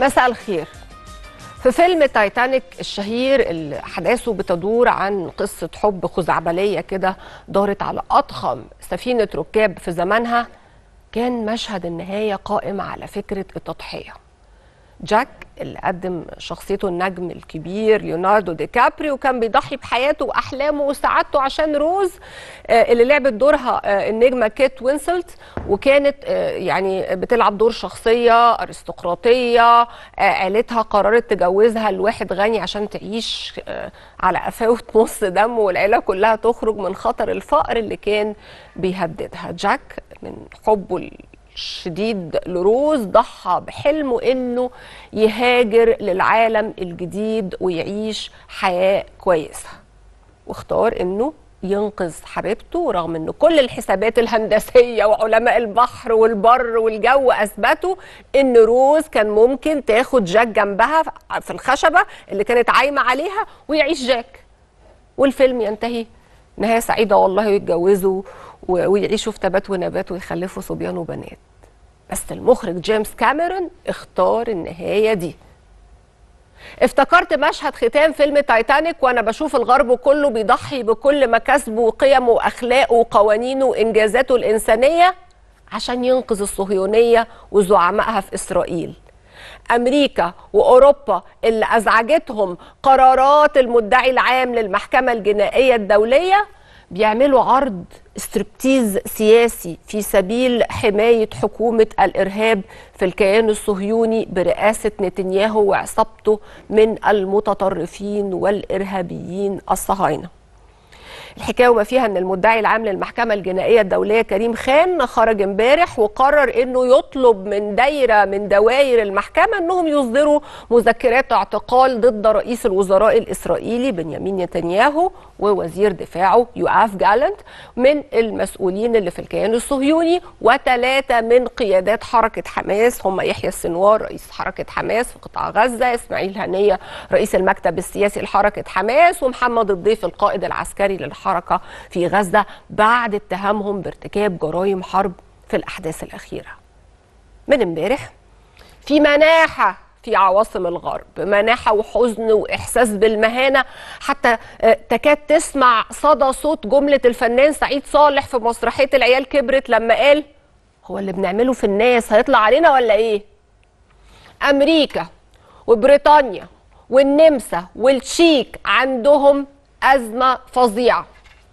مساء الخير في فيلم تايتانيك الشهير اللي احداثه بتدور عن قصه حب خزعبليه كده دارت على اضخم سفينه ركاب في زمانها كان مشهد النهايه قائم على فكره التضحيه جاك اللي قدم شخصيته النجم الكبير ليوناردو دي كابريو كان بيضحي بحياته واحلامه وسعادته عشان روز آه، اللي لعبت دورها آه، النجمه كيت وينسلت وكانت آه، يعني بتلعب دور شخصيه ارستقراطيه آه، عيلتها قررت تجوزها لواحد غني عشان تعيش آه، على قفاوه نص دم والعيله كلها تخرج من خطر الفقر اللي كان بيهددها جاك من حبه شديد لروز ضحى بحلمه انه يهاجر للعالم الجديد ويعيش حياه كويسه واختار انه ينقذ حبيبته رغم ان كل الحسابات الهندسيه وعلماء البحر والبر والجو اثبتوا ان روز كان ممكن تاخد جاك جنبها في الخشبه اللي كانت عايمه عليها ويعيش جاك والفيلم ينتهي نهايه سعيده والله ويتجوزوا و- ويعيشوا في تبات ونبات ويخلفوا صبيان وبنات بس المخرج جيمس كاميرون اختار النهايه دي افتكرت مشهد ختام فيلم تايتانيك وانا بشوف الغرب كله بيضحي بكل مكاسبه وقيمه واخلاقه وقوانينه وانجازاته الانسانيه عشان ينقذ الصهيونيه وزعمائها في اسرائيل امريكا واوروبا اللي ازعجتهم قرارات المدعي العام للمحكمه الجنائيه الدوليه بيعملوا عرض استربتيز سياسي في سبيل حمايه حكومه الارهاب في الكيان الصهيوني برئاسه نتنياهو وعصابته من المتطرفين والارهابيين الصهاينه الحكايه وما فيها ان المدعي العام للمحكمه الجنائيه الدوليه كريم خان خرج امبارح وقرر انه يطلب من دايره من دوائر المحكمه انهم يصدروا مذكرات اعتقال ضد رئيس الوزراء الاسرائيلي بنيامين نتنياهو ووزير دفاعه يوآف جالنت من المسؤولين اللي في الكيان الصهيوني وثلاثه من قيادات حركه حماس هم يحيى السنوار رئيس حركه حماس في قطاع غزه اسماعيل هنيه رئيس المكتب السياسي لحركه حماس ومحمد الضيف القائد العسكري للحركه في غزه بعد اتهامهم بارتكاب جرائم حرب في الاحداث الاخيره من امبارح في مناحة في عواصم الغرب مناحة وحزن وإحساس بالمهانة حتى آه، تكاد تسمع صدى صوت جملة الفنان سعيد صالح في مسرحية العيال كبرت لما قال هو اللي بنعمله في الناس هيطلع علينا ولا إيه أمريكا وبريطانيا والنمسا والتشيك عندهم أزمة فظيعة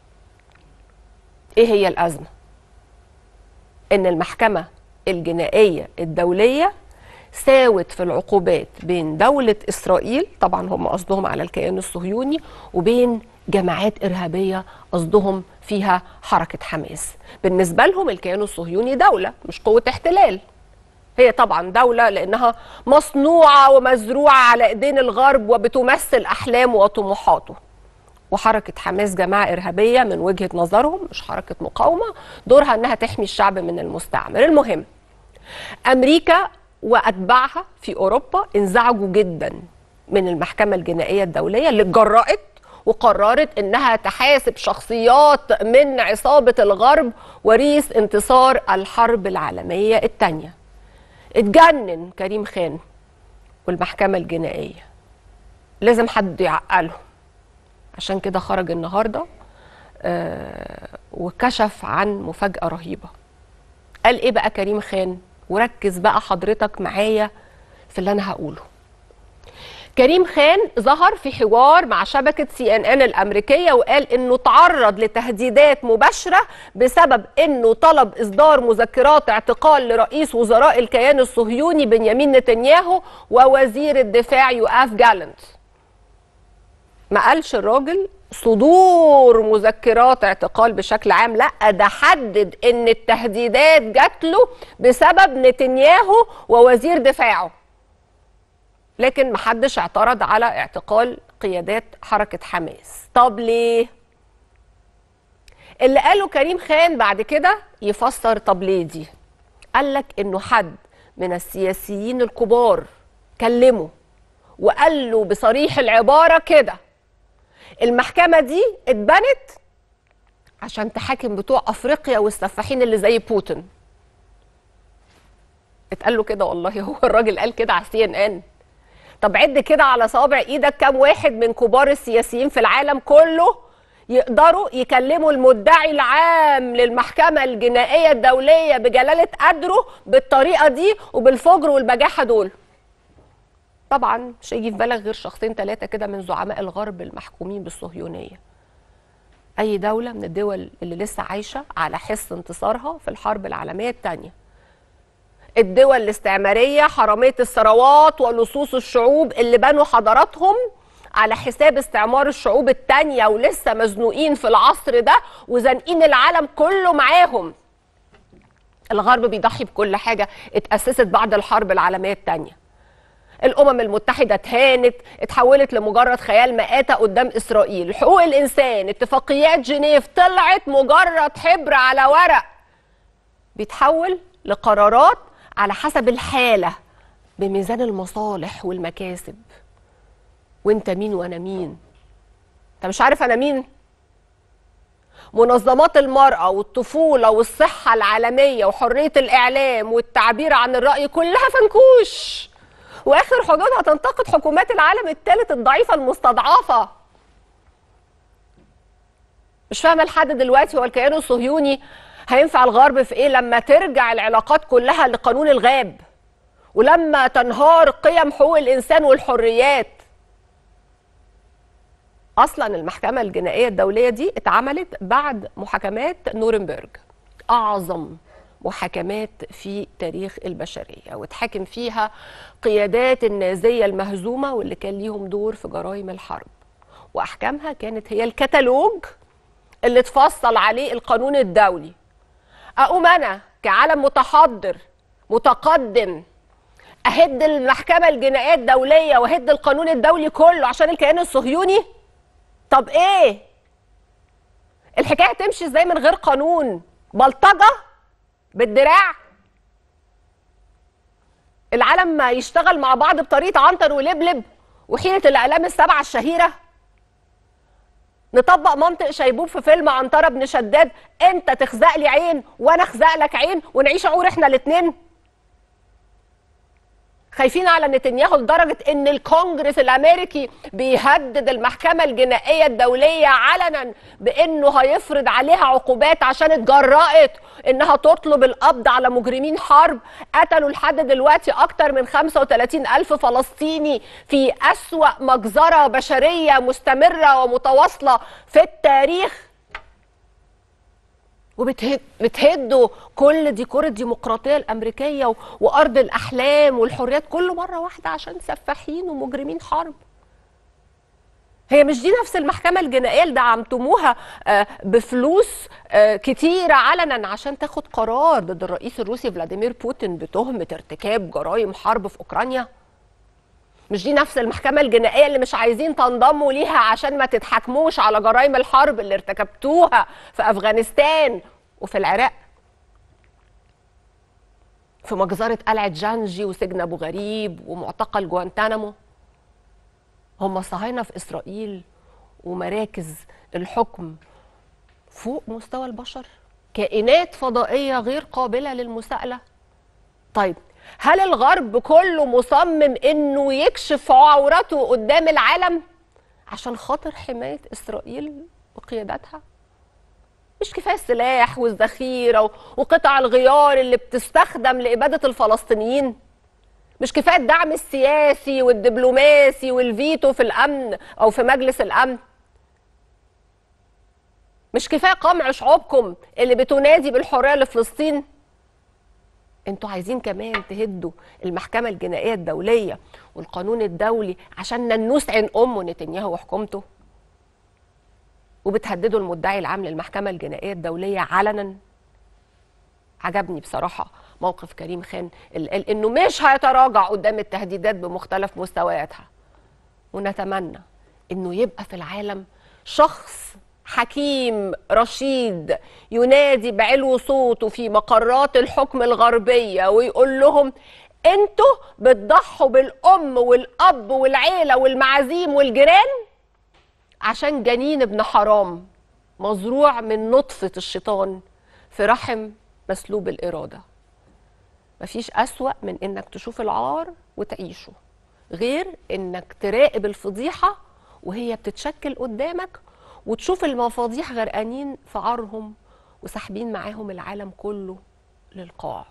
إيه هي الأزمة؟ ان المحكمه الجنائيه الدوليه ساوت في العقوبات بين دوله اسرائيل طبعا هم قصدهم على الكيان الصهيوني وبين جماعات ارهابيه قصدهم فيها حركه حماس بالنسبه لهم الكيان الصهيوني دوله مش قوه احتلال هي طبعا دولة لأنها مصنوعة ومزروعة على إيدين الغرب وبتمثل أحلامه وطموحاته وحركة حماس جماعة إرهابية من وجهة نظرهم مش حركة مقاومة دورها أنها تحمي الشعب من المستعمر المهم أمريكا وأتباعها في أوروبا انزعجوا جدا من المحكمة الجنائية الدولية اللي اتجرأت وقررت انها تحاسب شخصيات من عصابة الغرب وريث انتصار الحرب العالمية الثانية اتجنن كريم خان والمحكمة الجنائية لازم حد يعقلهم عشان كده خرج النهارده آه وكشف عن مفاجأة رهيبة قال ايه بقى كريم خان وركز بقى حضرتك معايا في اللي انا هقوله كريم خان ظهر في حوار مع شبكة سي ان ان الأمريكية وقال إنه تعرض لتهديدات مباشرة بسبب إنه طلب إصدار مذكرات اعتقال لرئيس وزراء الكيان الصهيوني بنيامين نتنياهو ووزير الدفاع يوآف جالنت ما قالش الراجل صدور مذكرات اعتقال بشكل عام لا ده حدد ان التهديدات جات له بسبب نتنياهو ووزير دفاعه لكن محدش اعترض على اعتقال قيادات حركة حماس طب ليه؟ اللي قاله كريم خان بعد كده يفسر طب ليه دي قال لك انه حد من السياسيين الكبار كلمه وقال له بصريح العبارة كده المحكمة دي اتبنت عشان تحاكم بتوع افريقيا والسفاحين اللي زي بوتين اتقال له كده والله هو الراجل قال كده على سي ان ان طب عد كده على صوابع ايدك كام واحد من كبار السياسيين في العالم كله يقدروا يكلموا المدعي العام للمحكمة الجنائية الدولية بجلالة قدره بالطريقة دي وبالفجر والبجاحة دول طبعا مش هيجي في بالك غير شخصين ثلاثة كده من زعماء الغرب المحكومين بالصهيونية أي دولة من الدول اللي لسه عايشة على حس انتصارها في الحرب العالمية الثانية الدول الاستعمارية حرامية الثروات ولصوص الشعوب اللي بنوا حضاراتهم على حساب استعمار الشعوب التانية ولسه مزنوقين في العصر ده وزانقين العالم كله معاهم الغرب بيضحي بكل حاجة اتأسست بعد الحرب العالمية التانية الأمم المتحدة اتهانت اتحولت لمجرد خيال مآتة قدام إسرائيل حقوق الإنسان اتفاقيات جنيف طلعت مجرد حبر على ورق بيتحول لقرارات على حسب الحالة بميزان المصالح والمكاسب وانت مين وانا مين انت مش عارف انا مين منظمات المرأة والطفولة والصحة العالمية وحرية الإعلام والتعبير عن الرأي كلها فنكوش وآخر حدودها تنتقد حكومات العالم الثالث الضعيفة المستضعفة مش فاهمة لحد دلوقتي هو الكيان الصهيوني هينفع الغرب في ايه لما ترجع العلاقات كلها لقانون الغاب ولما تنهار قيم حقوق الانسان والحريات اصلا المحكمه الجنائيه الدوليه دي اتعملت بعد محاكمات نورنبرج اعظم محاكمات في تاريخ البشريه واتحاكم فيها قيادات النازيه المهزومه واللي كان ليهم دور في جرائم الحرب واحكامها كانت هي الكتالوج اللي اتفصل عليه القانون الدولي اقوم انا كعالم متحضر متقدم اهد المحكمه الجنائيه الدوليه واهد القانون الدولي كله عشان الكيان الصهيوني طب ايه الحكايه تمشي ازاي من غير قانون بلطجه بالدراع العالم ما يشتغل مع بعض بطريقه عنتر ولبلب وحيله الاعلام السبعه الشهيره نطبق منطق شيبوب في فيلم عنترة بن شداد انت تخزق لي عين وانا اخزق لك عين ونعيش عور احنا الاتنين خايفين على نتنياهو لدرجة ان الكونجرس الامريكي بيهدد المحكمة الجنائية الدولية علنا بانه هيفرض عليها عقوبات عشان اتجرأت انها تطلب القبض على مجرمين حرب قتلوا لحد دلوقتي اكتر من 35 الف فلسطيني في اسوأ مجزرة بشرية مستمرة ومتواصلة في التاريخ وبتهدوا كل ديكور الديمقراطيه الامريكيه و... وارض الاحلام والحريات كله مره واحده عشان سفاحين ومجرمين حرب هي مش دي نفس المحكمة الجنائية اللي دعمتموها بفلوس كتيرة علنا عشان تاخد قرار ضد الرئيس الروسي فلاديمير بوتين بتهمة ارتكاب جرائم حرب في أوكرانيا؟ مش دي نفس المحكمة الجنائية اللي مش عايزين تنضموا ليها عشان ما تتحاكموش على جرائم الحرب اللي ارتكبتوها في أفغانستان وفي العراق في مجزرة قلعة جانجي وسجن أبو غريب ومعتقل جوانتانامو هم الصهاينة في إسرائيل ومراكز الحكم فوق مستوى البشر كائنات فضائية غير قابلة للمساءلة طيب هل الغرب كله مصمم انه يكشف عورته قدام العالم عشان خاطر حمايه اسرائيل وقيادتها مش كفايه السلاح والذخيره وقطع الغيار اللي بتستخدم لاباده الفلسطينيين مش كفايه الدعم السياسي والدبلوماسي والفيتو في الامن او في مجلس الامن مش كفايه قمع شعوبكم اللي بتنادي بالحريه لفلسطين انتوا عايزين كمان تهدوا المحكمة الجنائية الدولية والقانون الدولي عشان ننوس عين أمه نتنياهو وحكومته وبتهددوا المدعي العام للمحكمة الجنائية الدولية علنا عجبني بصراحة موقف كريم خان اللي قال إنه مش هيتراجع قدام التهديدات بمختلف مستوياتها ونتمنى إنه يبقى في العالم شخص حكيم رشيد ينادي بعلو صوته في مقرات الحكم الغربية ويقول لهم انتوا بتضحوا بالأم والأب والعيلة والمعازيم والجيران عشان جنين ابن حرام مزروع من نطفة الشيطان في رحم مسلوب الإرادة مفيش أسوأ من إنك تشوف العار وتعيشه غير إنك تراقب الفضيحة وهي بتتشكل قدامك وتشوف المفاضيح غرقانين في عارهم وساحبين معاهم العالم كله للقاع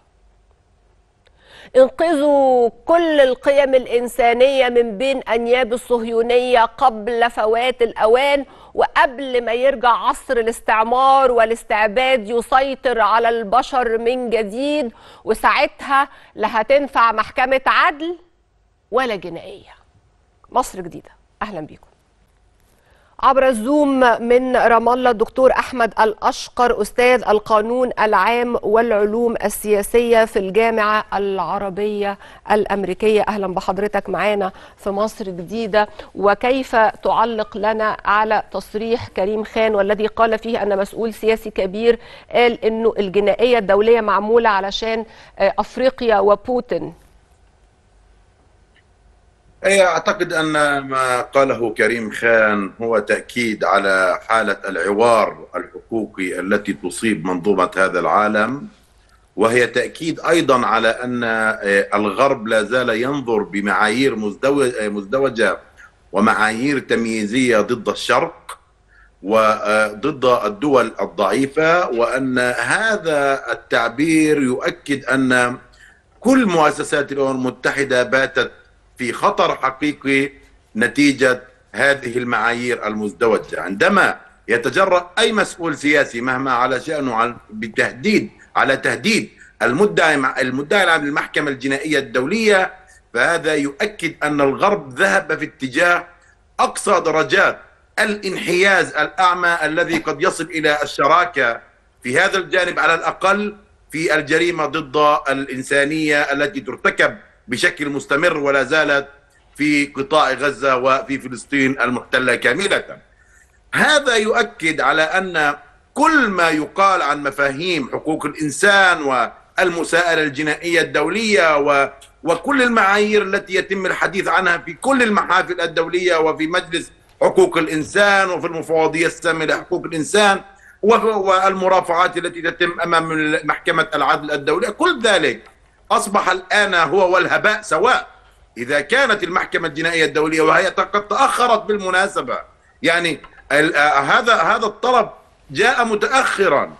انقذوا كل القيم الإنسانية من بين أنياب الصهيونية قبل فوات الأوان وقبل ما يرجع عصر الاستعمار والاستعباد يسيطر على البشر من جديد وساعتها لا هتنفع محكمة عدل ولا جنائية مصر جديدة أهلا بيكم عبر الزوم من رام الله الدكتور احمد الاشقر استاذ القانون العام والعلوم السياسيه في الجامعه العربيه الامريكيه اهلا بحضرتك معانا في مصر جديده وكيف تعلق لنا على تصريح كريم خان والذي قال فيه ان مسؤول سياسي كبير قال انه الجنائيه الدوليه معموله علشان افريقيا وبوتين أي أعتقد أن ما قاله كريم خان هو تأكيد على حالة العوار الحقوقي التي تصيب منظومة هذا العالم وهي تأكيد أيضا على أن الغرب لا زال ينظر بمعايير مزدوجة ومعايير تمييزية ضد الشرق وضد الدول الضعيفة وأن هذا التعبير يؤكد أن كل مؤسسات الأمم المتحدة باتت في خطر حقيقي نتيجة هذه المعايير المزدوجة عندما يتجرأ أي مسؤول سياسي مهما على شأنه بتهديد على تهديد المدعي المدعي العام للمحكمة الجنائية الدولية فهذا يؤكد أن الغرب ذهب في اتجاه أقصى درجات الانحياز الأعمى الذي قد يصل إلى الشراكة في هذا الجانب على الأقل في الجريمة ضد الإنسانية التي ترتكب بشكل مستمر ولا زالت في قطاع غزة وفي فلسطين المحتلة كاملة هذا يؤكد على أن كل ما يقال عن مفاهيم حقوق الإنسان والمساءلة الجنائية الدولية و وكل المعايير التي يتم الحديث عنها في كل المحافل الدولية وفي مجلس حقوق الإنسان وفي المفوضية السامية لحقوق الإنسان والمرافعات التي تتم أمام محكمة العدل الدولية كل ذلك أصبح الآن هو والهباء سواء إذا كانت المحكمة الجنائية الدولية وهي قد تأخرت بالمناسبة يعني هذا هذا الطلب جاء متأخرا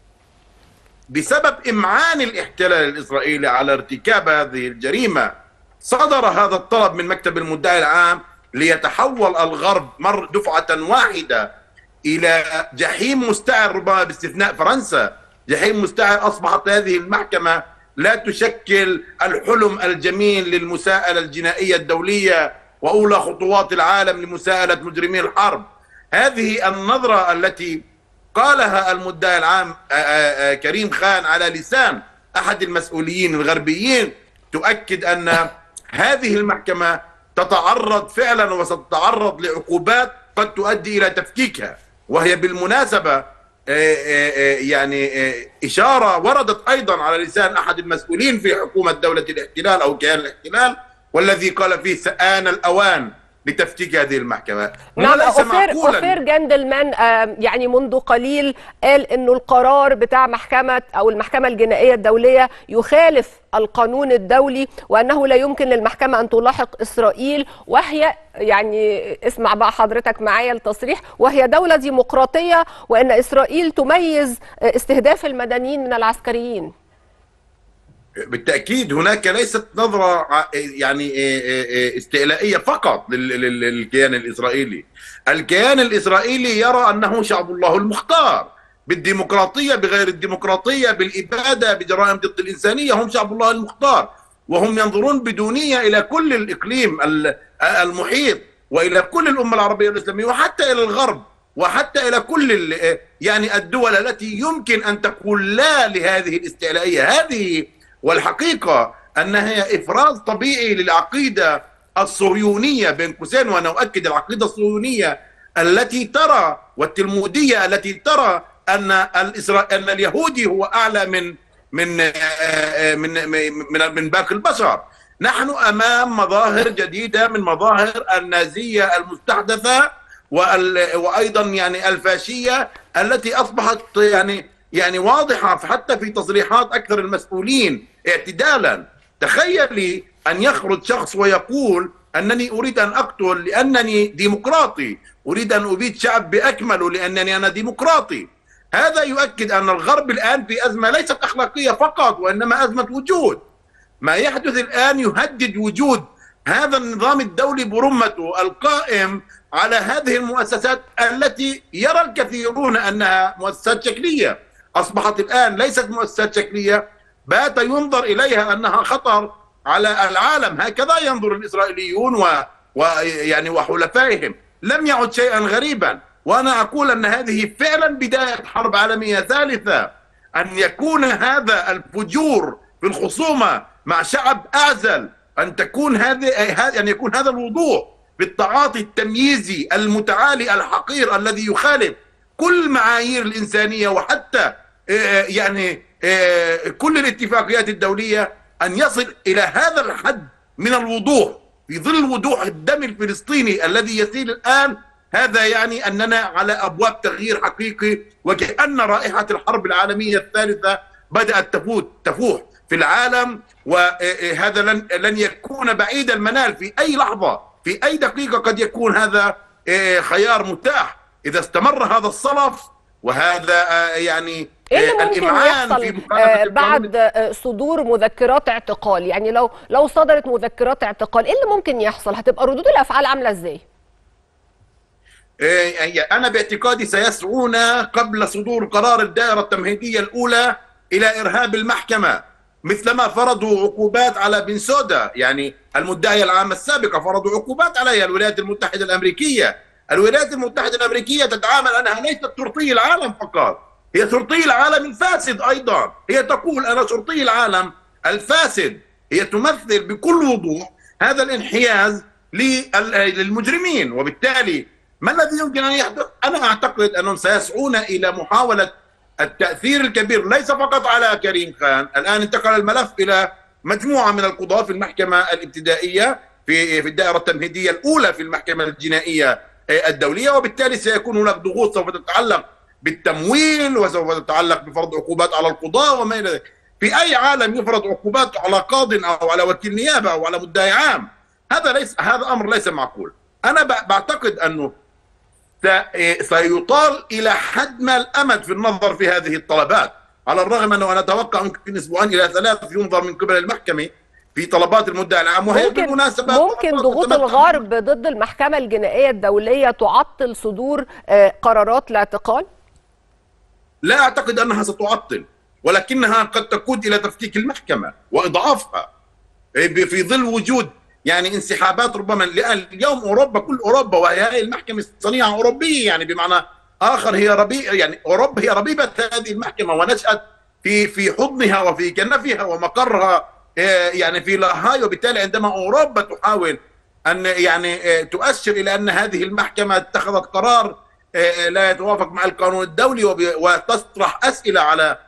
بسبب إمعان الاحتلال الإسرائيلي على ارتكاب هذه الجريمة صدر هذا الطلب من مكتب المدعي العام ليتحول الغرب مر دفعة واحدة إلى جحيم مستعر ربما باستثناء فرنسا جحيم مستعر أصبحت هذه المحكمة لا تشكل الحلم الجميل للمساءلة الجنائية الدولية وأولى خطوات العالم لمساءلة مجرمي الحرب هذه النظرة التي قالها المدعي العام كريم خان على لسان أحد المسؤولين الغربيين تؤكد أن هذه المحكمة تتعرض فعلا وستتعرض لعقوبات قد تؤدي إلى تفكيكها وهي بالمناسبة يعني إشارة وردت أيضا على لسان أحد المسؤولين في حكومة دولة الاحتلال أو كيان الاحتلال والذي قال فيه سآن الأوان لتفكيك هذه المحكمة نعم أوفير, أوفير جندلمان يعني منذ قليل قال أنه القرار بتاع محكمة أو المحكمة الجنائية الدولية يخالف القانون الدولي وأنه لا يمكن للمحكمة أن تلاحق إسرائيل وهي يعني اسمع بقى حضرتك معايا التصريح وهي دولة ديمقراطية وأن إسرائيل تميز استهداف المدنيين من العسكريين بالتاكيد هناك ليست نظره يعني استئلائيه فقط للكيان الاسرائيلي الكيان الاسرائيلي يرى انه شعب الله المختار بالديمقراطيه بغير الديمقراطيه بالاباده بجرائم ضد الانسانيه هم شعب الله المختار وهم ينظرون بدونيه الى كل الاقليم المحيط والى كل الامه العربيه والاسلاميه وحتى الى الغرب وحتى الى كل يعني الدول التي يمكن ان تقول لا لهذه الاستعلائيه هذه والحقيقة أنها إفراز طبيعي للعقيدة الصهيونية بين قوسين وأنا أؤكد العقيدة الصهيونية التي ترى والتلمودية التي ترى أن الإسرا... أن اليهودي هو أعلى من من من من, من باقي البشر نحن أمام مظاهر جديدة من مظاهر النازية المستحدثة وأيضا يعني الفاشية التي أصبحت يعني يعني واضحه حتى في تصريحات اكثر المسؤولين اعتدالا تخيلي ان يخرج شخص ويقول انني اريد ان اقتل لانني ديمقراطي اريد ان ابيد شعب باكمله لانني انا ديمقراطي هذا يؤكد ان الغرب الان في ازمه ليست اخلاقيه فقط وانما ازمه وجود ما يحدث الان يهدد وجود هذا النظام الدولي برمته القائم على هذه المؤسسات التي يرى الكثيرون انها مؤسسات شكليه اصبحت الان ليست مؤسسات شكليه بات ينظر اليها انها خطر على العالم هكذا ينظر الاسرائيليون و ويعني وحلفائهم لم يعد شيئا غريبا وانا اقول ان هذه فعلا بدايه حرب عالميه ثالثه ان يكون هذا الفجور في الخصومه مع شعب اعزل ان تكون هذه ان يكون هذا الوضوح بالتعاطي التمييزي المتعالي الحقير الذي يخالف كل معايير الانسانيه وحتى يعني كل الاتفاقيات الدوليه ان يصل الى هذا الحد من الوضوح في ظل وضوح الدم الفلسطيني الذي يسيل الان هذا يعني اننا على ابواب تغيير حقيقي وكان رائحه الحرب العالميه الثالثه بدات تفوت تفوح في العالم وهذا لن لن يكون بعيد المنال في اي لحظه في اي دقيقه قد يكون هذا خيار متاح اذا استمر هذا الصلف وهذا يعني ايه اللي ممكن يحصل في بعد صدور مذكرات اعتقال يعني لو لو صدرت مذكرات اعتقال ايه اللي ممكن يحصل هتبقى ردود الافعال عامله ازاي انا باعتقادي سيسعون قبل صدور قرار الدائره التمهيديه الاولى الى ارهاب المحكمه مثلما فرضوا عقوبات على بن سودا يعني المدعيه العامه السابقه فرضوا عقوبات عليها الولايات المتحده الامريكيه الولايات المتحده الامريكيه تتعامل انها ليست شرطي العالم فقط هي شرطي العالم الفاسد ايضا هي تقول انا شرطي العالم الفاسد هي تمثل بكل وضوح هذا الانحياز للمجرمين وبالتالي ما الذي يمكن ان يحدث؟ انا اعتقد انهم سيسعون الى محاوله التاثير الكبير ليس فقط على كريم خان، الان انتقل الملف الى مجموعه من القضاه في المحكمه الابتدائيه في في الدائره التمهيديه الاولى في المحكمه الجنائيه الدوليه وبالتالي سيكون هناك ضغوط سوف تتعلق بالتمويل وسوف تتعلق بفرض عقوبات على القضاة وما الى ذلك في اي عالم يفرض عقوبات على قاض او على وكيل نيابه او على مدعي عام هذا ليس هذا امر ليس معقول انا بعتقد انه سيطال الى حد ما الامد في النظر في هذه الطلبات على الرغم انه انا اتوقع ممكن اسبوعين الى ثلاث ينظر من قبل المحكمه في طلبات المدعي العام وهي ممكن بالمناسبه ممكن ضغوط الغرب ضد المحكمه الجنائيه الدوليه تعطل صدور قرارات الاعتقال؟ لا اعتقد انها ستعطل ولكنها قد تقود الى تفكيك المحكمه واضعافها في ظل وجود يعني انسحابات ربما لان اليوم اوروبا كل اوروبا وهي المحكمه صنيعه اوروبيه يعني بمعنى اخر هي ربي يعني اوروبا هي ربيبه هذه المحكمه ونشات في في حضنها وفي كنفها ومقرها يعني في لاهاي وبالتالي عندما اوروبا تحاول ان يعني تؤشر الى ان هذه المحكمه اتخذت قرار لا يتوافق مع القانون الدولي وتطرح اسئله على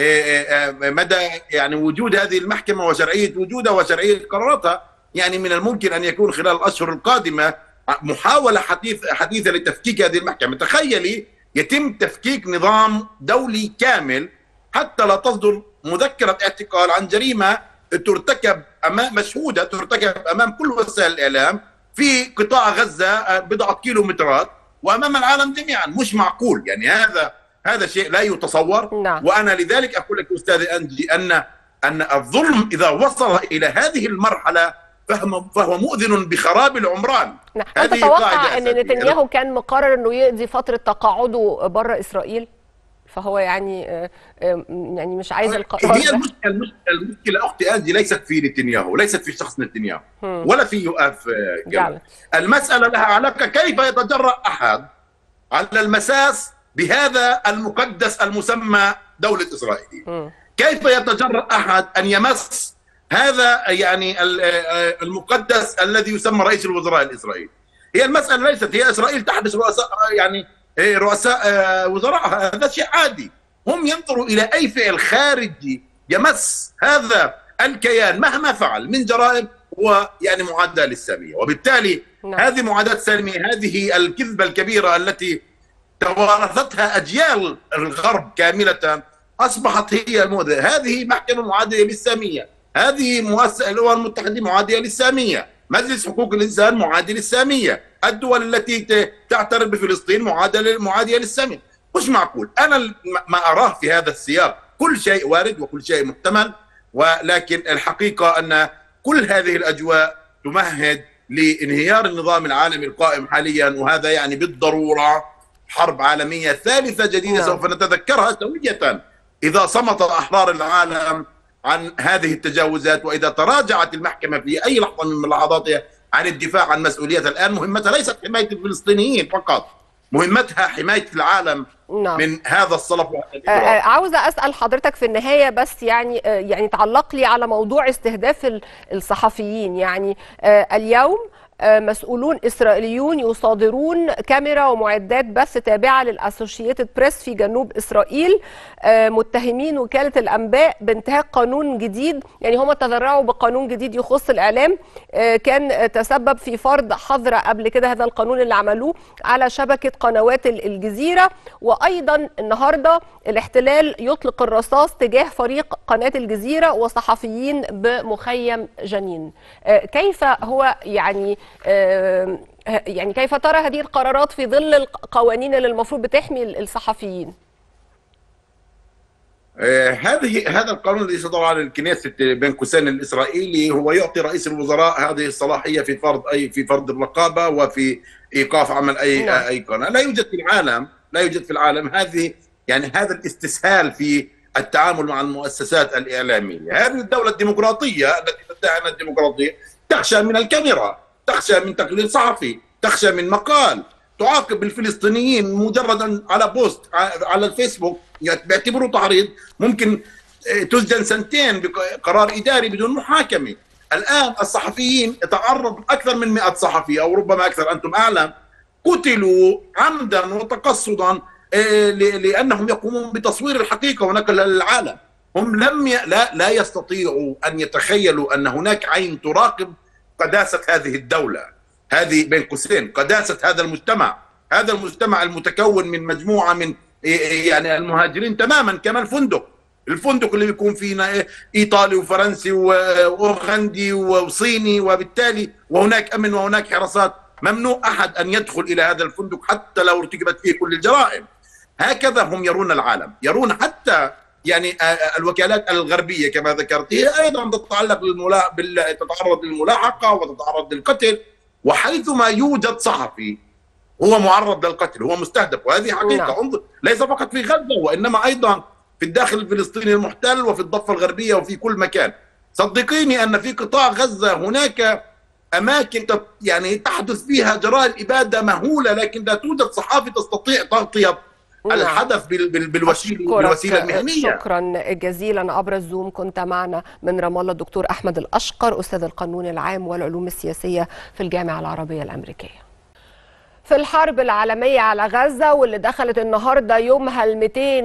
مدى يعني وجود هذه المحكمه وشرعيه وجودها وشرعيه قراراتها يعني من الممكن ان يكون خلال الاشهر القادمه محاوله حديث حديثه لتفكيك هذه المحكمه تخيلي يتم تفكيك نظام دولي كامل حتى لا تصدر مذكره اعتقال عن جريمه ترتكب امام مشهوده ترتكب امام كل وسائل الاعلام في قطاع غزه بضعه كيلومترات وامام العالم جميعا مش معقول يعني هذا هذا شيء لا يتصور نعم. وانا لذلك اقول لك استاذ انجي ان ان الظلم اذا وصل الى هذه المرحله فهو فهو مؤذن بخراب العمران نعم. هل تتوقع ان نتنياهو كان مقرر انه يقضي فتره تقاعده بره اسرائيل؟ فهو يعني يعني مش عايز القرار هي المشكله المشكله, المشكلة اختي انجي ليست في نتنياهو ليست في شخص نتنياهو ولا في يؤاف جمال المساله لها علاقه كيف يتجرأ احد على المساس بهذا المقدس المسمى دوله اسرائيل كيف يتجرأ احد ان يمس هذا يعني المقدس الذي يسمى رئيس الوزراء الاسرائيلي هي المساله ليست هي اسرائيل تحبس رؤساء يعني رؤساء وزراء هذا شيء عادي هم ينظروا الى اي فعل خارجي يمس هذا الكيان مهما فعل من جرائم ويعني معاداه للساميه وبالتالي نعم. هذه معاداه ساميه هذه الكذبه الكبيره التي توارثتها اجيال الغرب كامله اصبحت هي الموضة. هذه محكمه معاديه للساميه هذه مؤسسه الامم المتحده معاديه للساميه مجلس حقوق الانسان معادي للساميه الدول التي تعترف بفلسطين معاديه معاديه للساميه مش معقول انا ما اراه في هذا السياق كل شيء وارد وكل شيء محتمل ولكن الحقيقه ان كل هذه الاجواء تمهد لانهيار النظام العالمي القائم حاليا وهذا يعني بالضروره حرب عالميه ثالثه جديده نعم. سوف نتذكرها سويه اذا صمت احرار العالم عن هذه التجاوزات واذا تراجعت المحكمه في اي لحظه من لحظاتها عن الدفاع عن مسؤوليتها الان مهمتها ليست حمايه الفلسطينيين فقط مهمتها حمايه العالم نعم. من هذا الصلف عاوزه اسال حضرتك في النهايه بس يعني يعني تعلق لي على موضوع استهداف الصحفيين يعني اليوم مسؤولون اسرائيليون يصادرون كاميرا ومعدات بث تابعه للاسوشيتد بريس في جنوب اسرائيل متهمين وكاله الانباء بانتهاك قانون جديد يعني هم تذرعوا بقانون جديد يخص الاعلام كان تسبب في فرض حظر قبل كده هذا القانون اللي عملوه على شبكه قنوات الجزيره وايضا النهارده الاحتلال يطلق الرصاص تجاه فريق قناه الجزيره وصحفيين بمخيم جنين كيف هو يعني يعني كيف ترى هذه القرارات في ظل القوانين اللي المفروض بتحمي الصحفيين؟ هذه هذا القانون الذي صدر على الكنيست بين قوسين الاسرائيلي هو يعطي رئيس الوزراء هذه الصلاحيه في فرض اي في فرض الرقابه وفي ايقاف عمل اي نعم. اي قناه، لا يوجد في العالم لا يوجد في العالم هذه يعني هذا الاستسهال في التعامل مع المؤسسات الاعلاميه، هذه الدوله الديمقراطيه التي تدعي انها الديمقراطيه تخشى من الكاميرا، تخشى من تقليل صحفي، تخشى من مقال، تعاقب الفلسطينيين مجردا على بوست على الفيسبوك بيعتبروه تعريض ممكن تسجن سنتين بقرار اداري بدون محاكمه الان الصحفيين تعرض اكثر من 100 صحفي او ربما اكثر انتم اعلم قتلوا عمدا وتقصدا لانهم يقومون بتصوير الحقيقه ونقلها للعالم هم لم ي... لا لا يستطيعوا ان يتخيلوا ان هناك عين تراقب قداسه هذه الدوله هذه بين قوسين قداسه هذا المجتمع هذا المجتمع المتكون من مجموعه من يعني المهاجرين تماما كما الفندق الفندق اللي بيكون فينا ايطالي وفرنسي واوغندي وصيني وبالتالي وهناك امن وهناك حراسات ممنوع احد ان يدخل الى هذا الفندق حتى لو ارتكبت فيه كل الجرائم هكذا هم يرون العالم يرون حتى يعني الوكالات الغربيه كما ذكرت هي ايضا تتعلق بالملا... بال... تتعرض للملاحقه وتتعرض للقتل وحيثما يوجد صحفي هو معرض للقتل هو مستهدف وهذه حقيقه انظر ليس فقط في غزه وانما ايضا في الداخل الفلسطيني المحتل وفي الضفه الغربيه وفي كل مكان صدقيني ان في قطاع غزه هناك اماكن يعني تحدث فيها جرائم اباده مهوله لكن لا توجد صحافي تستطيع تغطيه الحدث بالوسيله بالوسيله المهنيه شكرا جزيلا عبر الزوم كنت معنا من رام الله الدكتور احمد الاشقر استاذ القانون العام والعلوم السياسيه في الجامعه العربيه الامريكيه في الحرب العالمية على غزة واللي دخلت النهاردة يومها ال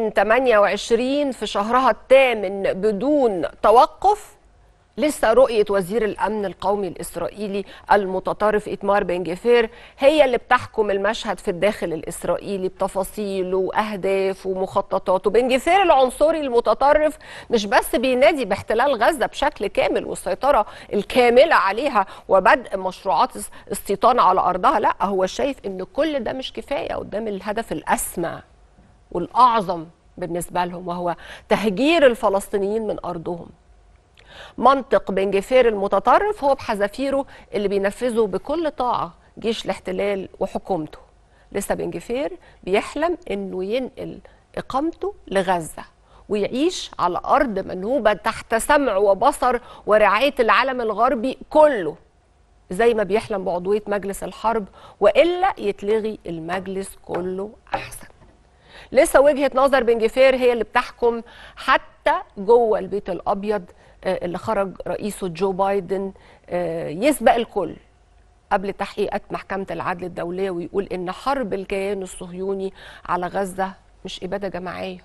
228 في شهرها الثامن بدون توقف لسه رؤية وزير الأمن القومي الإسرائيلي المتطرف إتمار بن جفير هي اللي بتحكم المشهد في الداخل الإسرائيلي بتفاصيله وأهدافه ومخططاته بن جفير العنصري المتطرف مش بس بينادي باحتلال غزة بشكل كامل والسيطرة الكاملة عليها وبدء مشروعات استيطان على أرضها لا هو شايف إن كل ده مش كفاية قدام الهدف الأسمى والأعظم بالنسبة لهم وهو تهجير الفلسطينيين من أرضهم منطق بن جفير المتطرف هو بحذافيره اللي بينفذه بكل طاعة جيش الاحتلال وحكومته لسه بن جفير بيحلم انه ينقل اقامته لغزة ويعيش على ارض منهوبة تحت سمع وبصر ورعاية العالم الغربي كله زي ما بيحلم بعضوية مجلس الحرب وإلا يتلغي المجلس كله أحسن لسه وجهة نظر بن جفير هي اللي بتحكم حتى جوه البيت الأبيض اللي خرج رئيسه جو بايدن يسبق الكل قبل تحقيقات محكمة العدل الدولية ويقول إن حرب الكيان الصهيوني على غزة مش إبادة جماعية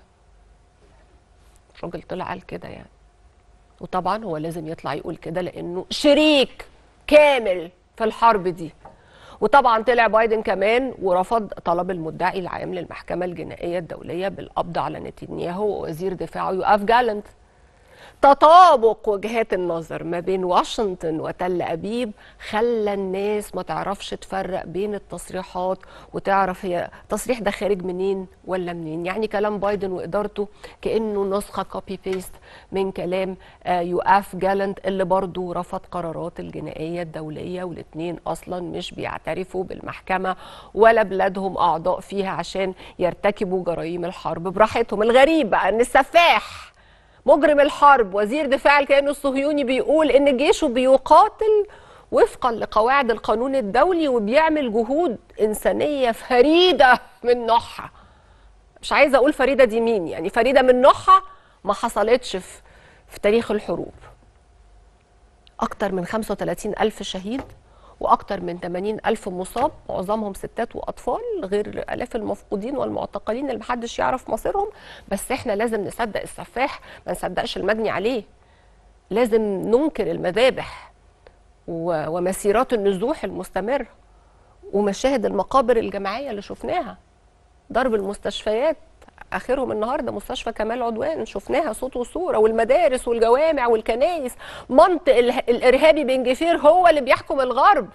الراجل طلع قال كده يعني وطبعا هو لازم يطلع يقول كده لأنه شريك كامل في الحرب دي وطبعا طلع بايدن كمان ورفض طلب المدعي العام للمحكمة الجنائية الدولية بالقبض على نتنياهو ووزير دفاعه يوآف جالنت تطابق وجهات النظر ما بين واشنطن وتل أبيب خلى الناس ما تعرفش تفرق بين التصريحات وتعرف هي تصريح ده خارج منين ولا منين يعني كلام بايدن وإدارته كأنه نسخة كوبي بيست من كلام آه، يوآف جالنت اللي برضه رفض قرارات الجنائية الدولية والاتنين أصلا مش بيعترفوا بالمحكمة ولا بلادهم أعضاء فيها عشان يرتكبوا جرائم الحرب براحتهم الغريب بقى أن السفاح مجرم الحرب وزير دفاع الكيان الصهيوني بيقول ان جيشه بيقاتل وفقا لقواعد القانون الدولي وبيعمل جهود انسانيه فريده من نوعها مش عايزه اقول فريده دي مين يعني فريده من نوعها ما حصلتش في, في تاريخ الحروب اكتر من 35 الف شهيد واكثر من 80 الف مصاب معظمهم ستات واطفال غير الاف المفقودين والمعتقلين اللي محدش يعرف مصيرهم بس احنا لازم نصدق السفاح ما نصدقش المجني عليه لازم ننكر المذابح و- ومسيرات النزوح المستمره ومشاهد المقابر الجماعيه اللي شفناها ضرب المستشفيات اخرهم النهارده مستشفى كمال عدوان شفناها صوت وصوره والمدارس والجوامع والكنايس منطق اله- الارهابي بن جفير هو اللي بيحكم الغرب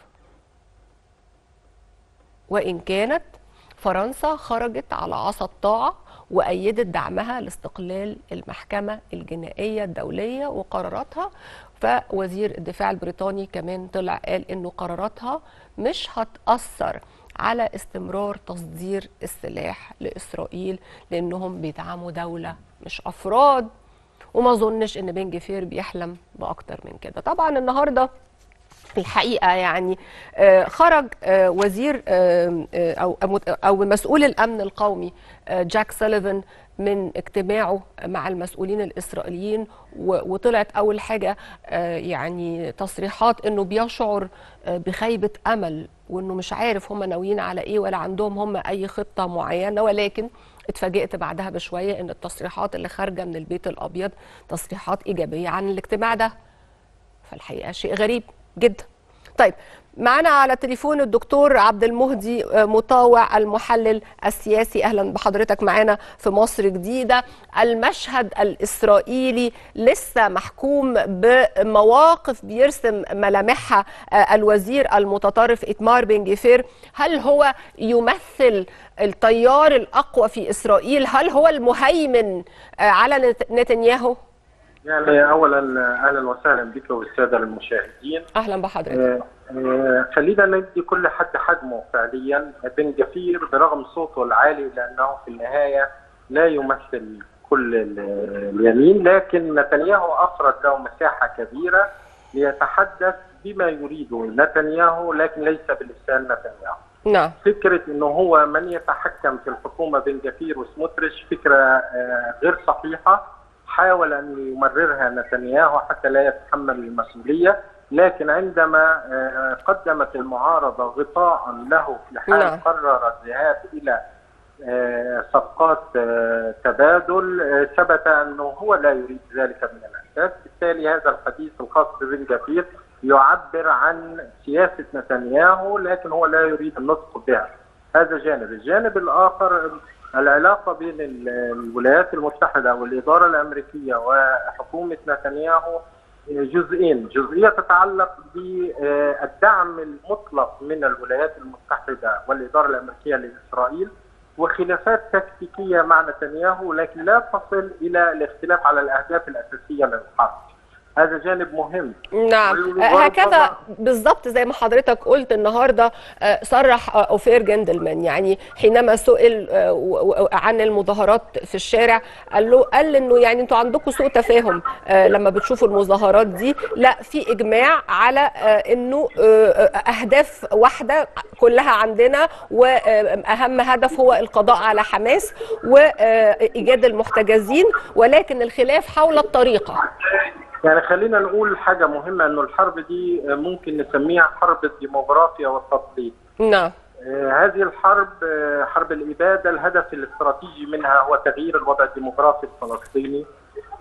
وان كانت فرنسا خرجت على عصا الطاعه وايدت دعمها لاستقلال المحكمه الجنائيه الدوليه وقراراتها فوزير الدفاع البريطاني كمان طلع قال انه قراراتها مش هتاثر على استمرار تصدير السلاح لاسرائيل لانهم بيدعموا دوله مش افراد وما اظنش ان بن جفير بيحلم باكتر من كده طبعا النهارده الحقيقه يعني آه، خرج آه، وزير آه، آه، او او مسؤول الامن القومي آه، جاك سوليفان من اجتماعه مع المسؤولين الاسرائيليين و- وطلعت اول حاجه آه، يعني تصريحات انه بيشعر آه، بخيبه امل وانه مش عارف هم ناويين على ايه ولا عندهم هم اي خطه معينه ولكن اتفاجئت بعدها بشويه ان التصريحات اللي خارجه من البيت الابيض تصريحات ايجابيه عن الاجتماع ده فالحقيقه شيء غريب جدا طيب معنا على تليفون الدكتور عبد المهدي آه، مطاوع المحلل السياسي اهلا بحضرتك معانا في مصر جديده المشهد الاسرائيلي لسه محكوم بمواقف بيرسم ملامحها آه، الوزير المتطرف اتمار بن جفير هل هو يمثل التيار الاقوى في اسرائيل هل هو المهيمن آه، على نت- نتنياهو يعني اولا اهلا وسهلا بك والساده المشاهدين اهلا بحضرتك آه، آه، خلينا ندي كل حد حجمه فعليا بن جفير برغم صوته العالي لانه في النهايه لا يمثل كل ال- اليمين لكن نتنياهو افرد له مساحه كبيره ليتحدث بما يريده نتنياهو لكن ليس بلسان نتنياهو نعم فكره انه هو من يتحكم في الحكومه بن جفير وسموتريش فكره آه، غير صحيحه حاول ان يمررها نتنياهو حتى لا يتحمل المسؤوليه لكن عندما آه، قدمت المعارضه غطاء له في حال نعم. قرر الذهاب الى آه، صفقات آه، تبادل آه، ثبت انه هو لا يريد ذلك من الاساس بالتالي هذا الحديث الخاص ببن جفير يعبر عن سياسه نتنياهو لكن هو لا يريد النطق بها هذا جانب الجانب الاخر العلاقه بين ال- الولايات المتحده والاداره الامريكيه وحكومه نتنياهو جزئين جزئيه تتعلق بالدعم المطلق من الولايات المتحده والاداره الامريكيه لاسرائيل وخلافات تكتيكيه مع نتنياهو لكن لا تصل الى الاختلاف على الاهداف الاساسيه للحرب هذا جانب مهم نعم والغرب هكذا طبعاً. بالضبط زي ما حضرتك قلت النهارده آه، صرح آه، اوفير جندلمان يعني حينما سئل آه، و- و- عن المظاهرات في الشارع قال له قال انه يعني انتوا عندكم سوء تفاهم آه، لما بتشوفوا المظاهرات دي لا في اجماع على آه، انه آه، آه، اهداف واحده كلها عندنا واهم هدف هو القضاء على حماس وايجاد المحتجزين ولكن الخلاف حول الطريقه يعني خلينا نقول حاجه مهمه انه الحرب دي ممكن نسميها حرب الديموغرافيا والتطبيق نعم آه، هذه الحرب آه، حرب الإبادة الهدف الاستراتيجي منها هو تغيير الوضع الديموغرافي الفلسطيني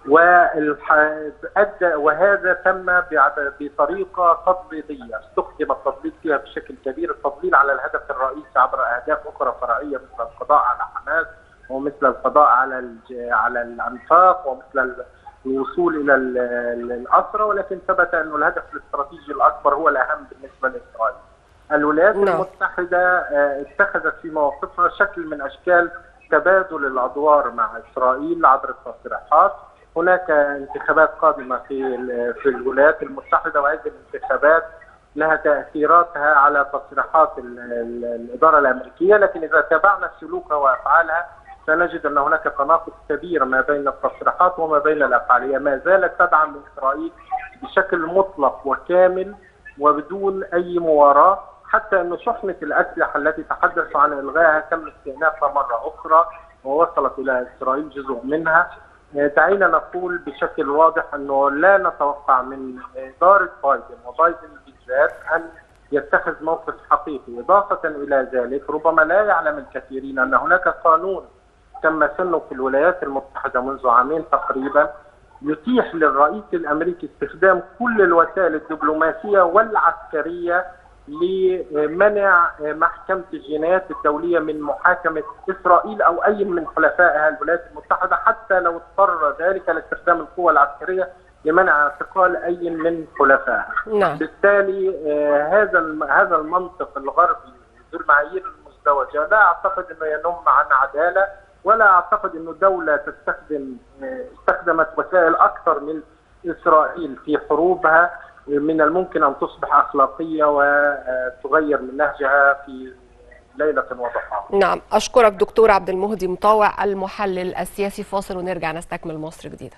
والح- أدى وهذا تم بعد- بطريقة تضليلية استخدم التضليل فيها بشكل كبير التضليل على الهدف الرئيسي عبر أهداف أخرى فرعية مثل القضاء على حماس ومثل القضاء على الج- على الأنفاق ومثل ال- الوصول إلى ال- ال- الأسرى ولكن ثبت أن الهدف الاستراتيجي الأكبر هو الأهم بالنسبة لإسرائيل الولايات نعم. المتحدة آه، اتخذت في مواقفها شكل من أشكال تبادل الأدوار مع إسرائيل عبر التصريحات هناك انتخابات قادمة في ال- في الولايات المتحدة وهذه الانتخابات لها تأثيراتها على تصريحات ال- ال- الإدارة الأمريكية لكن إذا تابعنا سلوكها وأفعالها سنجد أن هناك تناقض كبير ما بين التصريحات وما بين الأفعال هي ما زالت تدعم إسرائيل بشكل مطلق وكامل وبدون أي مواراة حتى أن شحنة الأسلحة التي تحدثوا عن إلغائها تم استئنافها مرة أخرى ووصلت إلى إسرائيل جزء منها آه، دعينا نقول بشكل واضح أنه لا نتوقع من إدارة بايدن وبايدن بالذات أن يتخذ موقف حقيقي إضافة إلى ذلك ربما لا يعلم الكثيرين أن هناك قانون تم سنه في الولايات المتحدة منذ عامين تقريبا يتيح للرئيس الامريكي استخدام كل الوسائل الدبلوماسيه والعسكريه لمنع محكمه الجنايات الدوليه من محاكمه اسرائيل او اي من حلفائها الولايات المتحده حتى لو اضطر ذلك لاستخدام القوى العسكريه لمنع اعتقال اي من حلفائها. نعم بالتالي آه، هذا الم- هذا المنطق الغربي ذو المعايير المزدوجه لا اعتقد انه ينم عن عداله ولا اعتقد انه دوله تستخدم آه، استخدمت وسائل اكثر من اسرائيل في حروبها من الممكن ان تصبح اخلاقيه وتغير من نهجها في ليله وضحاها. نعم أشكرك دكتور عبد المهدي مطاوع المحلل السياسي فاصل ونرجع نستكمل مصر جديدة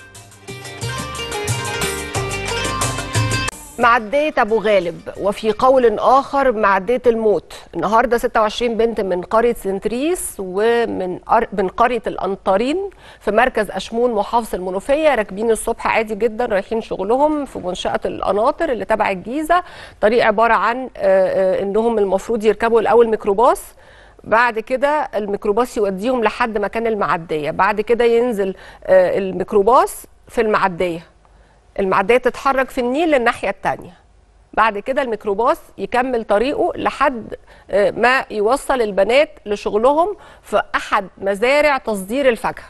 معدية أبو غالب وفي قول آخر معدية الموت النهاردة 26 بنت من قرية سنتريس ومن أر... من قرية الأنطارين في مركز أشمون محافظة المنوفية راكبين الصبح عادي جدا رايحين شغلهم في منشأة القناطر اللي تبع الجيزة طريق عبارة عن آه، آه، إنهم المفروض يركبوا الأول ميكروباص بعد كده الميكروباص يوديهم لحد مكان المعدية بعد كده ينزل آه، الميكروباص في المعدية المعدية تتحرك في النيل للناحية التانية بعد كده الميكروباص يكمل طريقه لحد آه، ما يوصل البنات لشغلهم في أحد مزارع تصدير الفاكهة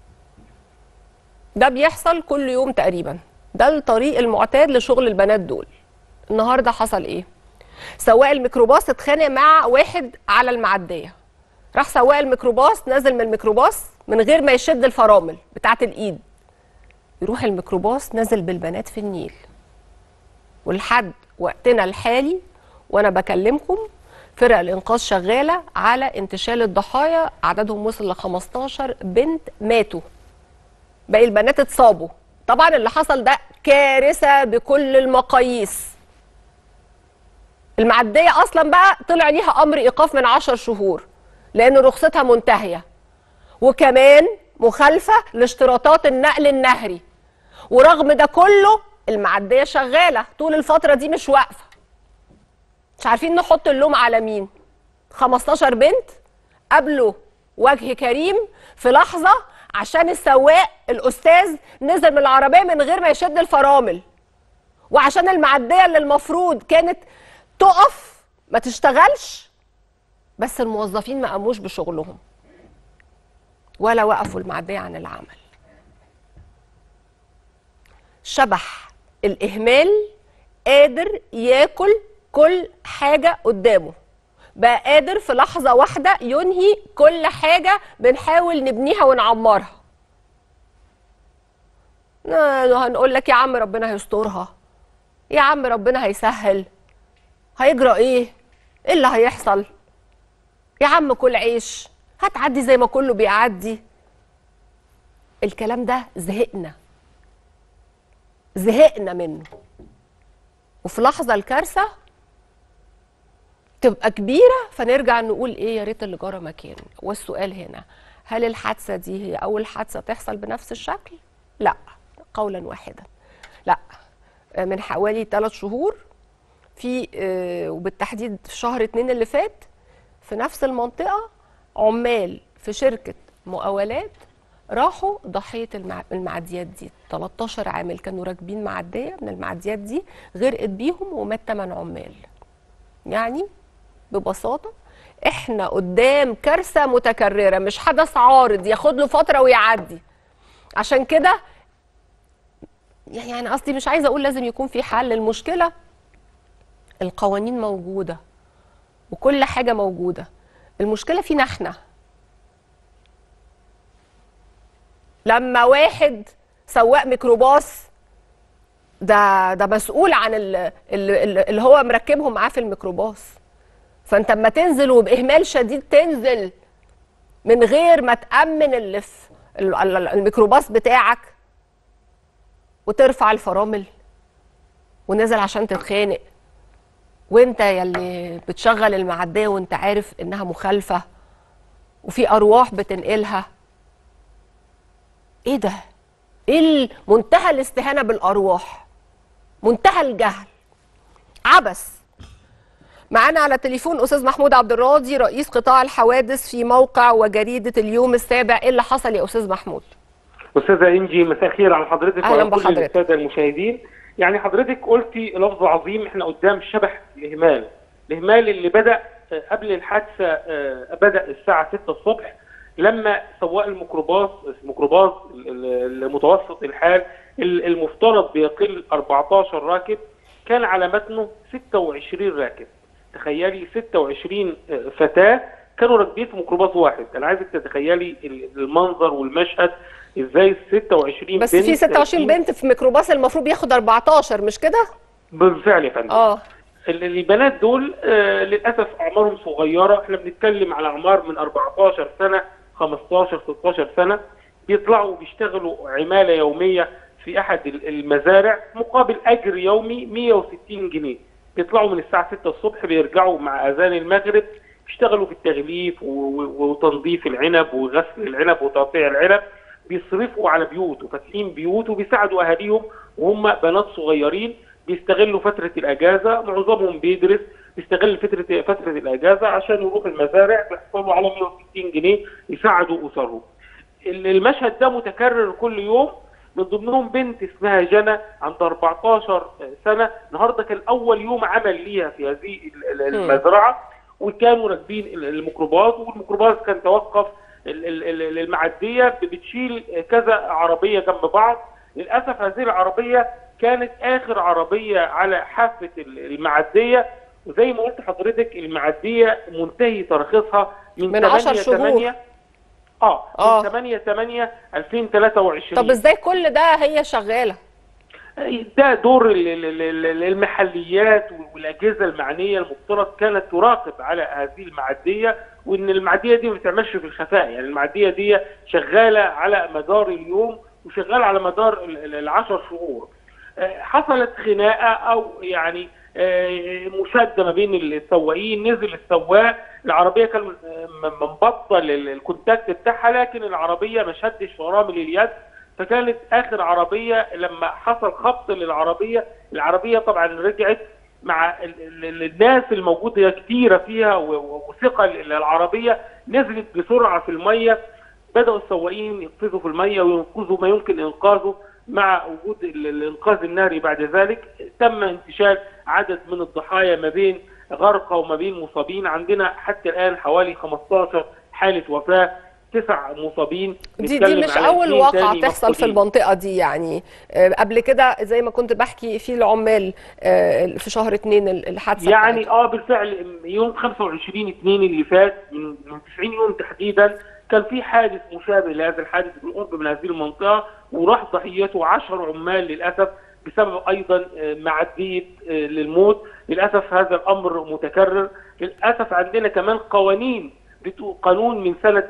ده بيحصل كل يوم تقريبا ده الطريق المعتاد لشغل البنات دول النهارده حصل ايه سواق الميكروباص اتخانق مع واحد على المعديه راح سواق الميكروباص نازل من الميكروباص من غير ما يشد الفرامل بتاعه الايد يروح الميكروباص نازل بالبنات في النيل ولحد وقتنا الحالي وانا بكلمكم فرق الانقاذ شغاله على انتشال الضحايا عددهم وصل ل 15 بنت ماتوا باقي البنات اتصابوا طبعا اللي حصل ده كارثه بكل المقاييس المعديه اصلا بقى طلع ليها امر ايقاف من 10 شهور لان رخصتها منتهيه وكمان مخالفه لاشتراطات النقل النهري ورغم ده كله المعديه شغاله طول الفتره دي مش واقفه مش عارفين نحط اللوم على مين 15 بنت قابلوا وجه كريم في لحظه عشان السواق الاستاذ نزل من العربيه من غير ما يشد الفرامل وعشان المعديه اللي المفروض كانت تقف ما تشتغلش بس الموظفين ما قاموش بشغلهم ولا وقفوا المعديه عن العمل شبح الاهمال قادر ياكل كل حاجه قدامه بقى قادر في لحظه واحده ينهي كل حاجه بنحاول نبنيها ونعمرها آه، هنقول لك يا عم ربنا هيسترها يا عم ربنا هيسهل هيجرى ايه ايه اللي هيحصل يا عم كل عيش هتعدي زي ما كله بيعدي الكلام ده زهقنا زهقنا منه وفي لحظه الكارثه تبقى كبيره فنرجع نقول ايه يا ريت اللي جرى مكان والسؤال هنا هل الحادثه دي هي اول حادثه تحصل بنفس الشكل لا قولا واحدا لا من حوالي ثلاث شهور في آه، وبالتحديد في شهر اتنين اللي فات في نفس المنطقه عمال في شركه مقاولات راحوا ضحيه المع... المعديات دي 13 عامل كانوا راكبين معديه من المعديات دي غرقت بيهم ومات 8 عمال يعني ببساطه احنا قدام كارثه متكرره مش حدث عارض ياخد له فتره ويعدي عشان كده يعني قصدي مش عايزه اقول لازم يكون في حل المشكله القوانين موجوده وكل حاجه موجوده المشكله فينا احنا لما واحد سواق ميكروباص ده ده مسؤول عن ال- ال- اللي هو مركبهم معاه في الميكروباص فانت اما تنزل وباهمال شديد تنزل من غير ما تامن اللي في ال- ال- الميكروباص بتاعك وترفع الفرامل ونازل عشان تتخانق وانت يلي بتشغل المعديه وانت عارف انها مخالفه وفي ارواح بتنقلها ايه ده ايه منتهى الاستهانه بالارواح منتهى الجهل عبث معانا على التليفون استاذ محمود عبد الراضي رئيس قطاع الحوادث في موقع وجريده اليوم السابع ايه اللي حصل يا استاذ محمود استاذه انجي مساء الخير على حضرتك أهلاً وعلى كل بحضرتك. الساده المشاهدين يعني حضرتك قلتي لفظ عظيم احنا قدام شبح الاهمال الاهمال اللي بدا آه، قبل الحادثه آه، بدا الساعه 6 الصبح لما سواق الميكروباص الميكروباص ال- ال- المتوسط الحال ال- المفترض بيقل 14 راكب كان على متنه 26 راكب تخيلي 26 فتاه كانوا راكبين في ميكروباص واحد انا عايزك تتخيلي ال- المنظر والمشهد ازاي 26 بس بنت في 26 راكبين- بنت في ميكروباص المفروض ياخد 14 مش كده بالفعل يا فندم اه ال- البنات دول آه، للاسف اعمارهم صغيره احنا بنتكلم على اعمار من 14 سنه 15 16 سنه بيطلعوا بيشتغلوا عماله يوميه في احد ال- المزارع مقابل اجر يومي 160 جنيه بيطلعوا من الساعه 6 الصبح بيرجعوا مع اذان المغرب يشتغلوا في التغليف و- و- وتنظيف العنب وغسل العنب وتقطيع العنب بيصرفوا على بيوت وفاتحين بيوت وبيساعدوا اهاليهم وهم بنات صغيرين بيستغلوا فتره الاجازه معظمهم بيدرس بيستغل فتره فتره الاجازه عشان يروح المزارع بيحصلوا على 160 جنيه يساعدوا اسرهم. ال- المشهد ده متكرر كل يوم من ضمنهم بنت اسمها جنى عندها 14 سنه النهارده كان اول يوم عمل ليها في هذه ال- ال- المزرعه وكانوا راكبين ال- الميكروباص والميكروباص كان توقف ال- ال- ال- المعديه بتشيل كذا عربيه جنب بعض للاسف هذه العربيه كانت اخر عربيه على حافه ال- المعديه وزي ما قلت حضرتك المعديه منتهي ترخيصها من, من 10 8 شهور. 8 اه آه. من 8 8 2023 طب ازاي كل ده هي شغاله ده دور ال- ال- ال- ال- المحليات والاجهزه المعنيه المفترض كانت تراقب على هذه المعديه وان المعديه دي ما بتعملش في الخفاء يعني المعديه دي شغاله على مدار اليوم وشغاله على مدار ال- ال- العشر شهور آه، حصلت خناقه او يعني آه، مشاده ما بين السواقين نزل السواق العربيه كان آه، م- مبطل ال- الكونتاكت بتاعها لكن العربيه ما شدش فرامل اليد فكانت اخر عربيه لما حصل خبط للعربيه العربيه طبعا رجعت مع ال- ال- الناس الموجوده كتيره فيها و- و- وثقل العربيه نزلت بسرعه في الميه بداوا السواقين يقفزوا في الميه وينقذوا ما يمكن انقاذه مع وجود ال- الانقاذ الناري بعد ذلك تم انتشال عدد من الضحايا ما بين غرقى وما بين مصابين عندنا حتى الان حوالي 15 حاله وفاه تسع مصابين دي دي نتكلم مش على اول اثنين واقعه تاني تحصل في مفقودين. المنطقه دي يعني آه، قبل كده زي ما كنت بحكي في العمال آه، في شهر اتنين ال- الحادثه يعني بتاعتهم. اه بالفعل يوم 25 2 اللي فات من من 90 يوم تحديدا كان في حادث مشابه لهذا الحادث بالقرب من هذه المنطقه وراح ضحيته 10 عمال للاسف بسبب ايضا آه، معديه آه، للموت للاسف هذا الامر متكرر للاسف عندنا كمان قوانين بتقول قانون من سنه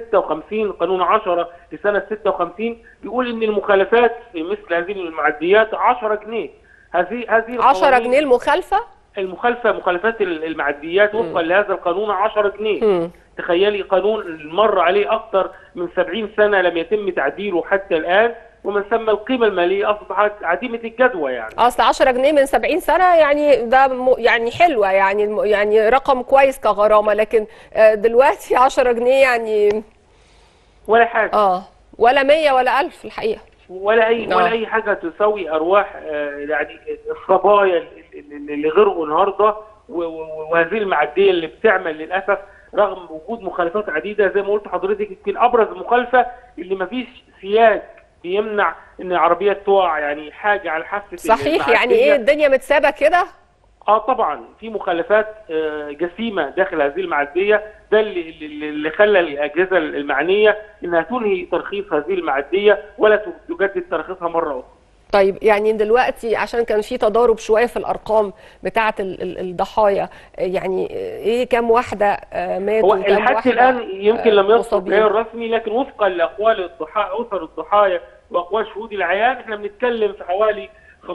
56 قانون 10 لسنه 56 بيقول ان المخالفات في مثل هذه المعديات 10 جنيه هذه هذه 10 القوانين- جنيه المخالفه المخالفه مخالفات ال- المعديات وفقا لهذا القانون 10 جنيه مم. تخيلي قانون مر عليه اكثر من 70 سنه لم يتم تعديله حتى الان ومن ثم القيمه الماليه اصبحت عديمه الجدوى يعني اصل 10 جنيه من 70 سنه يعني ده م- يعني حلوه يعني الم- يعني رقم كويس كغرامه لكن آه، دلوقتي 10 جنيه يعني ولا حاجه اه ولا 100 ولا 1000 الحقيقه ولا اي آه. ولا اي حاجه تساوي ارواح آه، يعني الصبايا اللي اللي غرقوا النهارده و- و- وهذه المعديه اللي بتعمل للاسف رغم وجود مخالفات عديده زي ما قلت حضرتك يمكن ابرز مخالفه اللي ما فيش سياج بيمنع ان العربيات تقع يعني حاجه على حافه صحيح يعني المعدية. ايه الدنيا متسابه كده اه طبعا في مخالفات آه، جسيمه داخل هذه المعديه ده اللي, اللي اللي خلى الاجهزه المعنيه انها تنهي ترخيص هذه المعديه ولا تجدد ترخيصها مره اخرى طيب يعني دلوقتي عشان كان في تضارب شويه في الارقام بتاعه ال- ال- الضحايا يعني ايه كام واحده آه، ماتوا هو وكام لحد واحدة، الان يمكن آه، لم يصدر مصابين؟ بيان رسمي لكن وفقا لاقوال الضحايا اسر الضحايا واقوال شهود العيان احنا بنتكلم في حوالي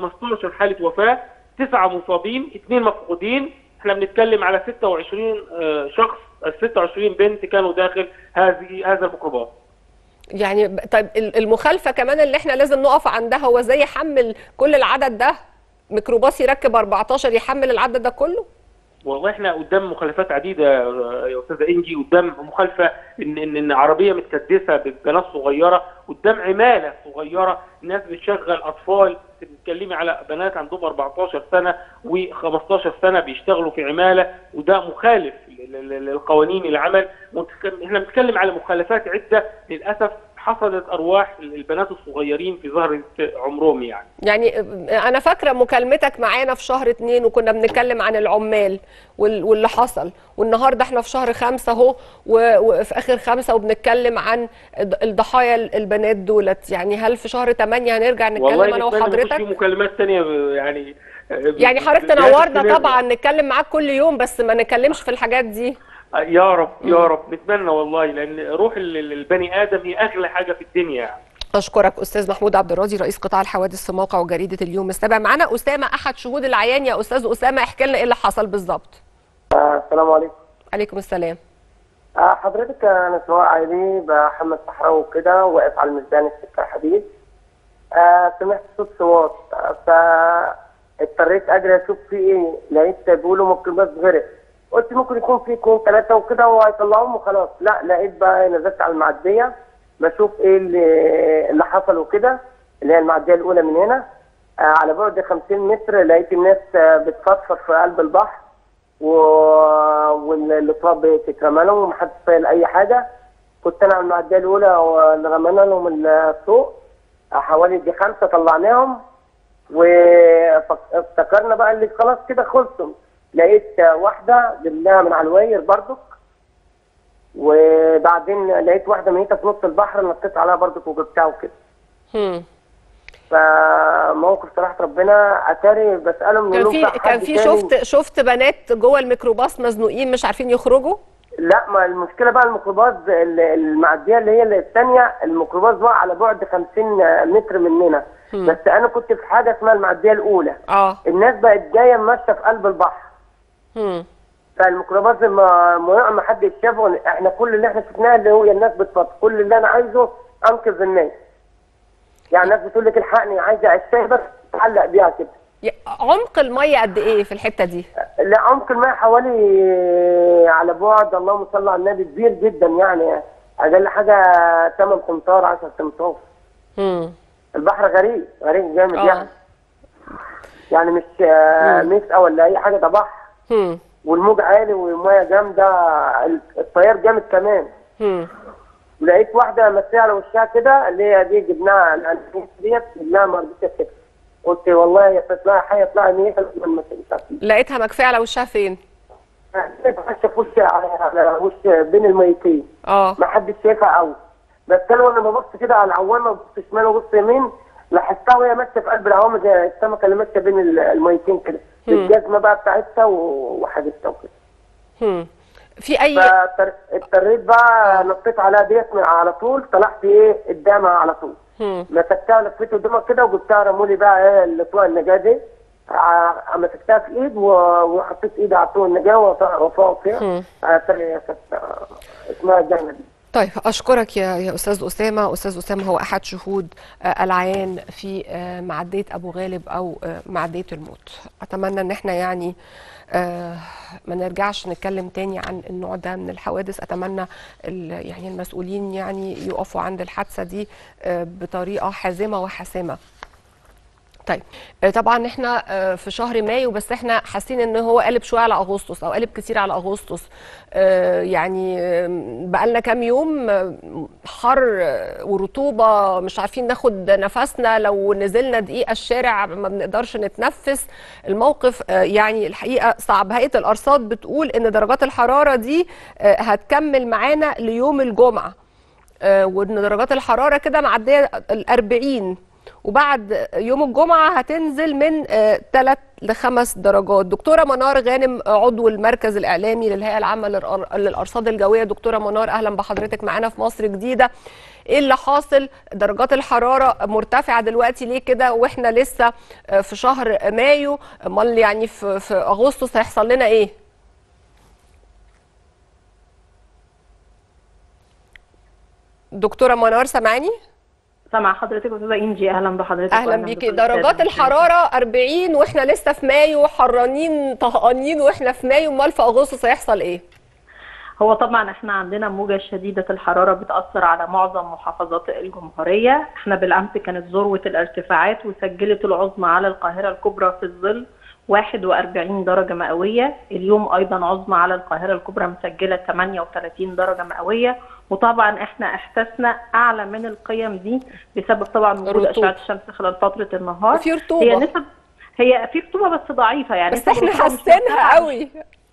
15 حاله وفاه تسعه مصابين اثنين مفقودين احنا بنتكلم على 26 آه، شخص ال 26 بنت كانوا داخل هذه هذا الميكروباص يعني ب- طيب ال- المخالفه كمان اللي احنا لازم نقف عندها هو ازاي يحمل كل العدد ده ميكروباص يركب 14 يحمل العدد ده كله والله احنا قدام مخالفات عديده آه، يا استاذه انجي قدام مخالفه ان ان ان عربيه متكدسه ببنات صغيره قدام عماله صغيره الناس بتشغل اطفال بتتكلمي على بنات عندهم 14 سنه و15 سنه بيشتغلوا في عماله وده مخالف ل- ل- للقوانين العمل متك- احنا بنتكلم على مخالفات عده للاسف حصدت ارواح البنات الصغيرين في ظهر عمرهم يعني يعني انا فاكره مكالمتك معانا في شهر اتنين وكنا بنتكلم عن العمال وال- واللي حصل والنهارده احنا في شهر خمسة اهو و- وفي اخر خمسة وبنتكلم عن الض- الضحايا البنات دولت يعني هل في شهر تمانية هنرجع نتكلم والله انا نتمنى ما يكونش وحضرتك في مكالمات ثانيه يعني يعني حضرتك بهذا تنورنا السيناريو. طبعا نتكلم معاك كل يوم بس ما نتكلمش في الحاجات دي يا رب يا رب نتمنى والله لان روح ال- ال- البني ادم هي اغلى حاجه في الدنيا يعني. اشكرك استاذ محمود عبد الراضي رئيس قطاع الحوادث في موقع وجريده اليوم السابع معانا اسامه احد شهود العيان يا استاذ اسامه احكي لنا ايه اللي حصل بالظبط آه، السلام عليكم عليكم السلام آه، حضرتك انا سواق عائلي بحمد صحراوي وكده واقف على الميزان السكه الحديد آه، سمعت صوت صوت آه، فاضطريت اجري اشوف في ايه لقيت بيقولوا ممكن بس غرق قلت ممكن يكون في اثنين ثلاثه وكده وهيطلعوهم وخلاص لا لقيت بقى نزلت على المعديه بشوف ايه اللي, اللي حصل وكده اللي هي المعديه الاولى من هنا آه، على بعد 50 متر لقيت الناس آه، بتفضفض في قلب البحر و... والاطراف بتترمى لهم ومحدش فاهم اي حاجه كنت انا على المعديه الاولى واللي رمينا لهم السوق حوالي دي خمسه طلعناهم وافتكرنا بقى اللي خلاص كده خلصوا لقيت واحده جبناها من على الواير برضك وبعدين لقيت واحده ميته في نص البحر نطيت عليها برضك وجبتها وكده هم. فموقف صراحه ربنا اتاري بسالهم كان نقول في لهم كان حد في تاني؟ شفت شفت بنات جوه الميكروباص مزنوقين مش عارفين يخرجوا لا ما المشكله بقى الميكروباص ال- المعديه اللي هي الثانيه الميكروباص بقى على بعد 50 متر مننا بس انا كنت في حاجه اسمها المعديه الاولى اه الناس بقت جايه ماشيه في قلب البحر هم. فالميكروباص ما ما يقع ما حد شافه احنا كل اللي احنا شفناه اللي هو الناس بتفضل كل اللي انا عايزه انقذ الناس يعني الناس بتقول لك الحقني عايزه عشايه بس تعلق بيها كده يا- عمق الميه قد ايه في الحته دي لا عمق الماء حوالي على بعد اللهم صل على النبي كبير جدا يعني اقل حاجه 8 امتار 10 امتار هم. البحر غريب غريب جامد آه. يعني يعني مش آه، مسقه ولا اي حاجه ده بحر هم. والموج عالي والميه جامده التيار جامد كمان هم. ولقيت واحده مسيه على وشها كده اللي هي دي جبناها الانفيس ديت جبناها ما رضيتش كده قلت والله يا تطلعي حيه اطلعي ميته لما ما تنساش لقيتها مكفيه على وشها فين ماشيه في وش على وش بين الميتين اه ما حدش شايفها قوي بس انا وانا ببص كده على العوامه ببص شمال وببص يمين لاحظتها وهي ماشيه في قلب العوامه زي السمكه اللي ماشيه بين ال- الميتين كده بالجزمه بقى بتاعتها و- وحاجتها وكده هم. في اي فاضطريت بقى نطيت عليها ديت من على طول طلعت ايه قدامها على طول هم. مسكتها لفيت قدامها كده وجبتها رمولي بقى ايه اللي طوق النجاه دي ع- مسكتها في ايد و- وحطيت ايدي على طوق النجاه وفوق فيها هم. آه، تاني كانت، آه، اسمها جنة دي طيب اشكرك يا يا استاذ اسامه استاذ اسامه هو احد شهود آه، العيان في آه، معديه ابو غالب او آه، معديه الموت اتمنى ان احنا يعني آه، ما نرجعش نتكلم تاني عن النوع ده من الحوادث اتمنى ال- يعني المسؤولين يعني يقفوا عند الحادثه دي آه، بطريقه حازمه وحاسمه طيب آه، طبعا احنا آه، في شهر مايو بس احنا حاسين ان هو قلب شويه على اغسطس او قلب كتير على اغسطس آه، يعني آه، بقالنا كام يوم آه، حر آه، ورطوبه مش عارفين ناخد نفسنا لو نزلنا دقيقه الشارع ما بنقدرش نتنفس الموقف آه، يعني الحقيقه صعب هيئه الارصاد بتقول ان درجات الحراره دي آه، هتكمل معانا ليوم الجمعه آه، وان درجات الحراره كده معديه ال 40 وبعد يوم الجمعه هتنزل من 3 ل 5 درجات دكتوره منار غانم آه، عضو المركز الاعلامي للهيئه العامه للأر- للارصاد الجويه دكتوره منار اهلا بحضرتك معانا في مصر جديده ايه اللي حاصل درجات الحراره مرتفعه دلوقتي ليه كده واحنا لسه آه، في شهر مايو امال يعني في في اغسطس هيحصل لنا ايه دكتوره منار سامعاني سامعة حضرتك استاذة انجي اهلا بحضرتك اهلا وأهلاً بيكي بكل درجات السادة الحراره 40 واحنا لسه في مايو حرانين طهقانين واحنا في مايو امال في اغسطس هيحصل ايه هو طبعا احنا عندنا موجة شديدة الحرارة بتأثر على معظم محافظات الجمهورية احنا بالأمس كانت ذروة الارتفاعات وسجلت العظمى على القاهرة الكبرى في الظل 41 درجة مئوية اليوم أيضا عظمى على القاهرة الكبرى مسجلة 38 درجة مئوية وطبعا احنا احساسنا أعلى من القيم دي بسبب طبعا وجود الرطوبة. أشعة الشمس خلال فترة النهار وفي هي رطوبه نسب هي في رطوبة بس ضعيفة يعني بس نسب احنا الرطوبة مش حاسينها مرتفعة قوي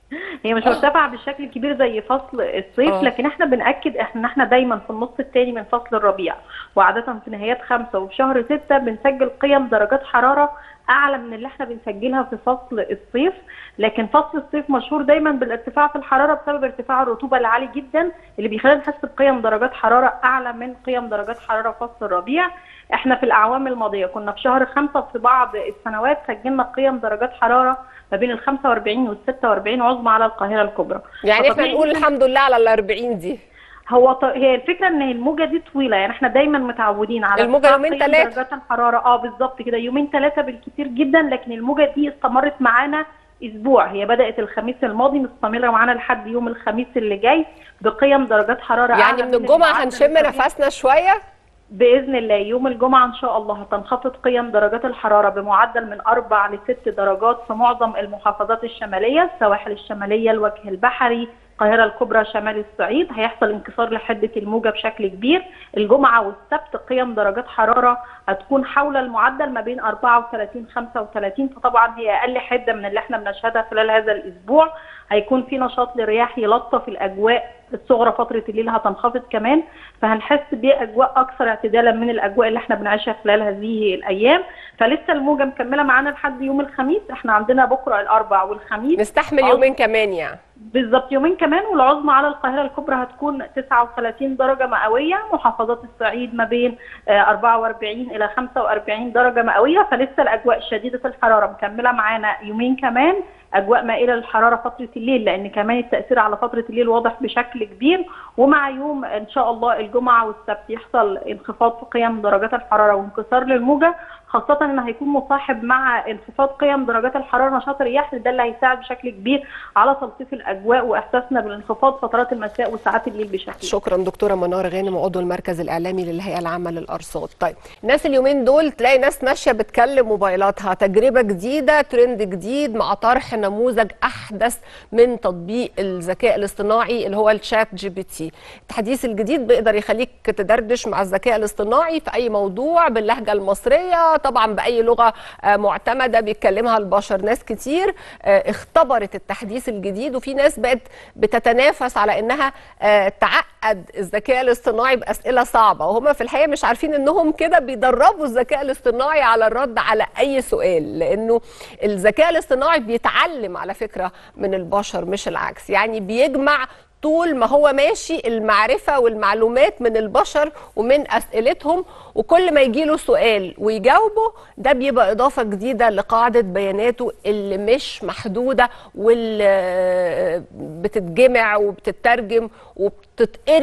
هي مش مرتفعه بشكل كبير زي فصل الصيف آه. لكن احنا بناكد احنا احنا دايما في النص الثاني من فصل الربيع وعاده في نهايات خمسه وفي شهر سته بنسجل قيم درجات حراره اعلى من اللي احنا بنسجلها في فصل الصيف لكن فصل الصيف مشهور دايما بالارتفاع في الحراره بسبب ارتفاع الرطوبه العالي جدا اللي بيخلينا نحس بقيم درجات حراره اعلى من قيم درجات حراره فصل الربيع احنا في الاعوام الماضيه كنا في شهر خمسه في بعض السنوات سجلنا قيم درجات حراره ما بين ال 45 وال 46 عظمى على القاهره الكبرى يعني احنا فطبيعي نقول جداً- الحمد لله على ال 40 دي هو ط... هي الفكره ان الموجه دي طويله يعني احنا دايما متعودين على الموجة ارتفاع يومين قيم تلاتة. درجات الحراره اه بالظبط كده يومين ثلاثه بالكثير جدا لكن الموجه دي استمرت معانا اسبوع هي بدات الخميس الماضي مستمره معانا لحد يوم الخميس اللي جاي بقيم درجات حراره يعني أعلى من الجمعه المعدل هنشم الطبيعي. نفسنا شويه باذن الله يوم الجمعه ان شاء الله هتنخفض قيم درجات الحراره بمعدل من اربع لست درجات في معظم المحافظات الشماليه السواحل الشماليه الوجه البحري القاهره الكبرى شمال الصعيد هيحصل انكسار لحده الموجه بشكل كبير الجمعه والسبت قيم درجات حراره هتكون حول المعدل ما بين 34 35 فطبعا هي اقل حده من اللي احنا بنشهدها خلال هذا الاسبوع هيكون في نشاط للرياح يلطف الاجواء الصغرى فتره الليل هتنخفض كمان فهنحس باجواء اكثر اعتدالا من الاجواء اللي احنا بنعيشها خلال هذه الايام فلسه الموجه مكمله معانا لحد يوم الخميس احنا عندنا بكره الاربع والخميس نستحمل عظم- يومين كمان يعني بالظبط يومين كمان والعظمى على القاهره الكبرى هتكون 39 درجه مئويه محافظات الصعيد ما بين آه، 44 الى 45 درجه مئويه فلسه الاجواء شديده الحراره مكمله معانا يومين كمان اجواء مائله للحراره فتره الليل لان كمان التاثير على فتره الليل واضح بشكل كبير ومع يوم ان شاء الله الجمعه والسبت يحصل انخفاض في قيم درجات الحراره وانكسار للموجه خاصة ان هيكون مصاحب مع انخفاض قيم درجات الحرارة نشاط الرياح ده اللي هيساعد بشكل كبير على تلطيف الاجواء واحساسنا بالانخفاض فترات المساء وساعات الليل بشكل كبير. شكرا دكتوره منار غانم عضو المركز الاعلامي للهيئه العامه للارصاد طيب الناس اليومين دول تلاقي ناس ماشيه بتكلم موبايلاتها تجربه جديده ترند جديد مع طرح نموذج احدث من تطبيق الذكاء الاصطناعي اللي هو الشات جي بي تي التحديث الجديد بيقدر يخليك تدردش مع الذكاء الاصطناعي في اي موضوع باللهجه المصريه طبعا باي لغه آه، معتمده بيتكلمها البشر ناس كتير آه، اختبرت التحديث الجديد وفي ناس بقت بتتنافس على انها آه، تعقد الذكاء الاصطناعي باسئله صعبه وهم في الحقيقه مش عارفين انهم كده بيدربوا الذكاء الاصطناعي على الرد على اي سؤال لانه الذكاء الاصطناعي بيتعلم على فكره من البشر مش العكس يعني بيجمع طول ما هو ماشي المعرفة والمعلومات من البشر ومن أسئلتهم وكل ما يجيله سؤال ويجاوبه ده بيبقى إضافة جديدة لقاعدة بياناته اللي مش محدودة واللي بتتجمع وبتترجم وبتتقري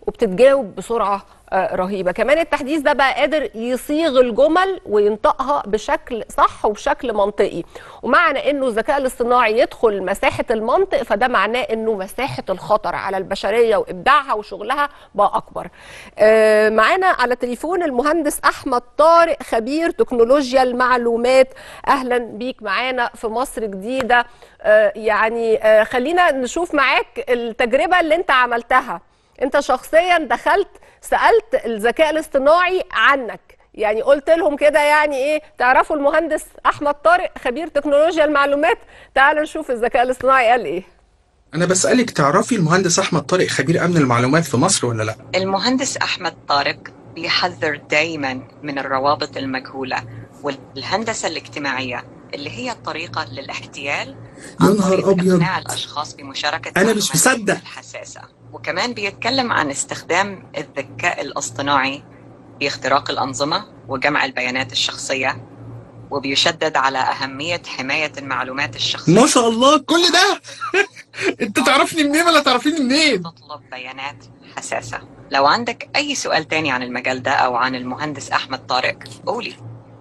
وبتتجاوب بسرعه آه، رهيبه كمان التحديث ده بقى قادر يصيغ الجمل وينطقها بشكل صح وبشكل منطقي ومعنى انه الذكاء الاصطناعي يدخل مساحه المنطق فده معناه انه مساحه الخطر على البشريه وابداعها وشغلها بقى اكبر آه، معانا على تليفون المهندس احمد طارق خبير تكنولوجيا المعلومات اهلا بيك معانا في مصر جديده آه، يعني آه، خلينا نشوف معاك التجربه اللي انت عملتها انت شخصيا دخلت سالت الذكاء الاصطناعي عنك يعني قلت لهم كده يعني ايه تعرفوا المهندس احمد طارق خبير تكنولوجيا المعلومات تعالوا نشوف الذكاء الاصطناعي قال ايه أنا بسألك تعرفي المهندس أحمد طارق خبير أمن المعلومات في مصر ولا لأ؟ المهندس أحمد طارق بيحذر دايما من الروابط المجهولة والهندسة الاجتماعية اللي هي الطريقة للاحتيال يا عن نهار طريق أبيض. إقناع الأشخاص بمشاركة أنا مش معلومات مصدق. الحساسة وكمان بيتكلم عن استخدام الذكاء الاصطناعي في اختراق الأنظمة وجمع البيانات الشخصية وبيشدد على أهمية حماية المعلومات الشخصية ما شاء الله كل ده أنت تعرفني منين ولا تعرفيني منين؟ تطلب بيانات حساسة لو عندك أي سؤال تاني عن المجال ده أو عن المهندس أحمد طارق قولي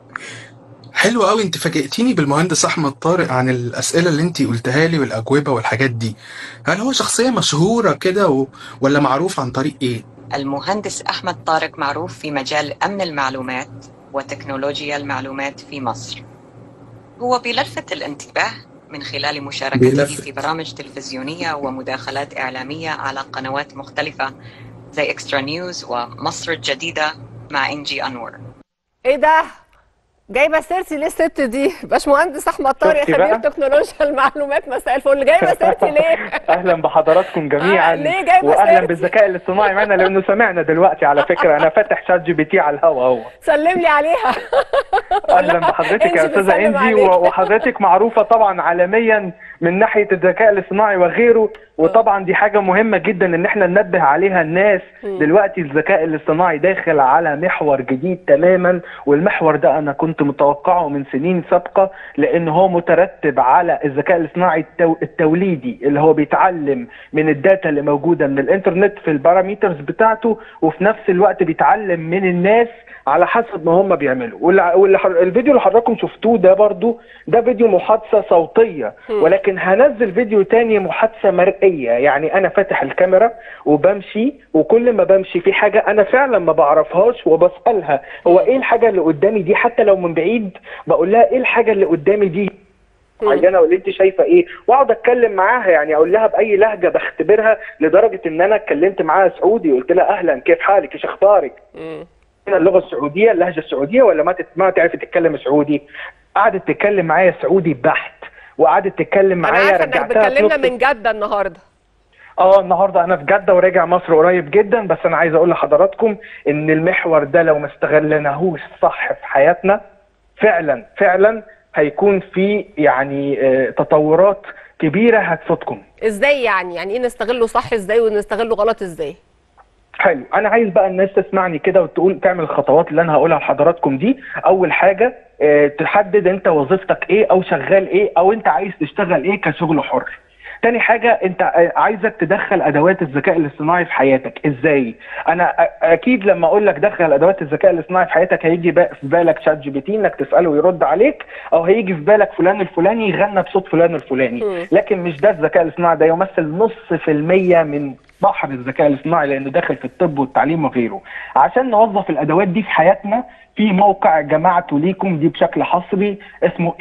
حلو قوي أنت فاجئتيني بالمهندس أحمد طارق عن الأسئلة اللي أنت قلتها لي والأجوبة والحاجات دي هل هو شخصية مشهورة كده و... ولا معروف عن طريق إيه؟ المهندس أحمد طارق معروف في مجال أمن المعلومات وتكنولوجيا المعلومات في مصر هو بيلفت الانتباه من خلال مشاركته بيلفت. في برامج تلفزيونية ومداخلات إعلامية على قنوات مختلفة زي إكسترا نيوز ومصر الجديدة مع إنجي أنور ايه ده جايبه سيرتي ليه الست دي باشمهندس احمد طارق شفتي خبير بقى؟ تكنولوجيا المعلومات مساء الفل جايبه سيرتي ليه اهلا بحضراتكم جميعا آه، ليه جايبة واهلا سيرتي؟ بالذكاء الاصطناعي معنا لانه سمعنا دلوقتي على فكره انا فاتح شات جي بي تي على الهوا اهو سلم لي عليها اهلا بحضرتك إنجي يا استاذه بتسلم انجي عليك. و- وحضرتك معروفه طبعا عالميا من ناحيه الذكاء الاصطناعي وغيره وطبعا دي حاجه مهمه جدا ان احنا ننبه عليها الناس دلوقتي الذكاء الاصطناعي داخل على محور جديد تماما والمحور ده انا كنت متوقعه من سنين سابقه لان هو مترتب على الذكاء الاصطناعي التو... التوليدي اللي هو بيتعلم من الداتا اللي موجوده من الانترنت في الباراميترز بتاعته وفي نفس الوقت بيتعلم من الناس على حسب ما هم بيعملوا واللي واللي حر- الفيديو اللي حضراتكم شفتوه ده برضو ده فيديو محادثه صوتيه ولكن هنزل فيديو تاني محادثه مرئيه يعني انا فاتح الكاميرا وبمشي وكل ما بمشي في حاجه انا فعلا ما بعرفهاش وبسالها هو ايه الحاجه اللي قدامي دي حتى لو من بعيد بقول لها ايه الحاجه اللي قدامي دي معينه واللي انت شايفه ايه واقعد اتكلم معاها يعني اقول لها باي لهجه بختبرها لدرجه ان انا اتكلمت معاها سعودي قلت لها اهلا كيف حالك ايش اخبارك هنا اللغه السعوديه اللهجه السعوديه ولا ما تت... ما تعرفي تتكلم سعودي قعدت تتكلم معايا سعودي بحت وقعدت تتكلم انا معايا عارفه انك رجعتها في بتكلمنا نص من جده النهارده اه النهارده انا في جده وراجع مصر قريب جدا بس انا عايز اقول لحضراتكم ان المحور ده لو ما استغلناهوش صح في حياتنا فعلا فعلا هيكون في يعني آه، تطورات كبيره هتفوتكم ازاي يعني يعني ايه نستغله صح ازاي ونستغله غلط ازاي حلو انا عايز بقى الناس تسمعني كده وتقول تعمل الخطوات اللي انا هقولها لحضراتكم دي اول حاجه آه، تحدد انت وظيفتك ايه او شغال ايه او انت عايز تشتغل ايه كشغل حر تاني حاجة انت آه، عايزك تدخل ادوات الذكاء الاصطناعي في حياتك ازاي انا أ- اكيد لما اقول لك دخل ادوات الذكاء الاصطناعي في حياتك هيجي بقى في بالك شات جي بي تي انك تساله ويرد عليك او هيجي في بالك فلان الفلاني يغنى بصوت فلان الفلاني لكن مش ده الذكاء الاصطناعي ده يمثل نص في المية من بحر الذكاء الاصطناعي لانه داخل في الطب والتعليم وغيره عشان نوظف الادوات دي في حياتنا في موقع جمعته ليكم دي بشكل حصري اسمه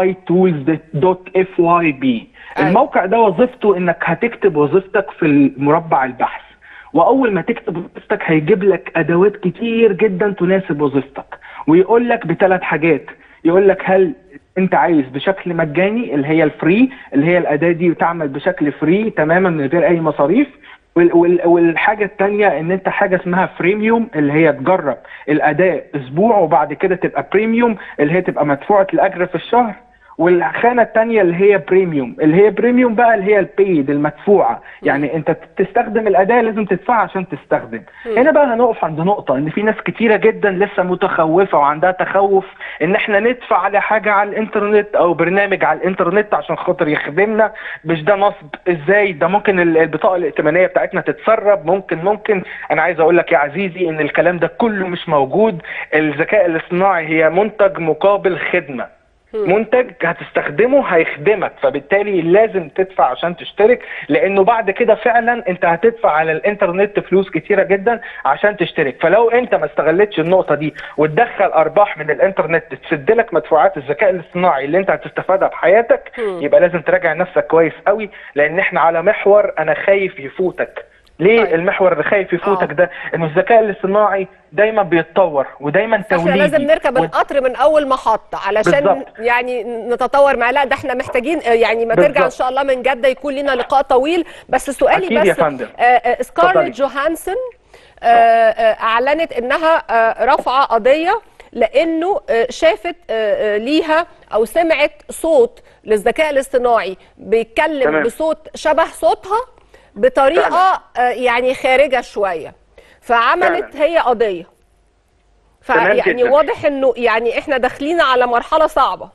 aitools.fyb الموقع ده وظيفته انك هتكتب وظيفتك في المربع البحث واول ما تكتب وظيفتك هيجيب لك ادوات كتير جدا تناسب وظيفتك ويقول لك بثلاث حاجات يقول لك هل انت عايز بشكل مجاني اللي هي الفري اللي هي الاداه دي تعمل بشكل فري تماما من غير اي مصاريف وال- وال- والحاجه الثانيه ان انت حاجه اسمها فريميوم اللي هي تجرب الاداه اسبوع وبعد كده تبقى بريميوم اللي هي تبقى مدفوعه الاجر في الشهر والخانه الثانيه اللي هي بريميوم اللي هي بريميوم بقى اللي هي البيد المدفوعه يعني انت تستخدم الاداه لازم تدفع عشان تستخدم هنا بقى هنقف عند نقطه ان في ناس كتيره جدا لسه متخوفه وعندها تخوف ان احنا ندفع على حاجه على الانترنت او برنامج على الانترنت عشان خاطر يخدمنا مش ده نصب ازاي ده ممكن ال- البطاقه الائتمانيه بتاعتنا تتسرب ممكن ممكن انا عايز اقول لك يا عزيزي ان الكلام ده كله مش موجود الذكاء الاصطناعي هي منتج مقابل خدمه منتج هتستخدمه هيخدمك فبالتالي لازم تدفع عشان تشترك لانه بعد كده فعلا انت هتدفع على الانترنت فلوس كتيره جدا عشان تشترك فلو انت ما استغلتش النقطه دي وتدخل ارباح من الانترنت تسد لك مدفوعات الذكاء الاصطناعي اللي انت هتستفادها في حياتك يبقى لازم تراجع نفسك كويس قوي لان احنا على محور انا خايف يفوتك ليه طيب. المحور اللي خايف يفوتك آه. ده انه الذكاء الاصطناعي دايما بيتطور ودايما احنا توليدي لازم نركب و- القطر من اول محطه علشان بالظبط. يعني نتطور معاه لا ده احنا محتاجين آه، يعني ما ترجع ان بالظبط. شاء الله من جده يكون لنا لقاء طويل بس سؤالي أكيد بس يا فندم. آه، آه، سكارلت اتفضلي. جوهانسون آه، آه، اعلنت انها آه، رافعه قضيه لانه آه، شافت آه، آه، ليها او سمعت صوت للذكاء الاصطناعي بيتكلم تمام. بصوت شبه صوتها بطريقه آه، يعني خارجه شويه فعملت هي قضيه تمام فيعني جداً. واضح انه يعني احنا داخلين على مرحله صعبه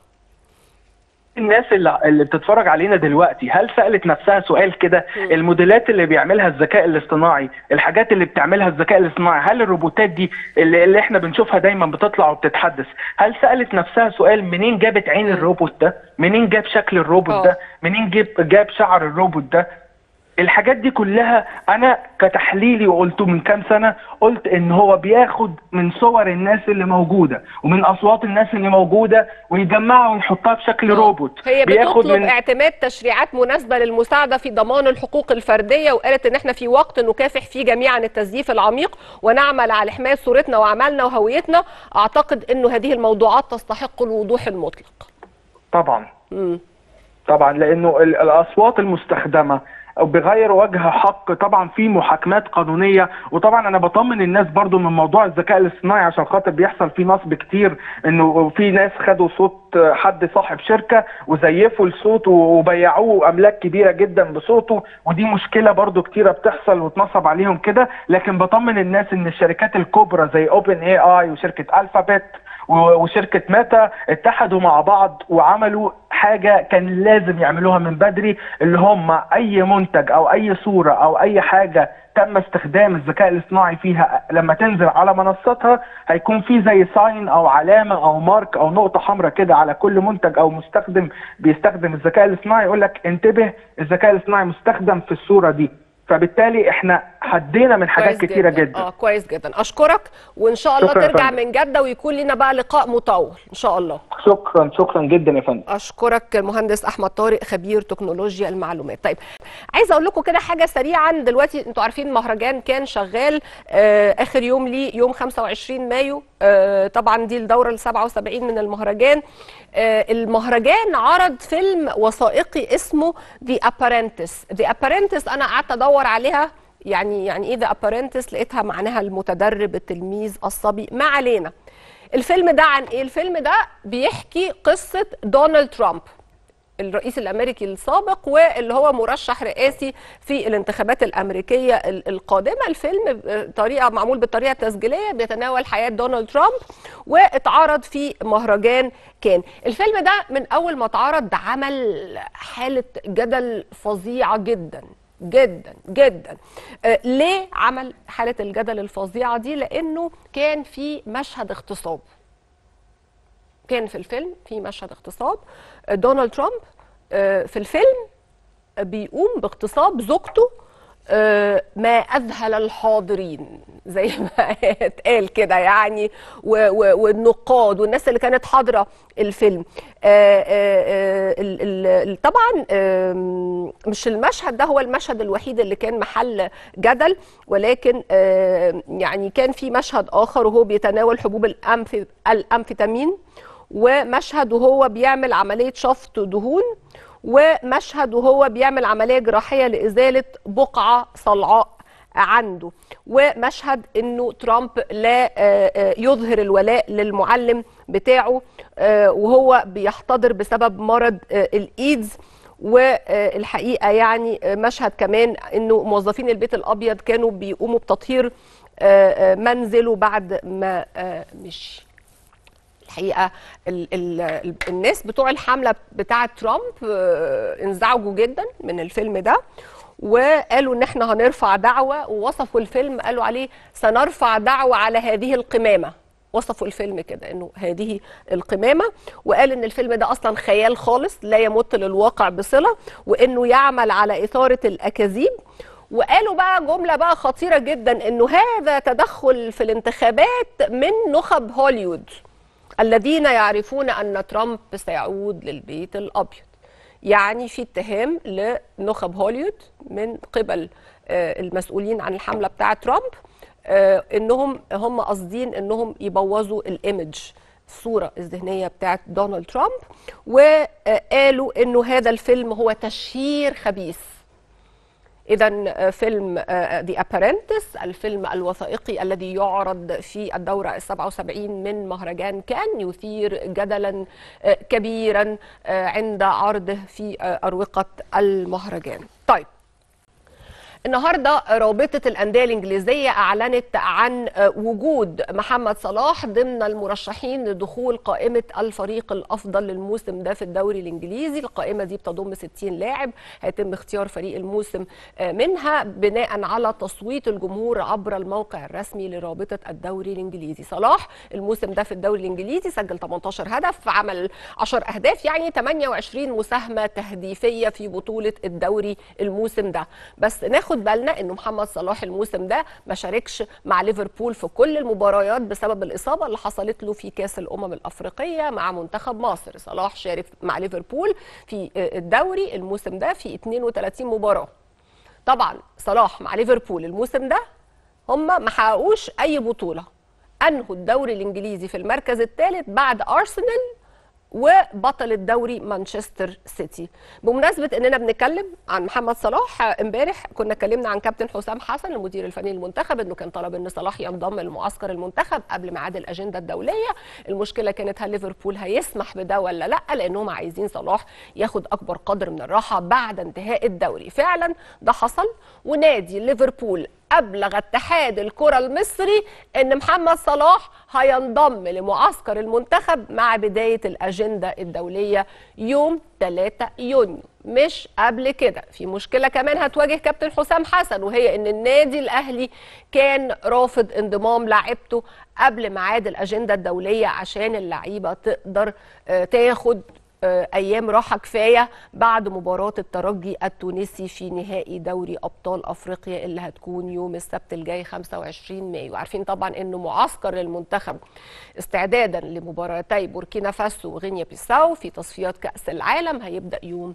الناس اللي, اللي بتتفرج علينا دلوقتي هل سألت نفسها سؤال كده الموديلات اللي بيعملها الذكاء الاصطناعي الحاجات اللي بتعملها الذكاء الاصطناعي هل الروبوتات دي اللي, اللي احنا بنشوفها دايما بتطلع وبتتحدث هل سألت نفسها سؤال منين جابت عين الروبوت ده منين جاب شكل الروبوت آه. ده منين جاب جاب شعر الروبوت ده الحاجات دي كلها انا كتحليلي وقلته من كام سنه قلت ان هو بياخد من صور الناس اللي موجوده ومن اصوات الناس اللي موجوده ويجمعها ويحطها في شكل روبوت هي بياخد بتطلب من اعتماد تشريعات مناسبه للمساعده في ضمان الحقوق الفرديه وقالت ان احنا في وقت نكافح فيه جميعا التزييف العميق ونعمل على حمايه صورتنا وعملنا وهويتنا اعتقد انه هذه الموضوعات تستحق الوضوح المطلق طبعا مم. طبعا لانه ال- الاصوات المستخدمه أو بغير وجه حق طبعا في محاكمات قانونيه وطبعا انا بطمن الناس برضو من موضوع الذكاء الاصطناعي عشان خاطر بيحصل فيه نصب كتير انه في ناس خدوا صوت حد صاحب شركه وزيفوا الصوت وبيعوه املاك كبيره جدا بصوته ودي مشكله برضو كتيره بتحصل واتنصب عليهم كده لكن بطمن الناس ان الشركات الكبرى زي اوبن اي اي وشركه الفابت و- وشركه ميتا اتحدوا مع بعض وعملوا حاجه كان لازم يعملوها من بدري اللي هم اي منتج او اي صوره او اي حاجه تم استخدام الذكاء الاصطناعي فيها لما تنزل على منصتها هيكون في زي ساين او علامه او مارك او نقطه حمراء كده على كل منتج او مستخدم بيستخدم الذكاء الاصطناعي يقول لك انتبه الذكاء الاصطناعي مستخدم في الصوره دي فبالتالي احنا حدينا من حاجات كويس كتيره جدا اه كويس جدا اشكرك وان شاء الله شكراً يا ترجع فندم. من جده ويكون لنا بقى لقاء مطول ان شاء الله شكرا شكرا جدا يا فندم اشكرك المهندس احمد طارق خبير تكنولوجيا المعلومات طيب عايزه اقول لكم كده حاجه سريعا دلوقتي انتوا عارفين مهرجان كان شغال آه اخر يوم ليه يوم 25 مايو آه طبعا دي الدوره ال 77 من المهرجان آه المهرجان عرض فيلم وثائقي اسمه ذا ابارنتس ذا ابارنتس انا قعدت ادور عليها يعني يعني ايه ذا ابارنتس لقيتها معناها المتدرب التلميذ الصبي ما علينا الفيلم ده عن ايه الفيلم ده بيحكي قصه دونالد ترامب الرئيس الامريكي السابق واللي هو مرشح رئاسي في الانتخابات الامريكيه ال- القادمه الفيلم بطريقه معمول بالطريقه التسجيليه بيتناول حياه دونالد ترامب واتعرض في مهرجان كان الفيلم ده من اول ما اتعرض عمل حاله جدل فظيعه جدا جدا جدا آه ليه عمل حاله الجدل الفظيعه دي لانه كان في مشهد اغتصاب كان في الفيلم في مشهد اغتصاب آه، دونالد ترامب آه، في الفيلم بيقوم باغتصاب زوجته آه، ما اذهل الحاضرين زي ما اتقال كده يعني و- و- والنقاد والناس اللي كانت حاضره الفيلم آه، آه، آه، ال- ال- ال- طبعا آم، مش المشهد ده هو المشهد الوحيد اللي كان محل جدل ولكن آه، يعني كان في مشهد اخر وهو بيتناول حبوب الأمف الامفيتامين ومشهد وهو بيعمل عمليه شفط دهون ومشهد وهو بيعمل عمليه جراحيه لازاله بقعه صلعاء عنده ومشهد انه ترامب لا آه، آه، يظهر الولاء للمعلم بتاعه آه، وهو بيحتضر بسبب مرض آه، الايدز والحقيقه يعني آه، مشهد كمان انه موظفين البيت الابيض كانوا بيقوموا بتطهير آه، آه، منزله بعد ما آه، مشي الحقيقه ال ال ال الناس بتوع الحمله بتاعه ترامب آه، انزعجوا جدا من الفيلم ده وقالوا ان احنا هنرفع دعوه ووصفوا الفيلم قالوا عليه سنرفع دعوه على هذه القمامه وصفوا الفيلم كده انه هذه القمامه وقال ان الفيلم ده اصلا خيال خالص لا يمت للواقع بصله وانه يعمل على اثاره الاكاذيب وقالوا بقى جمله بقى خطيره جدا انه هذا تدخل في الانتخابات من نخب هوليوود الذين يعرفون ان ترامب سيعود للبيت الابيض يعني في اتهام لنخب هوليوود من قبل آه، المسؤولين عن الحمله بتاعه ترامب آه، انهم هم قاصدين انهم يبوظوا الايمج الصوره الذهنيه بتاعه دونالد ترامب وقالوا انه هذا الفيلم هو تشهير خبيث إذا فيلم ذا أبارنتس الفيلم الوثائقي الذي يعرض في الدورة ال 77 من مهرجان كان يثير جدلا آه، كبيرا آه، عند عرضه في آه، أروقة المهرجان طيب النهارده رابطه الانديه الانجليزيه اعلنت عن وجود محمد صلاح ضمن المرشحين لدخول قائمه الفريق الافضل للموسم ده في الدوري الانجليزي، القائمه دي بتضم 60 لاعب هيتم اختيار فريق الموسم منها بناء على تصويت الجمهور عبر الموقع الرسمي لرابطه الدوري الانجليزي. صلاح الموسم ده في الدوري الانجليزي سجل 18 هدف، عمل 10 اهداف يعني 28 مساهمه تهديفيه في بطوله الدوري الموسم ده، بس ناخد ناخد بالنا انه محمد صلاح الموسم ده ما شاركش مع ليفربول في كل المباريات بسبب الاصابه اللي حصلت له في كاس الامم الافريقيه مع منتخب مصر صلاح شارك مع ليفربول في الدوري الموسم ده في 32 مباراه طبعا صلاح مع ليفربول الموسم ده هم ما حققوش اي بطوله انهوا الدوري الانجليزي في المركز الثالث بعد ارسنال وبطل الدوري مانشستر سيتي بمناسبه اننا بنتكلم عن محمد صلاح امبارح كنا اتكلمنا عن كابتن حسام حسن المدير الفني للمنتخب انه كان طلب ان صلاح ينضم لمعسكر المنتخب قبل ميعاد الاجنده الدوليه المشكله كانت هل ليفربول هيسمح بده ولا لا لانهم عايزين صلاح ياخد اكبر قدر من الراحه بعد انتهاء الدوري فعلا ده حصل ونادي ليفربول أبلغ اتحاد الكرة المصري أن محمد صلاح هينضم لمعسكر المنتخب مع بداية الأجندة الدولية يوم 3 يونيو مش قبل كده في مشكلة كمان هتواجه كابتن حسام حسن وهي أن النادي الأهلي كان رافض انضمام لاعبته قبل ميعاد الأجندة الدولية عشان اللعيبة تقدر تاخد ايام راحه كفايه بعد مباراه الترجي التونسي في نهائي دوري ابطال افريقيا اللي هتكون يوم السبت الجاي 25 مايو عارفين طبعا انه معسكر المنتخب استعدادا لمباراتي بوركينا فاسو وغينيا بيساو في تصفيات كاس العالم هيبدا يوم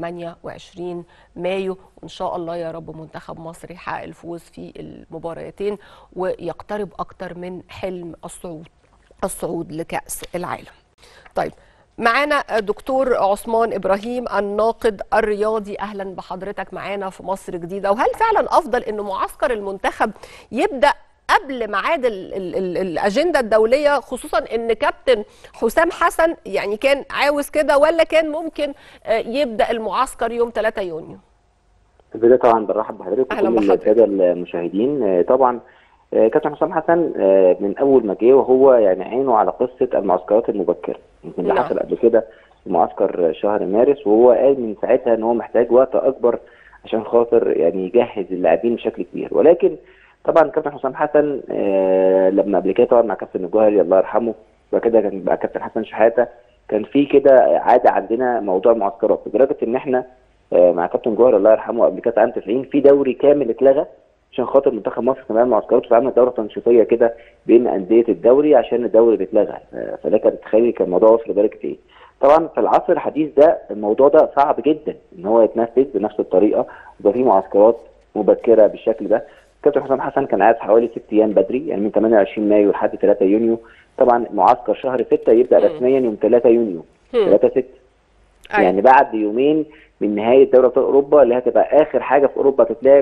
28 مايو وان شاء الله يا رب منتخب مصر يحقق الفوز في المباراتين ويقترب اكتر من حلم الصعود الصعود لكاس العالم طيب معانا دكتور عثمان ابراهيم الناقد الرياضي اهلا بحضرتك معانا في مصر جديده وهل فعلا افضل انه معسكر المنتخب يبدا قبل ميعاد الاجنده الدوليه خصوصا ان كابتن حسام حسن يعني كان عاوز كده ولا كان ممكن يبدا المعسكر يوم 3 يونيو في البدايه طبعا برحب بحضرتك وكل الساده المشاهدين طبعا كابتن حسام حسن من اول ما جه وهو يعني عينه على قصه المعسكرات المبكره يمكن ده حصل قبل كده في معسكر شهر مارس وهو قال من ساعتها ان هو محتاج وقت اكبر عشان خاطر يعني يجهز اللاعبين بشكل كبير ولكن طبعا كابتن حسام حسن لما قبل كده طبعا مع كابتن الجوهري الله يرحمه وبعد كده كان مع كابتن حسن شحاته كان في كده عاده عندنا موضوع المعسكرات لدرجه ان احنا مع كابتن جوهر الله يرحمه قبل كده عام 90 في دوري كامل اتلغى عشان خاطر منتخب مصر كان بيعمل معسكرات وعمل دوره تنشيطيه كده بين انديه الدوري عشان الدوري بيتلغى فلك ان تتخيلي كان الموضوع وصل لدرجه ايه. طبعا في العصر الحديث ده الموضوع ده صعب جدا ان هو يتنفذ بنفس الطريقه يبقى في معسكرات مبكره بالشكل ده. كابتن حسام حسن كان قاعد حوالي ست ايام بدري يعني من 28 مايو لحد 3 يونيو طبعا معسكر شهر 6 يبدا رسميا يوم 3 يونيو 3 6 يعني بعد يومين من نهايه دوري ابطال اوروبا اللي هتبقى اخر حاجه في اوروبا تتلعب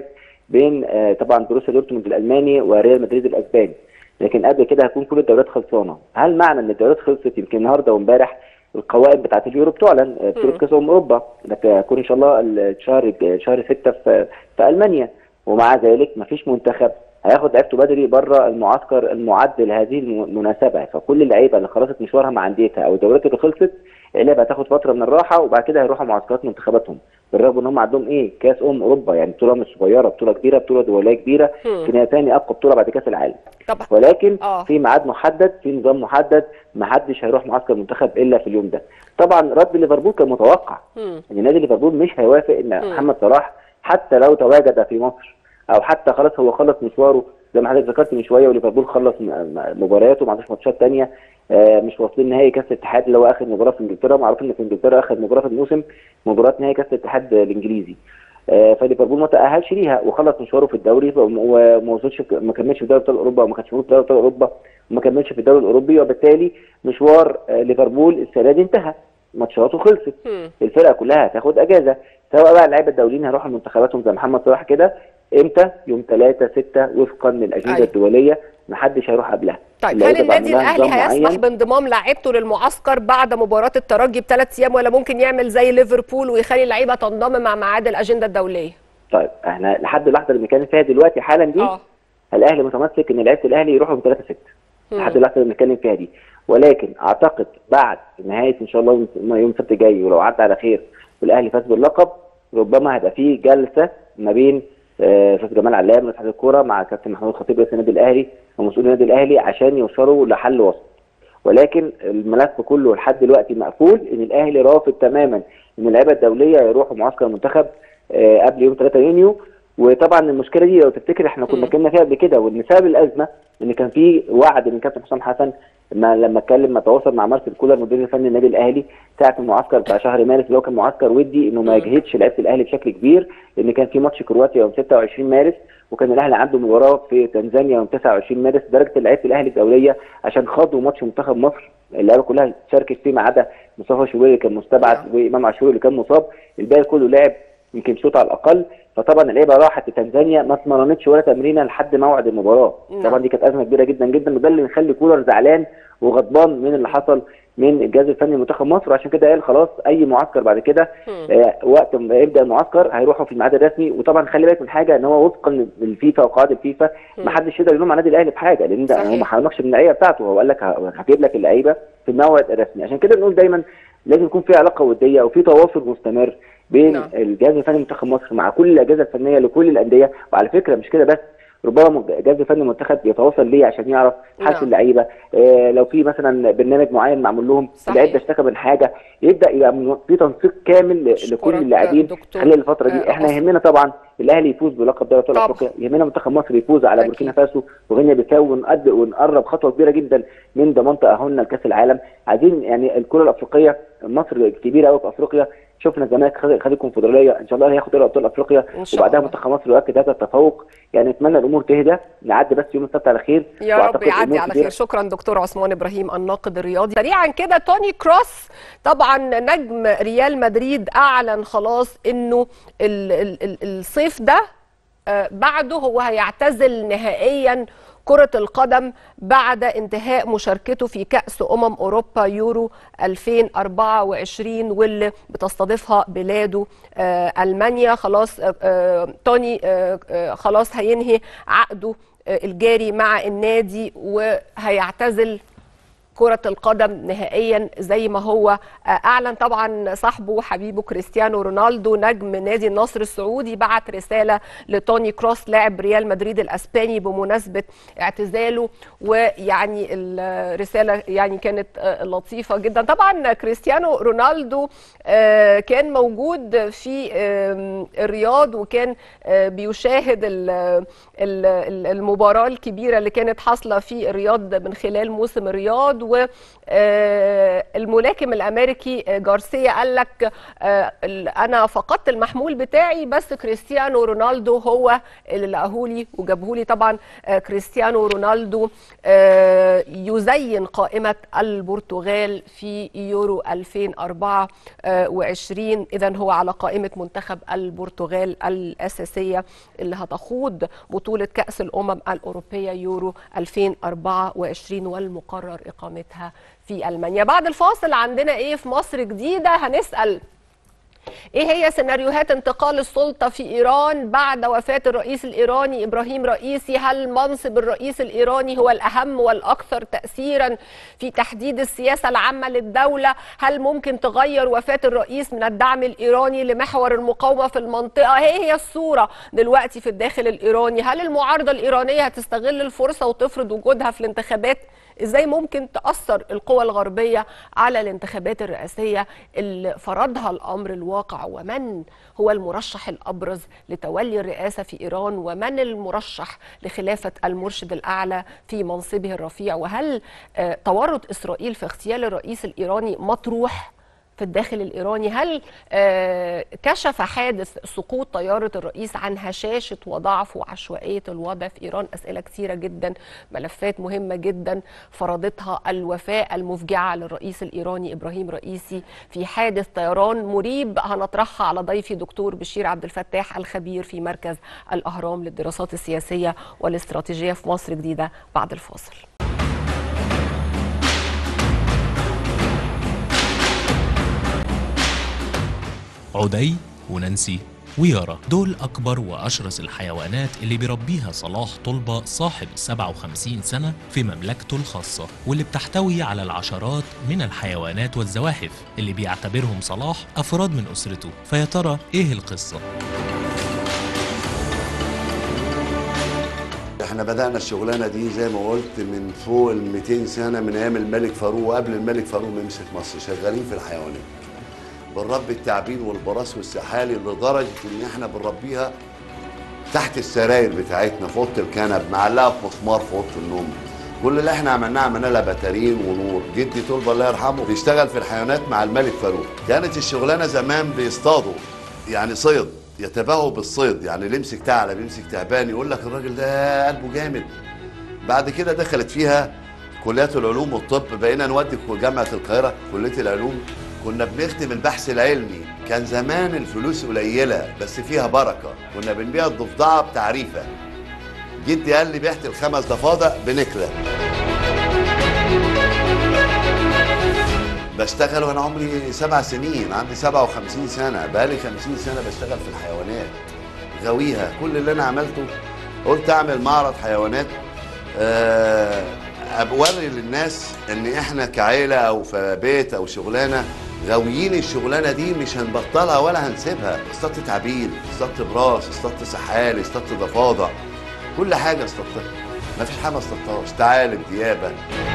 بين آه، طبعا بروسيا دورتموند الالماني وريال مدريد الاسباني لكن قبل كده هتكون كل الدوريات خلصانه هل معنى ان الدوريات خلصت يمكن النهارده وامبارح القوائم بتاعت اليورو بتعلن آه، بطوله مم. كاس امم اوروبا ده هيكون ان شاء الله الشهر شهر 6 في في المانيا ومع ذلك مفيش منتخب هياخد لعيبته بدري بره المعسكر المعد لهذه الم- المناسبه فكل اللعيبه اللي خلصت مشوارها مع انديتها او الدوريات اللي خلصت اللعبه هتاخد فتره من الراحه وبعد كده هيروحوا معسكرات منتخباتهم بالرغم ان هم عندهم ايه كاس امم اوروبا يعني بطوله مش صغيره بطوله كبيره بطوله دوليه كبيره مم. في ثاني اقوى بطوله بعد كاس العالم طبعا ولكن آه. في ميعاد محدد في نظام محدد ما حدش هيروح معسكر منتخب الا في اليوم ده طبعا رد ليفربول كان متوقع مم. ان نادي ليفربول مش هيوافق ان مم. محمد صلاح حتى لو تواجد في مصر او حتى خلاص هو خلص مشواره زي ما حضرتك ذكرت من شويه وليفربول خلص م- م- مبارياته ما عندوش ماتشات ثانيه مش واصلين نهائي كاس الاتحاد اللي هو اخر مباراه في انجلترا معروف ان في انجلترا اخر مباراه في الموسم مباراه نهائي كاس الاتحاد الانجليزي آه، فليفربول ما تاهلش ليها وخلص مشواره في الدوري ف- وما وصلش في- ما كملش في دوري ابطال اوروبا وما كانش موجود في دوري ابطال اوروبا وما كملش في الدوري الاوروبي وبالتالي مشوار آه، ليفربول السنه دي انتهى ماتشاته خلصت مم. الفرقه كلها هتاخد اجازه سواء بقى اللعيبه الدوليين هيروحوا لمنتخباتهم زي محمد صلاح كده امتى يوم 3 6 وفقا للاجنده أيوة. الدوليه محدش هيروح قبلها طيب اللعيبة هل النادي بعمل لها الاهلي نظام هيسمح معين. بانضمام لعيبته للمعسكر بعد مباراه الترجي بثلاث ايام ولا ممكن يعمل زي ليفربول ويخلي اللعيبه تنضم مع ميعاد الاجنده الدوليه؟ طيب احنا لحد اللحظه اللي بنتكلم فيها دلوقتي حالا دي اه الاهلي متمسك ان لعيبه الاهلي يروحوا من 3 6 مم. لحد اللحظه اللي بنتكلم فيها دي ولكن اعتقد بعد نهايه ان شاء الله يوم يوم السبت الجاي ولو عدى على خير والاهلي فاز باللقب ربما هيبقى في جلسه ما بين آه، استاذ جمال علام اتحاد الكوره مع كابتن محمود خطيب رئيس النادي الاهلي ومسؤول النادي الاهلي عشان يوصلوا لحل وسط ولكن الملف كله لحد دلوقتي مقفول ان الاهلي رافض تماما ان اللعيبه الدوليه يروحوا معسكر المنتخب آه، قبل يوم 3 يونيو وطبعا المشكله دي لو تفتكر احنا كنا مم. اتكلمنا فيها قبل كده وان سبب الازمه ان كان في وعد من كابتن حسام حسن ما لما اتكلم ما تواصل مع مارسيل كولر مدير الفني النادي الاهلي ساعه المعسكر بتاع شهر مارس اللي هو كان معسكر ودي انه ما مم. يجهدش لعيبه الاهلي بشكل كبير لان كان في ماتش كرواتيا يوم 26 مارس وكان الاهلي عنده مباراه في تنزانيا يوم 29 مارس لدرجه إن لعيبه الاهلي الدوليه عشان خاضوا ماتش منتخب مصر اللعيبه كلها شاركت فيه ما عدا مصطفى شوبير اللي كان مستبعد نعم. وامام عاشور اللي كان مصاب الباقي كله لعب يمكن شوط على الاقل فطبعا اللعيبه راحت لتنزانيا ما اتمرنتش ولا تمرينه لحد موعد المباراه نعم. طبعا دي كانت ازمه كبيره جدا جدا وده اللي مخلي كولر زعلان وغضبان من اللي حصل من الجهاز الفني لمنتخب مصر وعشان كده قال خلاص اي معسكر بعد كده مم. آه، وقت ما يبدا المعسكر هيروحوا في الميعاد الرسمي وطبعا خلي بالك من حاجه ان هو وفقا للفيفا وقواعد الفيفا مم. ما حدش يقدر يلوم على النادي الاهلي بحاجه لان ده صحيح. هو ما حرمكش من اللعيبه بتاعته هو قال لك ه- هجيب لك اللعيبه في الموعد الرسمي عشان كده بنقول دايما لازم يكون في علاقه وديه وفي تواصل مستمر بين نعم. الجهاز الفني لمنتخب مصر مع كل الاجهزه الفنيه لكل الانديه وعلى فكره مش كده بس ربما الجهاز الفني المنتخب يتواصل ليه عشان يعرف حالة نعم. اللعيبه آه لو في مثلا برنامج معين معمول لهم صحيح. اللعيب ده اشتكى من حاجه يبدا يبقى من- في تنسيق كامل ل- لكل أشكرك اللاعبين دكتور. خلال الفتره آه، دي احنا عاصم. يهمنا طبعا الاهلي يفوز بلقب دوري ابطال طبعا. افريقيا يهمنا منتخب مصر يفوز على أكيد. بوركينا فاسو وغينيا بيساو ونقد ونقرب خطوه كبيره جدا من ضمان تاهلنا لكاس العالم عايزين يعني الكره الافريقيه مصر كبيره قوي في افريقيا شفنا الزمالك خد خد الكونفدراليه ان شاء الله هياخد دوري ابطال افريقيا إن شاء وبعدها الله. منتخب مصر يؤكد هذا التفوق يعني اتمنى الامور تهدى نعدي بس يوم السبت على خير يا رب وأعتقد يعدي أمور على كتيرة خير شكرا دكتور عثمان ابراهيم الناقد الرياضي سريعا كده توني كروس طبعا نجم ريال مدريد اعلن خلاص انه ال ال ال الصيف ده آه، بعده هو هيعتزل نهائيا كرة القدم بعد انتهاء مشاركته في كأس أمم أوروبا يورو 2024 واللي بتستضيفها بلاده آه، ألمانيا خلاص آه، آه، توني آه، آه، خلاص هينهي عقده آه، الجاري مع النادي وهيعتزل كرة القدم نهائيا زي ما هو آه، أعلن طبعا صاحبه وحبيبه كريستيانو رونالدو نجم نادي النصر السعودي بعت رسالة لتوني كروس لاعب ريال مدريد الأسباني بمناسبة اعتزاله ويعني الرسالة يعني كانت آه، لطيفة جدا طبعا كريستيانو رونالدو آه، كان موجود في آم، الرياض وكان آه، بيشاهد ال- ال- ال- المباراة الكبيرة اللي كانت حاصلة في الرياض من خلال موسم الرياض والملاكم الامريكي جارسيا قال لك انا فقدت المحمول بتاعي بس كريستيانو رونالدو هو اللي لقاهولي وجابهولي طبعا كريستيانو رونالدو يزين قائمه البرتغال في يورو 2024 اذا هو على قائمه منتخب البرتغال الاساسيه اللي هتخوض بطوله كاس الامم الاوروبيه يورو 2024 والمقرر اقامتها في المانيا بعد الفاصل عندنا ايه في مصر جديده هنسال ايه هي سيناريوهات انتقال السلطه في ايران بعد وفاه الرئيس الايراني ابراهيم رئيسي هل منصب الرئيس الايراني هو الاهم والاكثر تاثيرا في تحديد السياسه العامه للدوله هل ممكن تغير وفاه الرئيس من الدعم الايراني لمحور المقاومه في المنطقه هي هي الصوره دلوقتي في الداخل الايراني هل المعارضه الايرانيه هتستغل الفرصه وتفرض وجودها في الانتخابات ازاي ممكن تاثر القوى الغربيه على الانتخابات الرئاسيه اللي فرضها الامر الواقع ومن هو المرشح الابرز لتولي الرئاسه في ايران ومن المرشح لخلافه المرشد الاعلى في منصبه الرفيع وهل تورط اسرائيل في اغتيال الرئيس الايراني مطروح في الداخل الإيراني هل كشف حادث سقوط طيارة الرئيس عن هشاشة وضعف وعشوائية الوضع في إيران أسئلة كثيرة جدا ملفات مهمة جدا فرضتها الوفاة المفجعة للرئيس الإيراني إبراهيم رئيسي في حادث طيران مريب هنطرحها على ضيفي دكتور بشير عبد الفتاح الخبير في مركز الأهرام للدراسات السياسية والاستراتيجية في مصر جديدة بعد الفاصل عدي ونانسي ويارا دول أكبر وأشرس الحيوانات اللي بيربيها صلاح طلبة صاحب 57 سنة في مملكته الخاصة واللي بتحتوي على العشرات من الحيوانات والزواحف اللي بيعتبرهم صلاح أفراد من أسرته فيا ترى إيه القصة؟ احنا بدأنا الشغلانة دي زي ما قلت من فوق ال 200 سنة من أيام الملك فاروق وقبل الملك فاروق ما يمسك مصر شغالين في الحيوانات بنربي التعابين والبراس والسحالي لدرجه ان احنا بنربيها تحت السراير بتاعتنا في اوضه الكنب معلقه في مسمار في اوضه النوم كل اللي احنا عملناه عملنا لها بتارين ونور جدي طلبه الله يرحمه بيشتغل في الحيوانات مع الملك فاروق كانت الشغلانه زمان بيصطادوا يعني صيد يتباهوا بالصيد يعني اللي يمسك ثعلب يمسك تعبان يقول لك الراجل ده قلبه جامد بعد كده دخلت فيها كليات العلوم والطب بقينا نودي جامعه القاهره كليه العلوم كنا بنختم البحث العلمي كان زمان الفلوس قليلة بس فيها بركة كنا بنبيع الضفدعة بتعريفة جدي قال لي بعت الخمس ضفادع بنكلة بشتغل وانا عمري سبع سنين عندي سبعة وخمسين سنة بقالي خمسين سنة بشتغل في الحيوانات غاويها كل اللي انا عملته قلت اعمل معرض حيوانات أه اوري للناس ان احنا كعيله او في بيت او شغلانه غاويين الشغلانه دي مش هنبطلها ولا هنسيبها اصطدت تعابين اصطدت براس اصطدت سحالي اصطدت ضفادع كل حاجه اصطدتها ما فيش حاجه ما اصطدتهاش تعالب ديابه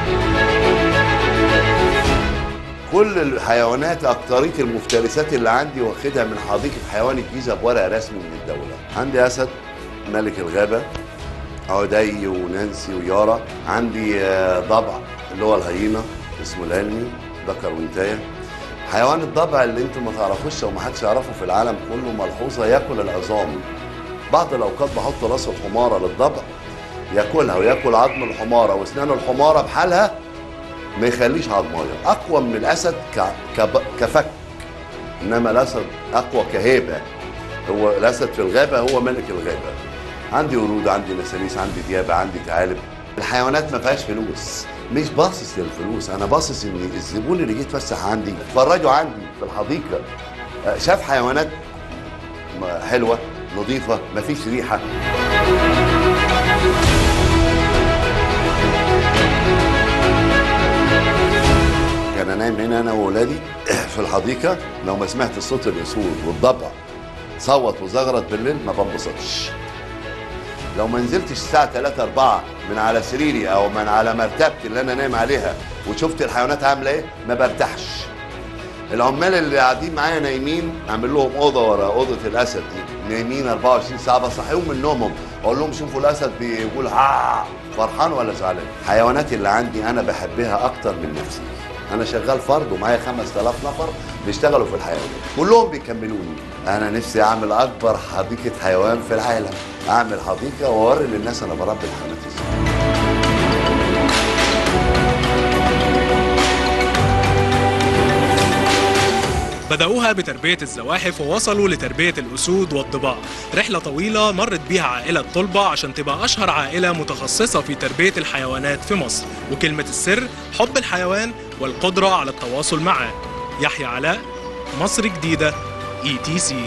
كل الحيوانات اكتريه المفترسات اللي عندي واخدها من حديقه حيوان الجيزه بورق رسمي من الدوله عندي اسد ملك الغابه عدي ونانسي ويارا عندي ضبع اللي هو الهيينة اسمه العلمي ذكر وانتايه حيوان الضبع اللي انتم ما تعرفوش او ما حدش يعرفه في العالم كله ملحوظه ياكل العظام بعض الاوقات بحط راس الحماره للضبع ياكلها وياكل عظم الحماره واسنان الحماره بحالها ما يخليش عظمايه اقوى من الاسد ك... كب... كفك انما الاسد اقوى كهيبه هو الاسد في الغابه هو ملك الغابه عندي ورود عندي نسانيس عندي ديابه عندي ثعالب الحيوانات ما فيهاش فلوس مش باصص للفلوس انا باصص ان الزبون اللي جه يتفسح عندي اتفرجوا عندي في الحديقه شاف حيوانات حلوه نظيفه ما فيش ريحه كان نايم هنا انا واولادي في الحديقه لو ما سمعت صوت الاسود والضبع صوت وزغرت بالليل ما بنبسطش لو ما نزلتش الساعة 3 4 من على سريري أو من على مرتبتي اللي أنا نايم عليها وشفت الحيوانات عاملة إيه ما برتاحش العمال اللي قاعدين معايا نايمين اعمل لهم اوضه ورا اوضه الاسد دي نايمين 24 ساعه بصحيهم من نومهم اقول لهم شوفوا الاسد بيقول ها فرحان ولا زعلان الحيوانات اللي عندي انا بحبها اكتر من نفسي انا شغال فرد ومعايا 5000 نفر بيشتغلوا في الحيوانات كلهم بيكملوني انا نفسي اعمل اكبر حديقه حيوان في العالم اعمل حديقه واوري للناس انا بربي الحيوانات ازاي بدأوها بتربية الزواحف ووصلوا لتربية الأسود والضباع رحلة طويلة مرت بيها عائلة طلبة عشان تبقى أشهر عائلة متخصصة في تربية الحيوانات في مصر وكلمة السر حب الحيوان والقدرة على التواصل معه يحيى علاء مصر جديدة اي تي سي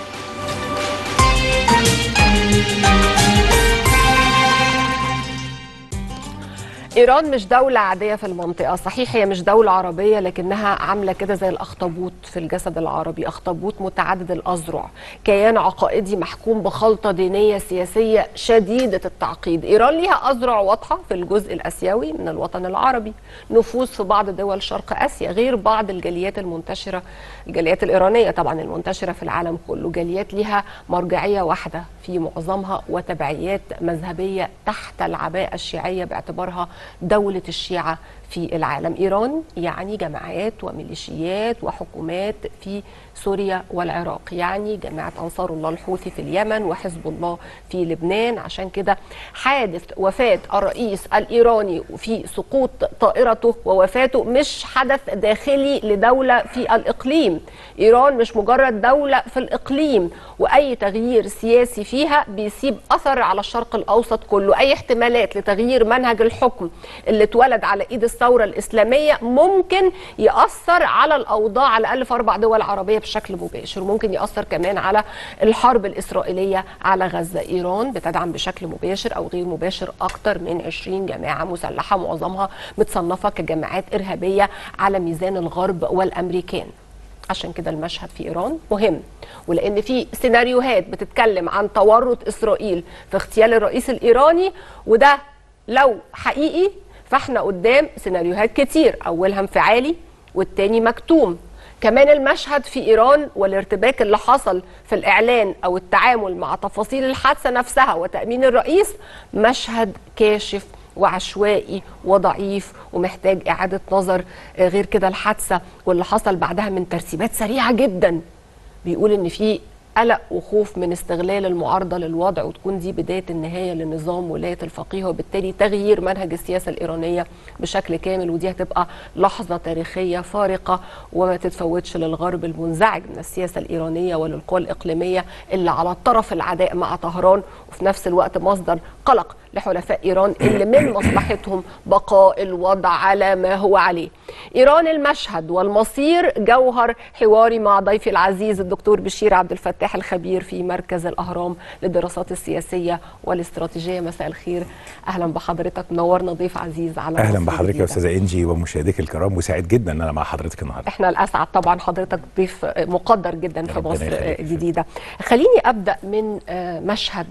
إيران مش دولة عادية في المنطقة صحيح هي مش دولة عربية لكنها عاملة كده زي الأخطبوط في الجسد العربي أخطبوط متعدد الأذرع كيان عقائدي محكوم بخلطة دينية سياسية شديدة التعقيد إيران ليها أذرع واضحة في الجزء الأسيوي من الوطن العربي نفوذ في بعض دول شرق آسيا غير بعض الجاليات المنتشرة الجاليات الإيرانية طبعا المنتشرة في العالم كله جاليات ليها مرجعية واحدة في معظمها وتبعيات مذهبية تحت العباءة الشيعية باعتبارها دولة الشيعة في العالم إيران يعني جماعات وميليشيات وحكومات في سوريا والعراق يعني جماعة أنصار الله الحوثي في اليمن وحزب الله في لبنان عشان كده حادث وفاة الرئيس الإيراني في سقوط طائرته ووفاته مش حدث داخلي لدولة في الإقليم إيران مش مجرد دولة في الإقليم وأي تغيير سياسي فيها بيسيب أثر على الشرق الأوسط كله أي احتمالات لتغيير منهج الحكم اللي اتولد على إيد الثورة الإسلامية ممكن يأثر على الأوضاع على الأقل في أربع دول عربية بشكل مباشر وممكن يأثر كمان على الحرب الإسرائيلية على غزة إيران بتدعم بشكل مباشر أو غير مباشر أكثر من 20 جماعة مسلحة معظمها متصنفة كجماعات إرهابية على ميزان الغرب والأمريكان عشان كده المشهد في ايران مهم ولان في سيناريوهات بتتكلم عن تورط اسرائيل في اغتيال الرئيس الايراني وده لو حقيقي فاحنا قدام سيناريوهات كتير اولها انفعالي والتاني مكتوم كمان المشهد في ايران والارتباك اللي حصل في الاعلان او التعامل مع تفاصيل الحادثه نفسها وتامين الرئيس مشهد كاشف وعشوائي وضعيف ومحتاج اعاده نظر غير كده الحادثه واللي حصل بعدها من ترتيبات سريعه جدا بيقول ان في قلق وخوف من استغلال المعارضه للوضع وتكون دي بدايه النهايه لنظام ولايه الفقيه وبالتالي تغيير منهج السياسه الايرانيه بشكل كامل ودي هتبقى لحظه تاريخيه فارقه وما تتفوتش للغرب المنزعج من السياسه الايرانيه وللقوى الاقليميه اللي على طرف العداء مع طهران وفي نفس الوقت مصدر قلق لحلفاء ايران اللي من مصلحتهم بقاء الوضع على ما هو عليه. ايران المشهد والمصير جوهر حواري مع ضيفي العزيز الدكتور بشير عبد الفتاح الخبير في مركز الاهرام للدراسات السياسيه والاستراتيجيه مساء الخير اهلا بحضرتك منورنا ضيف عزيز على اهلا مصر بحضرتك يا الجديدة. استاذه انجي ومشاهديك الكرام وسعيد جدا ان انا مع حضرتك النهارده احنا الاسعد طبعا حضرتك ضيف مقدر جدا في ربنا مصر يخليك. الجديده خليني ابدا من آه، مشهد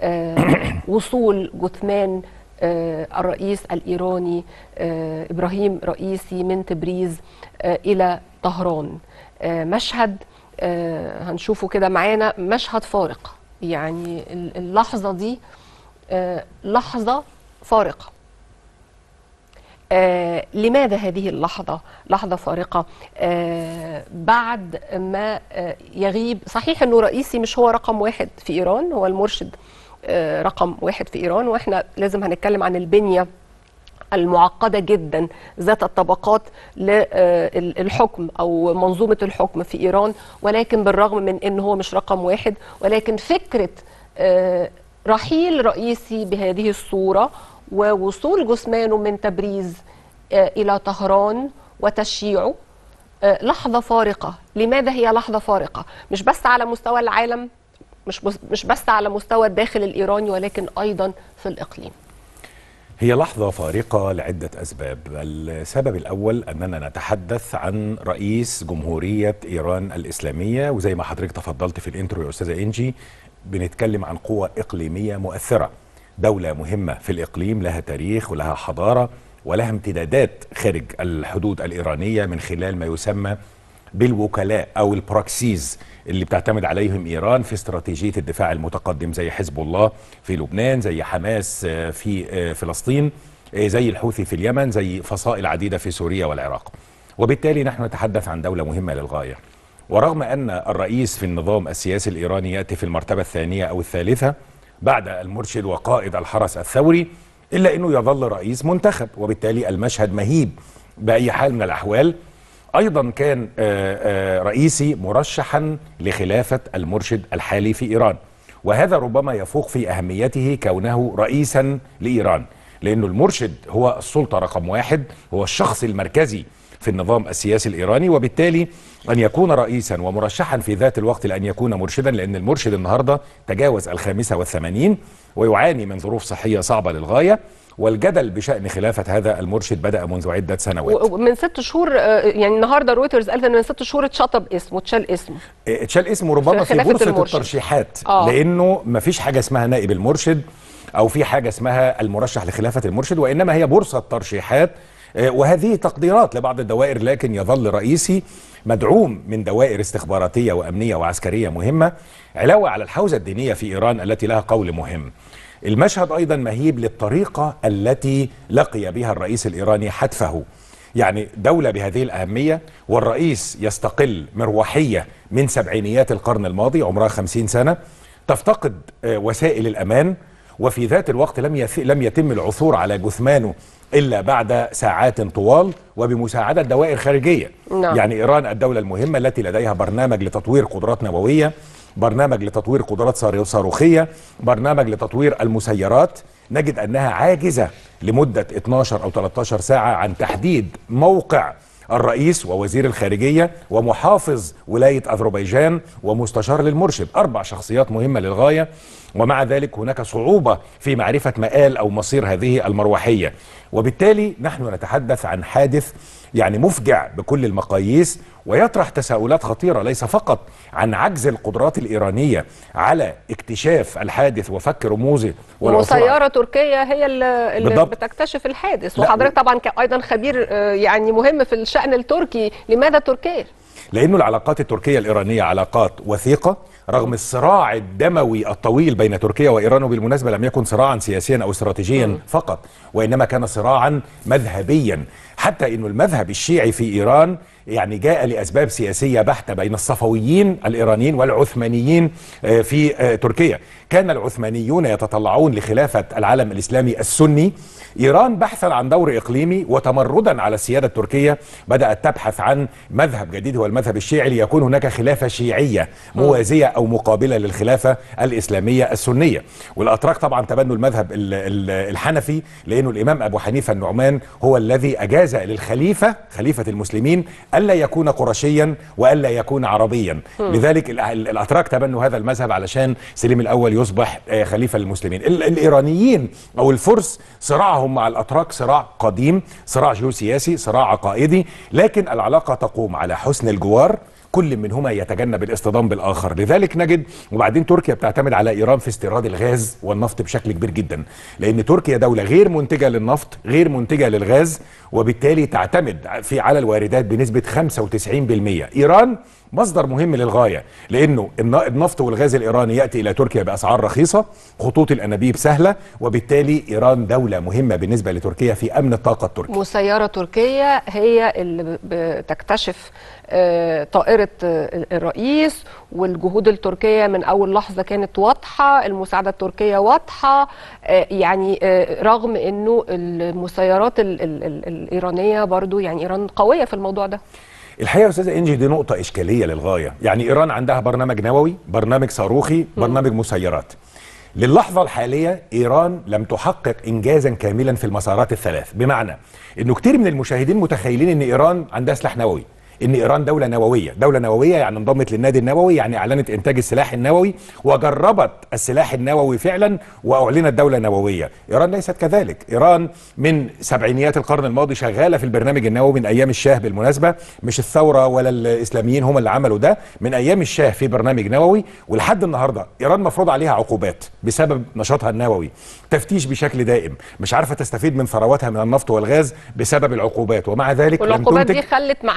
آه، وصول جثمان آه، الرئيس الايراني آه، ابراهيم رئيسي من تبريز آه، الى طهران آه، مشهد آه، هنشوفه كده معانا مشهد فارق يعني ال- اللحظه دي آه، لحظه فارقه آه لماذا هذه اللحظة لحظة فارقة آه بعد ما آه يغيب صحيح أنه رئيسي مش هو رقم واحد في إيران هو المرشد آه رقم واحد في إيران وإحنا لازم هنتكلم عن البنية المعقدة جدا ذات الطبقات للحكم أو منظومة الحكم في إيران ولكن بالرغم من أنه هو مش رقم واحد ولكن فكرة آه، رحيل رئيسي بهذه الصورة ووصول جثمانه من تبريز آه، إلى طهران وتشييعه آه، لحظة فارقة لماذا هي لحظة فارقة مش بس على مستوى العالم مش بس مش بس على مستوى الداخل الإيراني ولكن أيضا في الإقليم هي لحظة فارقة لعدة أسباب السبب الأول أننا نتحدث عن رئيس جمهورية إيران الإسلامية وزي ما حضرتك تفضلت في الانترو يا أستاذة إنجي بنتكلم عن قوة إقليمية مؤثرة دولة مهمة في الإقليم لها تاريخ ولها حضارة ولها امتدادات خارج الحدود الإيرانية من خلال ما يسمى بالوكلاء او البروكسيز اللي بتعتمد عليهم ايران في استراتيجيه الدفاع المتقدم زي حزب الله في لبنان زي حماس آه، في آه، فلسطين آه، زي الحوثي في اليمن زي فصائل عديده في سوريا والعراق وبالتالي نحن نتحدث عن دوله مهمه للغايه ورغم ان الرئيس في النظام السياسي الايراني ياتي في المرتبه الثانيه او الثالثه بعد المرشد وقائد الحرس الثوري الا انه يظل رئيس منتخب وبالتالي المشهد مهيب باي حال من الاحوال ايضا كان آه، آه، رئيسي مرشحا لخلافه المرشد الحالي في ايران وهذا ربما يفوق في اهميته كونه رئيسا لايران لانه المرشد هو السلطه رقم واحد هو الشخص المركزي في النظام السياسي الايراني وبالتالي ان يكون رئيسا ومرشحا في ذات الوقت لان يكون مرشدا لان المرشد النهارده تجاوز الخامسه والثمانين ويعاني من ظروف صحيه صعبه للغايه والجدل بشان خلافه هذا المرشد بدا منذ عده سنوات ومن ست شهور آه، يعني النهارده رويترز قالت ان من ست شهور اتشطب اسمه اتشال اسمه اتشال اسمه ربما في خلافة بورصه المرشد. الترشيحات آه. لانه ما فيش حاجه اسمها نائب المرشد او في حاجه اسمها المرشح لخلافه المرشد وانما هي بورصه ترشيحات آه، وهذه تقديرات لبعض الدوائر لكن يظل رئيسي مدعوم من دوائر استخباراتيه وامنيه وعسكريه مهمه علاوه على الحوزه الدينيه في ايران التي لها قول مهم المشهد ايضا مهيب للطريقه التي لقي بها الرئيس الايراني حتفه يعني دولة بهذه الأهمية والرئيس يستقل مروحية من سبعينيات القرن الماضي عمرها خمسين سنة تفتقد آه، وسائل الأمان وفي ذات الوقت لم يث... لم يتم العثور على جثمانه إلا بعد ساعات طوال وبمساعدة دوائر خارجية نعم. يعني إيران الدولة المهمة التي لديها برنامج لتطوير قدرات نووية برنامج لتطوير قدرات صار- صاروخية برنامج لتطوير المسيرات نجد أنها عاجزة لمدة 12 أو 13 ساعة عن تحديد موقع الرئيس ووزير الخارجية ومحافظ ولاية أذربيجان ومستشار للمرشد أربع شخصيات مهمة للغاية ومع ذلك هناك صعوبة في معرفة مآل أو مصير هذه المروحية وبالتالي نحن نتحدث عن حادث يعني مفجع بكل المقاييس ويطرح تساؤلات خطيرة ليس فقط عن عجز القدرات الإيرانية على اكتشاف الحادث وفك رموزه والعثور على- وسيارة تركية هي اللي اللي بالضبط. بتكتشف الحادث لا، وحضرتك طبعا ك- أيضا خبير آه، يعني مهم في الشأن التركي لماذا تركيا؟ لأنه العلاقات التركية الإيرانية علاقات وثيقة رغم الصراع الدموي الطويل بين تركيا وإيران وبالمناسبة لم يكن صراعا سياسيا أو استراتيجيا فقط وإنما كان صراعا مذهبيا حتى أنه المذهب الشيعي في إيران يعني جاء لأسباب سياسية بحتة بين الصفويين الإيرانيين والعثمانيين آه، في آه، تركيا كان العثمانيون يتطلعون لخلافة العالم الإسلامي السني إيران بحثا عن دور إقليمي وتمردا على السيادة التركية بدأت تبحث عن مذهب جديد هو المذهب الشيعي ليكون هناك خلافة شيعية موازية أو مقابلة للخلافة الإسلامية السنية والأتراك طبعا تبنوا المذهب ال- ال- الحنفي لأنه الإمام أبو حنيفة النعمان هو الذي أجاز للخليفة خليفة المسلمين ألا يكون قرشيا وألا يكون عربيا مم. لذلك ال- ال- الأتراك تبنوا هذا المذهب علشان سليم الأول يصبح آه، خليفة للمسلمين ال- الإيرانيين أو الفرس صراعهم مع الأتراك صراع قديم صراع جيوسياسي صراع عقائدي لكن العلاقة تقوم على حسن الجوار كل منهما يتجنب الاصطدام بالاخر لذلك نجد وبعدين تركيا بتعتمد على ايران في استيراد الغاز والنفط بشكل كبير جدا لان تركيا دوله غير منتجه للنفط غير منتجه للغاز وبالتالي تعتمد في على الواردات بنسبه 95% ايران مصدر مهم للغايه لانه الن- النفط والغاز الايراني ياتي الى تركيا باسعار رخيصه خطوط الانابيب سهله وبالتالي ايران دوله مهمه بالنسبه لتركيا في امن الطاقه التركي مسيرة تركية هي اللي ب- بتكتشف آه، طائرة آه، الرئيس والجهود التركية من أول لحظة كانت واضحة المساعدة التركية واضحة آه، يعني آه، رغم أنه المسيرات ال- ال- ال- الإيرانية برضو يعني إيران قوية في الموضوع ده الحقيقه يا استاذه انجي دي نقطه اشكاليه للغايه يعني ايران عندها برنامج نووي برنامج صاروخي برنامج مسيرات للحظه الحاليه ايران لم تحقق انجازا كاملا في المسارات الثلاث بمعنى انه كتير من المشاهدين متخيلين ان ايران عندها سلاح نووي ان ايران دوله نوويه دوله نوويه يعني انضمت للنادي النووي يعني اعلنت انتاج السلاح النووي وجربت السلاح النووي فعلا واعلنت دوله نوويه ايران ليست كذلك ايران من سبعينيات القرن الماضي شغاله في البرنامج النووي من ايام الشاه بالمناسبه مش الثوره ولا الاسلاميين هم اللي عملوا ده من ايام الشاه في برنامج نووي ولحد النهارده ايران مفروض عليها عقوبات بسبب نشاطها النووي تفتيش بشكل دائم مش عارفه تستفيد من ثرواتها من النفط والغاز بسبب العقوبات ومع ذلك لم والعقوبات تنتج دي خلت ما عندهاش قطع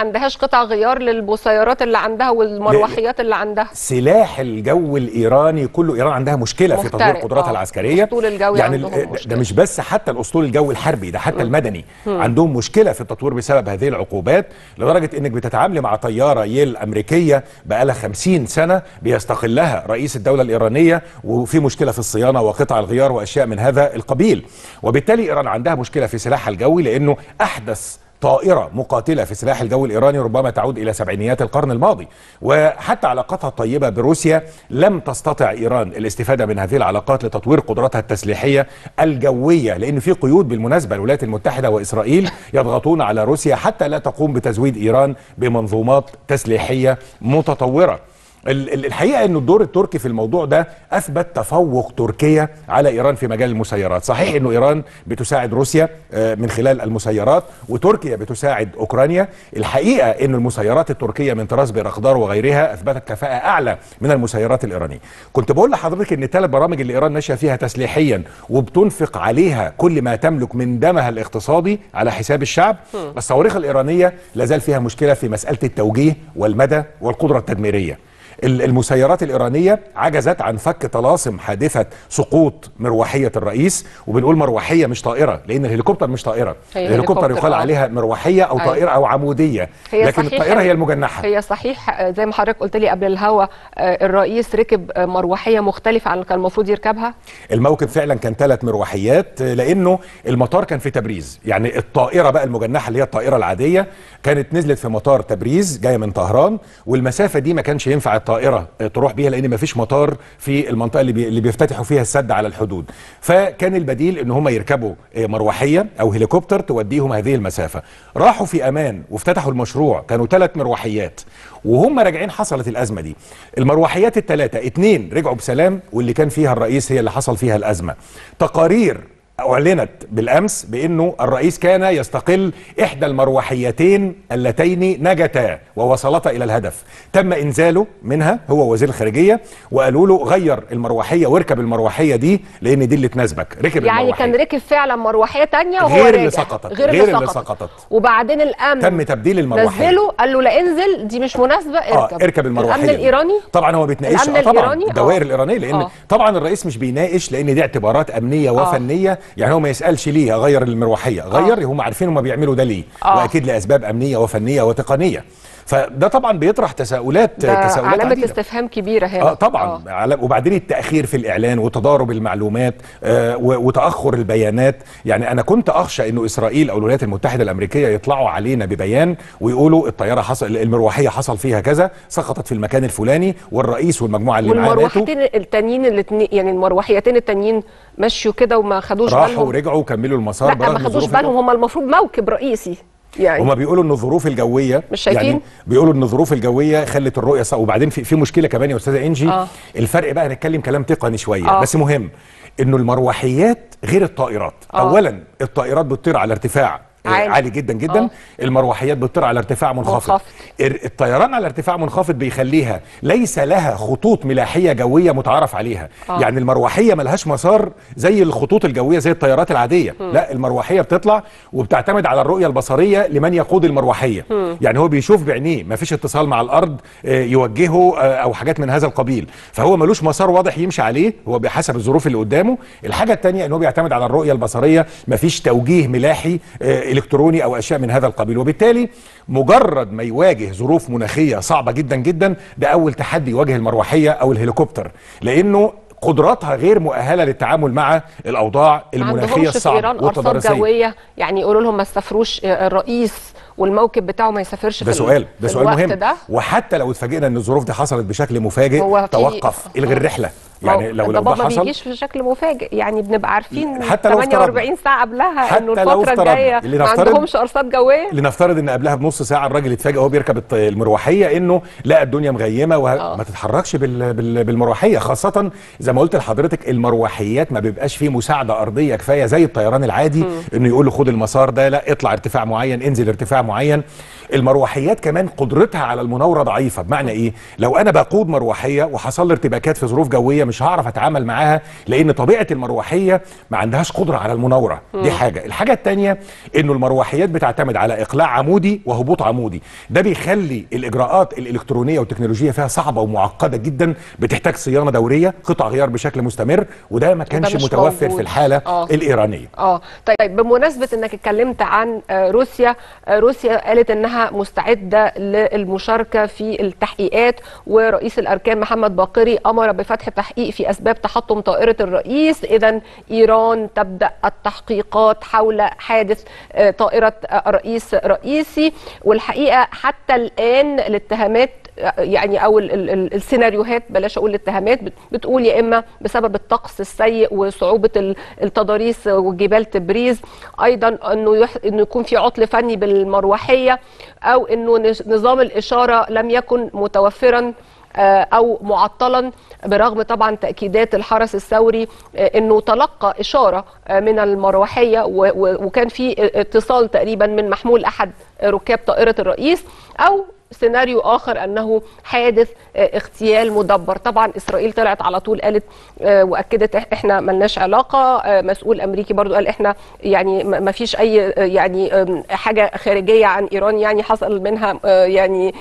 قطع غيار للمسيرات اللي عندها والمروحيات اللي عندها سلاح الجو الايراني كله ايران عندها مشكله في تطوير مخترق، قدراتها آه. العسكريه الأسطول الجوي يعني عندهم ال- مشكلة. ده مش بس حتى الاسطول الجوي الحربي ده حتى مم. المدني مم. عندهم مشكله في التطوير بسبب هذه العقوبات لدرجه انك بتتعاملي مع طياره يل امريكيه بقالها 50 سنه بيستقلها رئيس الدوله الايرانيه وفي مشكله في الصيانه وقطع الغيار واشياء من هذا القبيل وبالتالي ايران عندها مشكله في سلاحها الجوي لانه احدث طائرة مقاتلة في سلاح الجو الإيراني ربما تعود إلى سبعينيات القرن الماضي وحتى علاقاتها الطيبة بروسيا لم تستطع إيران الاستفادة من هذه العلاقات لتطوير قدراتها التسليحية الجوية لأن في قيود بالمناسبة الولايات المتحدة وإسرائيل يضغطون على روسيا حتى لا تقوم بتزويد إيران بمنظومات تسليحية متطورة ال- ال- الحقيقه ان الدور التركي في الموضوع ده اثبت تفوق تركيا على ايران في مجال المسيرات، صحيح انه ايران بتساعد روسيا آه، من خلال المسيرات وتركيا بتساعد اوكرانيا، الحقيقه ان المسيرات التركيه من طراز بيرقدار وغيرها اثبتت كفاءه اعلى من المسيرات الايرانيه. كنت بقول لحضرتك ان الثلاث برامج اللي ايران ماشيه فيها تسليحيا وبتنفق عليها كل ما تملك من دمها الاقتصادي على حساب الشعب، مم. الصواريخ الايرانيه لازال فيها مشكله في مساله التوجيه والمدى والقدره التدميريه. ال- المسيرات الإيرانية عجزت عن فك طلاسم حادثة سقوط مروحية الرئيس وبنقول مروحية مش طائرة لأن الهليكوبتر مش طائرة هي الهليكوبتر هليكوبتر، يقال آه. عليها مروحية أو أيوة. طائرة أو عمودية هي لكن صحيح الطائرة إن- هي المجنحة هي صحيح آه، زي ما حضرتك قلت لي قبل الهوا آه، الرئيس ركب آه، مروحيه مختلفه عن اللي كان المفروض يركبها الموكب فعلا كان ثلاث مروحيات آه، لانه المطار كان في تبريز يعني الطائره بقى المجنحه اللي هي الطائره العاديه كانت نزلت في مطار تبريز جايه من طهران والمسافه دي ما كانش ينفع الطائره آه، تروح بيها لان ما فيش مطار في المنطقه اللي, بي اللي بيفتتحوا فيها السد على الحدود فكان البديل ان هم يركبوا آه، مروحيه او هليكوبتر توديهم هذه المسافه راحوا في امان وافتتحوا المشروع كانوا ثلاث مروحيات وهم راجعين حصلت الازمه دي المروحيات الثلاثه اتنين رجعوا بسلام واللي كان فيها الرئيس هي اللي حصل فيها الازمه تقارير اعلنت بالامس بانه الرئيس كان يستقل احدى المروحيتين اللتين نجتا ووصلتا الى الهدف تم انزاله منها هو وزير الخارجيه وقالوا له غير المروحيه واركب المروحيه دي لان دي اللي تناسبك ركب يعني المروحية. كان ركب فعلا مروحيه تانية وهو غير راجع اللي سقطت غير, غير اللي, اللي سقطت. سقطت وبعدين الامن تم تبديل المروحيه نزله قال له لا انزل دي مش مناسبه اركب اه اركب المروحيه الامن دي. الايراني طبعا هو بيتناقش الأمن آه طبعا الإيراني؟ الدوائر آه. الايرانيه لان آه. طبعا الرئيس مش بيناقش لان دي اعتبارات امنيه وفنيه يعني هو ما يسالش ليه اغير المروحيه غير هم عارفين هم بيعملوا ده ليه آه. واكيد لاسباب امنيه وفنيه وتقنيه فده طبعا بيطرح تساؤلات ده تساؤلات علامه عديدة. استفهام كبيره هنا اه طبعا على وبعدين التاخير في الاعلان وتضارب المعلومات آه و- وتاخر البيانات يعني انا كنت اخشى انه اسرائيل او الولايات المتحده الامريكيه يطلعوا علينا ببيان ويقولوا الطياره حصل المروحيه حصل فيها كذا سقطت في المكان الفلاني والرئيس والمجموعه اللي معاه ماتوا والمروحتين التانيين الاثنين يعني المروحيتين التانيين مشوا كده وما خدوش راحوا بالهم ورجعوا وكملوا المسار لا برغم ما خدوش ظروف بالهم هم المفروض موكب رئيسي يعني هما بيقولوا ان الظروف الجويه مش شايفين؟ يعني بيقولوا ان الظروف الجويه خلت الرؤيه صعبه وبعدين في في مشكله كمان يا استاذه انجي آه. الفرق بقى هنتكلم كلام تقني شويه آه. بس مهم انه المروحيات غير الطائرات آه. اولا الطائرات بتطير على ارتفاع آه، عالي. عالي جدا جدا آه. المروحيات بتطير على ارتفاع منخفض منخفض. ال- الطيران على ارتفاع منخفض بيخليها ليس لها خطوط ملاحيه جويه متعارف عليها آه. يعني المروحيه ملهاش مسار زي الخطوط الجويه زي الطيارات العاديه مم. لا المروحيه بتطلع وبتعتمد على الرؤيه البصريه لمن يقود المروحيه مم. يعني هو بيشوف بعينيه ما فيش اتصال مع الارض آه، يوجهه آه، او حاجات من هذا القبيل فهو ملوش مسار واضح يمشي عليه هو بحسب الظروف اللي قدامه الحاجه الثانيه ان هو بيعتمد على الرؤيه البصريه ما فيش توجيه ملاحي آه، الكتروني او اشياء من هذا القبيل وبالتالي مجرد ما يواجه ظروف مناخيه صعبه جدا جدا ده اول تحدي يواجه المروحيه او الهليكوبتر لانه قدراتها غير مؤهله للتعامل مع الاوضاع ما المناخيه عندهمش في ايران الصعبه ارصاد والتضاريسيه جويه يعني يقولوا لهم ما تسافروش آه، الرئيس والموكب بتاعه ما يسافرش ده في ال- سؤال ده في سؤال الوقت مهم ده وحتى لو اتفاجئنا ان الظروف دي حصلت بشكل مفاجئ هو في- توقف الغي الرحله يعني لو لو ده الضباب ما حصل بيجيش في شكل مفاجئ يعني بنبقى عارفين حتى لو 48 ساعه قبلها حتى انه لو الفتره افترضنا الجايه اللي ما نفترض- عندهمش ارصاد جويه لنفترض ان قبلها بنص ساعه الراجل اتفاجئ وهو بيركب الط- المروحيه انه لقى الدنيا مغيمه وما تتحركش بال... بال... بالمروحيه خاصه زي ما قلت لحضرتك المروحيات ما بيبقاش فيه مساعده ارضيه كفايه زي الطيران العادي انه يقول له خد المسار ده لا اطلع ارتفاع معين انزل ارتفاع معين المروحيات كمان قدرتها على المناوره ضعيفه بمعنى ايه لو انا بقود مروحيه وحصل لي ارتباكات في ظروف جويه مش هعرف اتعامل معاها لان طبيعه المروحيه ما عندهاش قدره على المناوره دي مم. حاجه الحاجه الثانيه انه المروحيات بتعتمد على اقلاع عمودي وهبوط عمودي ده بيخلي الاجراءات الالكترونيه والتكنولوجيه فيها صعبه ومعقده جدا بتحتاج صيانه دوريه قطع غيار بشكل مستمر وده ما كانش مش متوفر موجود. في الحاله آه. الايرانيه اه طيب بمناسبه انك اتكلمت عن آه، روسيا آه، روسيا قالت انها مستعده للمشاركه في التحقيقات ورئيس الاركان محمد باقري امر بفتح تحقيق في اسباب تحطم طائره الرئيس اذا ايران تبدا التحقيقات حول حادث آه، طائره آه، الرئيس رئيسي والحقيقه حتى الان الاتهامات يعني او ال- ال- ال- السيناريوهات بلاش اقول الاتهامات بت- بتقول يا اما بسبب الطقس السيء وصعوبه ال- التضاريس وجبال تبريز ايضا انه يح... انه يكون في عطل فني بالمروحيه او انه نش- نظام الاشاره لم يكن متوفرا آه، او معطلا برغم طبعا تاكيدات الحرس الثوري آه، انه تلقى اشاره آه، من المروحيه و- و- وكان في اتصال تقريبا من محمول احد ركاب طائره الرئيس او سيناريو اخر انه حادث آه، اغتيال مدبر طبعا اسرائيل طلعت على طول قالت آه، واكدت إح- احنا ملناش علاقه آه، مسؤول امريكي برضو قال احنا يعني ما ما فيش اي آه، يعني آم، حاجه خارجيه عن ايران يعني حصل منها آه، يعني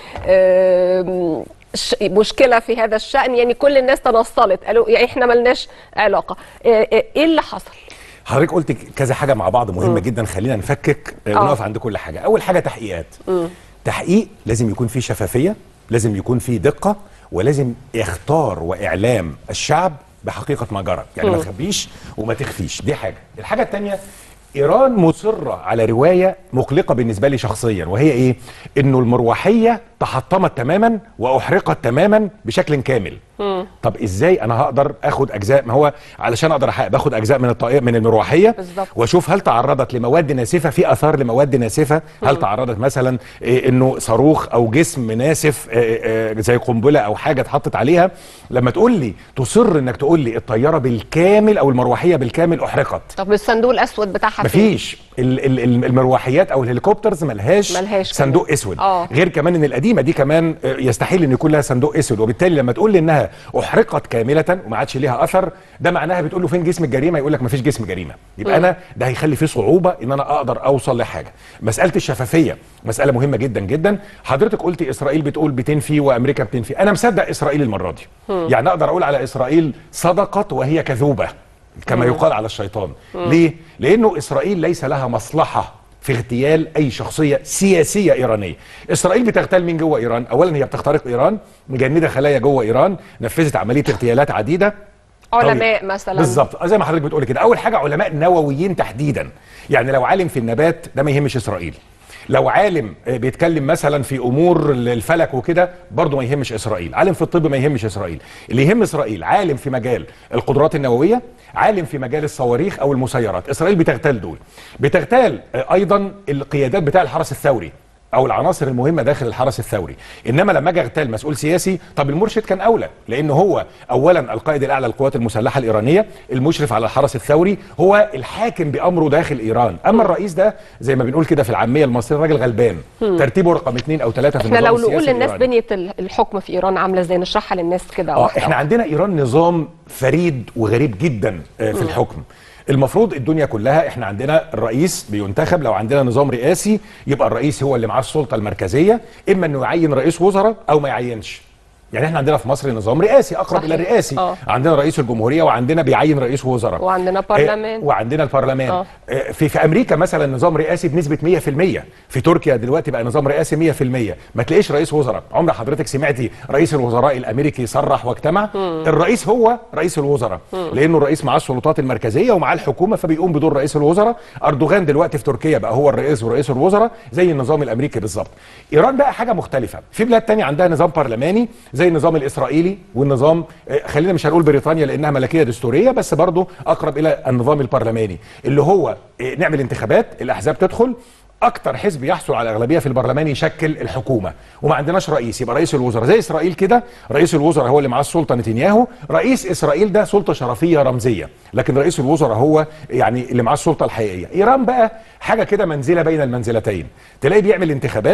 آم، ش- مشكله في هذا الشان يعني كل الناس تنصلت قالوا يعني احنا ملناش علاقه آه، آه، ايه اللي حصل حضرتك قلت كذا حاجه مع بعض مهمه جدا خلينا نفكك آه، آه. ونقف عند كل حاجه اول حاجه تحقيقات تحقيق لازم يكون فيه شفافيه لازم يكون فيه دقه ولازم اختار واعلام الشعب بحقيقه ما جرى يعني ما مم. تخبيش وما تخفيش دي حاجه الحاجه الثانيه ايران مصره على روايه مقلقه بالنسبه لي شخصيا وهي ايه انه المروحيه تحطمت تماما واحرقت تماما بشكل كامل طب ازاي انا هقدر اخد اجزاء ما هو علشان اقدر احقق باخد اجزاء من الطائره من المروحيه بالظبط. واشوف هل تعرضت لمواد ناسفه في اثار لمواد ناسفه هل مم. تعرضت مثلا إيه انه صاروخ او جسم ناسف إيه إيه زي قنبله او حاجه اتحطت عليها لما تقول لي تصر انك تقول لي الطياره بالكامل او المروحيه بالكامل احرقت طب الصندوق الاسود بتاعها فين؟ مفيش ال- ال- ال- المروحيات او الهليكوبترز ملهاش, ملهاش صندوق كمان. اسود آه. غير كمان ان القديمه دي كمان آه، يستحيل ان يكون لها صندوق اسود وبالتالي لما تقول لي انها احرقت كامله وما عادش ليها اثر ده معناها بتقول له فين جسم الجريمه يقول لك مفيش جسم جريمه يبقى مم. انا ده هيخلي فيه صعوبه ان انا اقدر اوصل لحاجه مساله الشفافيه مساله مهمه جدا جدا حضرتك قلتي اسرائيل بتقول بتنفي وامريكا بتنفي انا مصدق اسرائيل المره دي مم. يعني اقدر اقول على اسرائيل صدقت وهي كذوبه كما مم. يقال على الشيطان مم. ليه لانه اسرائيل ليس لها مصلحه في اغتيال اي شخصيه سياسيه ايرانيه اسرائيل بتغتال مين جوه ايران اولا هي بتخترق ايران مجنده خلايا جوه ايران نفذت عمليه اغتيالات عديده علماء مثلا بالظبط زي ما حضرتك بتقولي كده اول حاجه علماء نوويين تحديدا يعني لو عالم في النبات ده ما يهمش اسرائيل لو عالم آه، بيتكلم مثلا في امور الفلك وكده برضه ما يهمش اسرائيل عالم في الطب ما يهمش اسرائيل اللي يهم اسرائيل عالم في مجال القدرات النوويه عالم في مجال الصواريخ او المسيرات اسرائيل بتغتال دول بتغتال آه، ايضا القيادات بتاع الحرس الثوري او العناصر المهمه داخل الحرس الثوري انما لما اجي اغتال مسؤول سياسي طب المرشد كان اولى لان هو اولا القائد الاعلى للقوات المسلحه الايرانيه المشرف على الحرس الثوري هو الحاكم بامره داخل ايران اما الرئيس ده زي ما بنقول كده في العاميه المصريه راجل غلبان مم. ترتيبه رقم اثنين او ثلاثه في احنا النظام لو نقول السياسي للناس الإيراني. بنيه ال- الحكم في ايران عامله ازاي نشرحها للناس كده اه واحدة احنا عندنا ايران نظام فريد وغريب جدا آه، في مم. الحكم المفروض الدنيا كلها احنا عندنا الرئيس بينتخب لو عندنا نظام رئاسي يبقى الرئيس هو اللي معاه السلطه المركزيه اما انه يعين رئيس وزراء او ما يعينش يعني احنا عندنا في مصر نظام رئاسي اقرب صحيح. الى الرئاسي آه. عندنا رئيس الجمهوريه وعندنا بيعين رئيس وزراء وعندنا آه، برلمان وعندنا البرلمان آه. آه، في في امريكا مثلا نظام رئاسي بنسبه 100% في تركيا دلوقتي بقى نظام رئاسي 100% ما تلاقيش رئيس وزراء عمر حضرتك سمعتي رئيس الوزراء الامريكي صرح واجتمع مم. الرئيس هو رئيس الوزراء مم. لانه الرئيس معاه السلطات المركزيه ومعاه الحكومه فبيقوم بدور رئيس الوزراء اردوغان دلوقتي في تركيا بقى هو الرئيس ورئيس الوزراء زي النظام الامريكي بالظبط ايران بقى حاجه مختلفه في بلاد تانية عندها نظام برلماني زي النظام الاسرائيلي والنظام آه، خلينا مش هنقول بريطانيا لانها ملكيه دستوريه بس برضه اقرب الى النظام البرلماني اللي هو آه، نعمل انتخابات الاحزاب تدخل اكتر حزب يحصل على اغلبيه في البرلمان يشكل الحكومه وما عندناش رئيس يبقى رئيس الوزراء زي اسرائيل كده رئيس الوزراء هو اللي معاه السلطه نتنياهو رئيس اسرائيل ده سلطه شرفيه رمزيه لكن رئيس الوزراء هو يعني اللي معاه السلطه الحقيقيه ايران بقى حاجه كده منزله بين المنزلتين تلاقي بيعمل انتخابات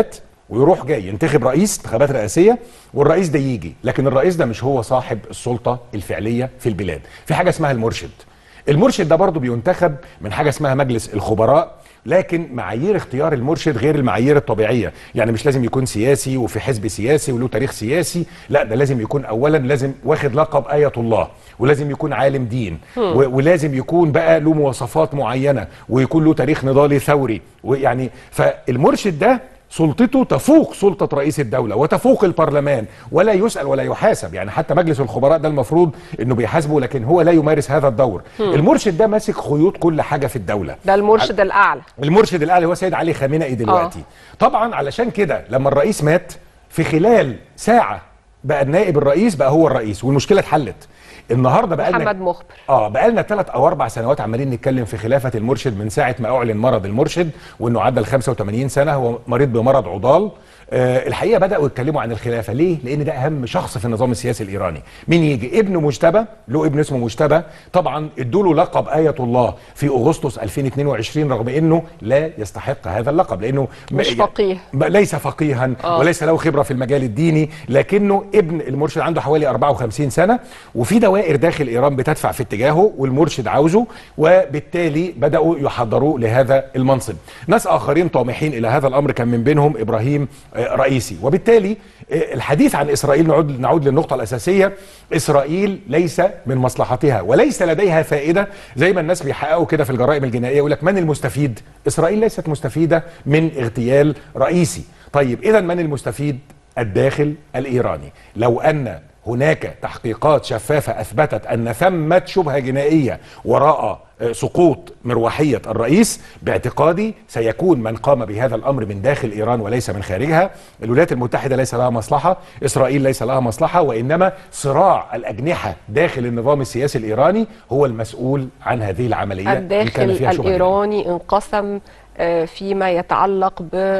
ويروح جاي ينتخب رئيس انتخابات رئاسيه والرئيس ده يجي لكن الرئيس ده مش هو صاحب السلطه الفعليه في البلاد في حاجه اسمها المرشد المرشد ده برضه بينتخب من حاجه اسمها مجلس الخبراء لكن معايير اختيار المرشد غير المعايير الطبيعيه يعني مش لازم يكون سياسي وفي حزب سياسي وله تاريخ سياسي لا ده لازم يكون اولا لازم واخد لقب ايه الله ولازم يكون عالم دين و- ولازم يكون بقى له مواصفات معينه ويكون له تاريخ نضالي ثوري ويعني فالمرشد ده سلطته تفوق سلطة رئيس الدولة وتفوق البرلمان ولا يسأل ولا يحاسب يعني حتى مجلس الخبراء ده المفروض انه بيحاسبه لكن هو لا يمارس هذا الدور هم. المرشد ده ماسك خيوط كل حاجة في الدولة ده المرشد الاعلى المرشد الاعلى هو سيد علي خامنئي دلوقتي طبعا علشان كده لما الرئيس مات في خلال ساعه بقى النائب الرئيس بقى هو الرئيس والمشكله اتحلت النهارده بقى محمد مخبر اه بقى لنا ثلاث او اربع سنوات عمالين نتكلم في خلافه المرشد من ساعه ما اعلن مرض المرشد وانه عدى ال 85 سنه هو مريض بمرض عضال آه الحقيقه بداوا يتكلموا عن الخلافه ليه؟ لان ده اهم شخص في النظام السياسي الايراني مين يجي ابنه مجتبى له ابن اسمه مجتبى طبعا ادوا له لقب ايه الله في اغسطس 2022 رغم انه لا يستحق هذا اللقب لانه مش فقيه ب- ليس فقيها آه. وليس له خبره في المجال الديني لكنه ابن المرشد عنده حوالي 54 سنه وفي دوائر داخل ايران بتدفع في اتجاهه والمرشد عاوزه وبالتالي بداوا يحضروا لهذا المنصب ناس اخرين طامحين الى هذا الامر كان من بينهم ابراهيم آه، رئيسي وبالتالي آه، الحديث عن اسرائيل نعود نعود للنقطه الاساسيه اسرائيل ليس من مصلحتها وليس لديها فائده زي ما الناس بيحققوا كده في الجرائم الجنائيه يقول لك من المستفيد اسرائيل ليست مستفيده من اغتيال رئيسي طيب اذا من المستفيد الداخل الايراني لو ان هناك تحقيقات شفافه اثبتت ان ثمه شبهه جنائيه وراء آه، سقوط مروحيه الرئيس باعتقادي سيكون من قام بهذا الامر من داخل ايران وليس من خارجها الولايات المتحده ليس لها مصلحه اسرائيل ليس لها مصلحه وانما صراع الاجنحه داخل النظام السياسي الايراني هو المسؤول عن هذه العمليه إن كان الداخل فيها شبهة جنائية. الإيراني انقسم آه، فيما يتعلق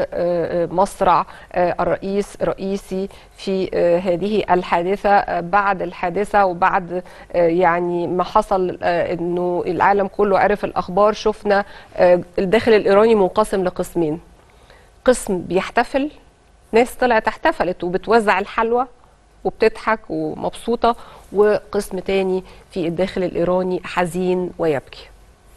بمصرع الرئيس رئيسي في آه، هذه الحادثة آه، بعد الحادثة وبعد آه، يعني ما حصل آه، انه العالم كله عرف الأخبار شفنا آه، الداخل الإيراني منقسم لقسمين قسم بيحتفل ناس طلعت احتفلت وبتوزع الحلوى وبتضحك ومبسوطة وقسم تاني في الداخل الإيراني حزين ويبكي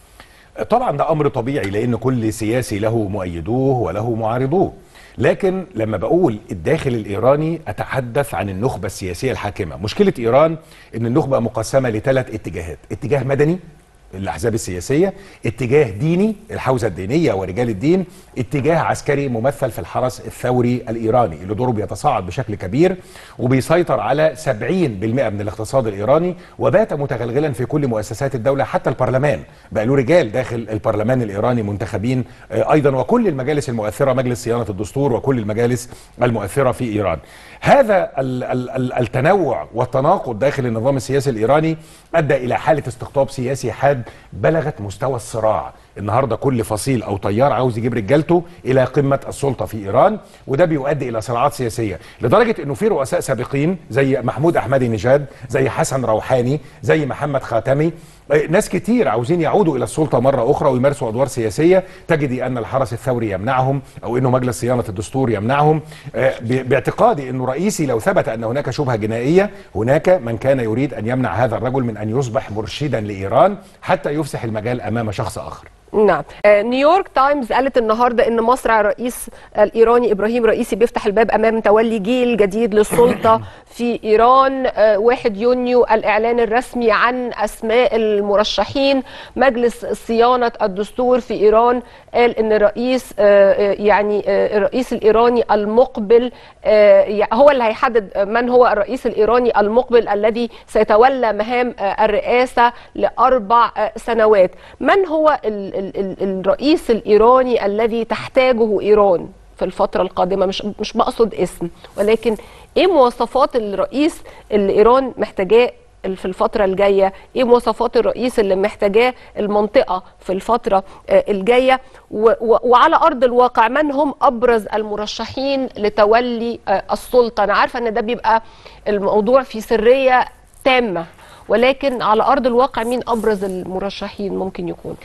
طبعا ده امر طبيعي لان كل سياسي له مؤيدوه وله معارضوه لكن لما بقول الداخل الايراني اتحدث عن النخبه السياسيه الحاكمه مشكله ايران ان النخبه مقسمه لثلاث اتجاهات اتجاه مدني الاحزاب السياسيه اتجاه ديني الحوزه الدينيه ورجال الدين اتجاه عسكري ممثل في الحرس الثوري الايراني اللي دوره بيتصاعد بشكل كبير وبيسيطر على 70% من الاقتصاد الايراني وبات متغلغلا في كل مؤسسات الدوله حتى البرلمان بقى له رجال داخل البرلمان الايراني منتخبين آه، ايضا وكل المجالس المؤثره مجلس صيانه الدستور وكل المجالس المؤثره في ايران هذا ال- ال- ال- التنوع والتناقض داخل النظام السياسي الايراني ادى الى حاله استقطاب سياسي حاد بلغت مستوى الصراع النهارده كل فصيل او تيار عاوز يجيب رجالته الى قمه السلطه في ايران وده بيؤدي الى صراعات سياسيه لدرجه انه في رؤساء سابقين زي محمود احمدي نژاد زي حسن روحاني زي محمد خاتمي آه، ناس كتير عاوزين يعودوا الى السلطه مره اخرى ويمارسوا ادوار سياسيه تجدي ان الحرس الثوري يمنعهم او انه مجلس صيانه الدستور يمنعهم آه، ب- باعتقادي انه رئيسي لو ثبت ان هناك شبهه جنائيه هناك من كان يريد ان يمنع هذا الرجل من ان يصبح مرشدا لايران حتى يفسح المجال امام شخص اخر نعم آه، نيويورك تايمز قالت النهارده ان مصرع الرئيس الايراني ابراهيم رئيسي بيفتح الباب امام تولي جيل جديد للسلطه في ايران آه، 1 يونيو الاعلان الرسمي عن اسماء المرشحين مجلس صيانه الدستور في ايران قال ان الرئيس آه، آه، يعني آه، الرئيس الايراني المقبل آه، يع- هو اللي هيحدد من هو الرئيس الايراني المقبل الذي سيتولى مهام آه، الرئاسه لاربع آه، سنوات من هو ال ال ال الرئيس الايراني الذي تحتاجه ايران في الفتره القادمه مش مش بقصد اسم ولكن ايه مواصفات الرئيس اللي ايران محتاجاه في الفترة الجاية ايه مواصفات الرئيس اللي محتاجاه المنطقة في الفترة آه، الجاية و- و- وعلى أرض الواقع من هم أبرز المرشحين لتولي آه، السلطة أنا عارفة أن ده بيبقى الموضوع في سرية تامة ولكن على أرض الواقع مين أبرز المرشحين ممكن يكون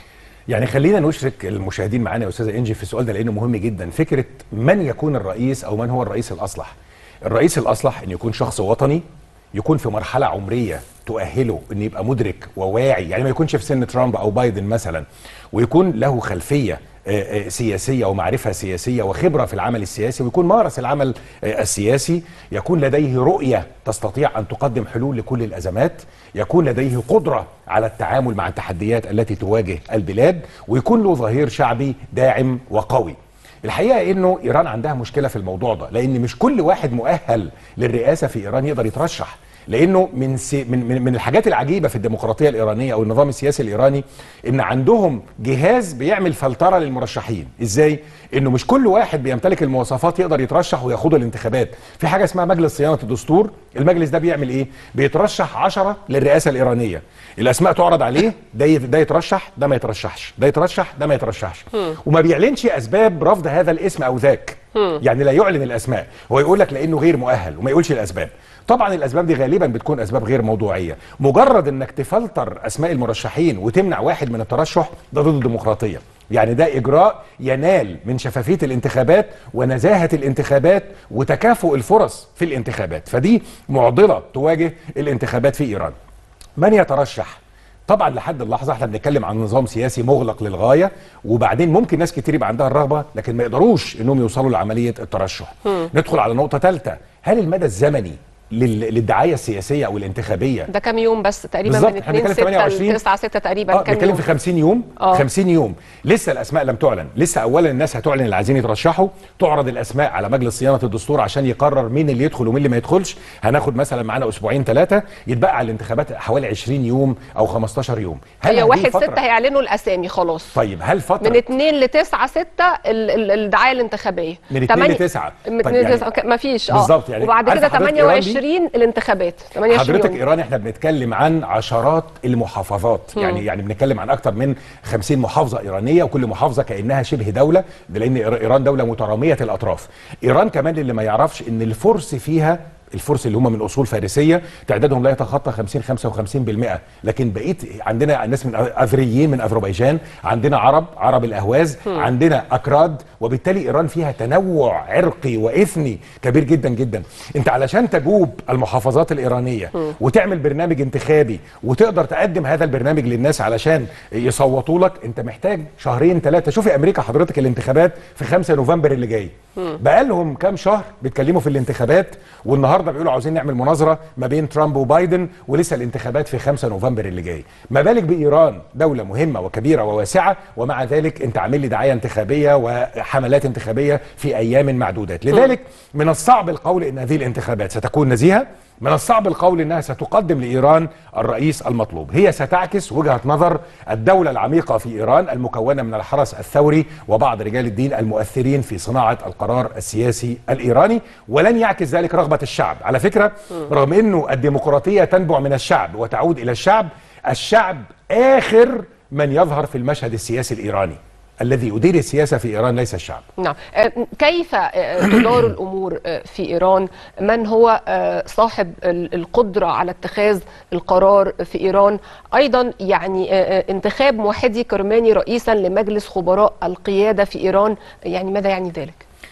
يعني خلينا نشرك المشاهدين معانا يا استاذه انجي في السؤال ده لانه مهم جدا فكره من يكون الرئيس او من هو الرئيس الاصلح الرئيس الاصلح ان يكون شخص وطني يكون في مرحله عمريه تؤهله ان يبقى مدرك وواعي يعني ما يكونش في سن ترامب او بايدن مثلا ويكون له خلفيه آه، آه، سياسيه ومعرفه سياسيه وخبره في العمل السياسي ويكون مارس العمل آه، السياسي يكون لديه رؤيه تستطيع ان تقدم حلول لكل الازمات يكون لديه قدره على التعامل مع التحديات التي تواجه البلاد ويكون له ظهير شعبي داعم وقوي الحقيقه انه ايران عندها مشكله في الموضوع ده لان مش كل واحد مؤهل للرئاسه في ايران يقدر يترشح لانه من سي من من من الحاجات العجيبه في الديمقراطيه الايرانيه او النظام السياسي الايراني ان عندهم جهاز بيعمل فلتره للمرشحين ازاي انه مش كل واحد بيمتلك المواصفات يقدر يترشح ويخوض الانتخابات في حاجه اسمها مجلس صيانه الدستور المجلس ده بيعمل ايه بيترشح عشرة للرئاسه الايرانيه الاسماء تعرض عليه ده يت- ده يترشح ده ما يترشحش ده يترشح ده ما يترشحش وما بيعلنش اسباب رفض هذا الاسم او ذاك يعني لا يعلن الاسماء هو يقول لك لانه غير مؤهل وما يقولش الاسباب طبعا الاسباب دي غالبا بتكون اسباب غير موضوعيه مجرد انك تفلتر اسماء المرشحين وتمنع واحد من الترشح ده ضد الديمقراطيه يعني ده اجراء ينال من شفافيه الانتخابات ونزاهه الانتخابات وتكافؤ الفرص في الانتخابات فدي معضله تواجه الانتخابات في ايران من يترشح طبعا لحد اللحظه احنا بنتكلم عن نظام سياسي مغلق للغايه وبعدين ممكن ناس كتير يبقى عندها الرغبه لكن ما يقدروش انهم يوصلوا لعمليه الترشح مم. ندخل على نقطه ثالثه هل المدى الزمني لل- للدعايه السياسيه او الانتخابيه ده كام يوم بس تقريبا بالظبط، من احنا 2 بنتكلم 6 ل 28. 9 6 تقريبا اه كام بنتكلم يوم في 50 يوم آه. 50 يوم لسه الاسماء لم تعلن لسه اولا الناس هتعلن اللي عايزين يترشحوا تعرض الاسماء على مجلس صيانه الدستور عشان يقرر مين اللي يدخل ومين اللي ما يدخلش هناخد مثلا معانا اسبوعين ثلاثه يتبقى على الانتخابات حوالي 20 يوم او 15 يوم هل هي هذه 1 فترة- 6 هيعلنوا الاسامي خلاص طيب هل فتره من 2 ل 9 6 ال- ال- الدعايه الانتخابيه من 2 تمانية- ل 9 من 2 ل 9 ما فيش اه بالظبط يعني وبعد عارفة كده حضرتك إيران دي؟ 28 الانتخابات 28 حضرتك يوم ايران احنا بنتكلم عن عشرات المحافظات مم. يعني يعني بنتكلم عن اكتر من 50 محافظه ايرانيه وكل محافظه كانها شبه دوله ده لان إير- ايران دوله متراميه الاطراف ايران كمان اللي ما يعرفش ان الفرس فيها الفرس اللي هم من اصول فارسيه تعدادهم لا يتخطى 50 55% لكن بقيت عندنا ناس من اذريين من اذربيجان عندنا عرب عرب الاهواز مم. عندنا اكراد وبالتالي ايران فيها تنوع عرقي واثني كبير جدا جدا انت علشان تجوب المحافظات الايرانيه مم. وتعمل برنامج انتخابي وتقدر تقدم هذا البرنامج للناس علشان يصوتوا لك انت محتاج شهرين ثلاثه شوفي امريكا حضرتك الانتخابات في 5 نوفمبر اللي جاي مم. بقالهم كام شهر بيتكلموا في الانتخابات والنهارده بيقولوا عاوزين نعمل مناظره ما بين ترامب وبايدن ولسه الانتخابات في 5 نوفمبر اللي جاي ما بالك بايران دوله مهمه وكبيره وواسعه ومع ذلك انت عامل لي دعايه انتخابيه وحملات انتخابيه في ايام معدودات لذلك من الصعب القول ان هذه الانتخابات ستكون نزيهه من الصعب القول انها ستقدم لايران الرئيس المطلوب هي ستعكس وجهه نظر الدوله العميقه في ايران المكونه من الحرس الثوري وبعض رجال الدين المؤثرين في صناعه القرار السياسي الايراني ولن يعكس ذلك رغبه الشعب على فكره رغم انه الديمقراطيه تنبع من الشعب وتعود الى الشعب الشعب اخر من يظهر في المشهد السياسي الايراني الذي يدير السياسه في ايران ليس الشعب نعم آه، كيف آه، تدار الامور آه، في ايران من هو آه، صاحب ال- القدره على اتخاذ القرار في ايران ايضا يعني آه، آه، انتخاب موحدي كرماني رئيسا لمجلس خبراء القياده في ايران يعني ماذا يعني ذلك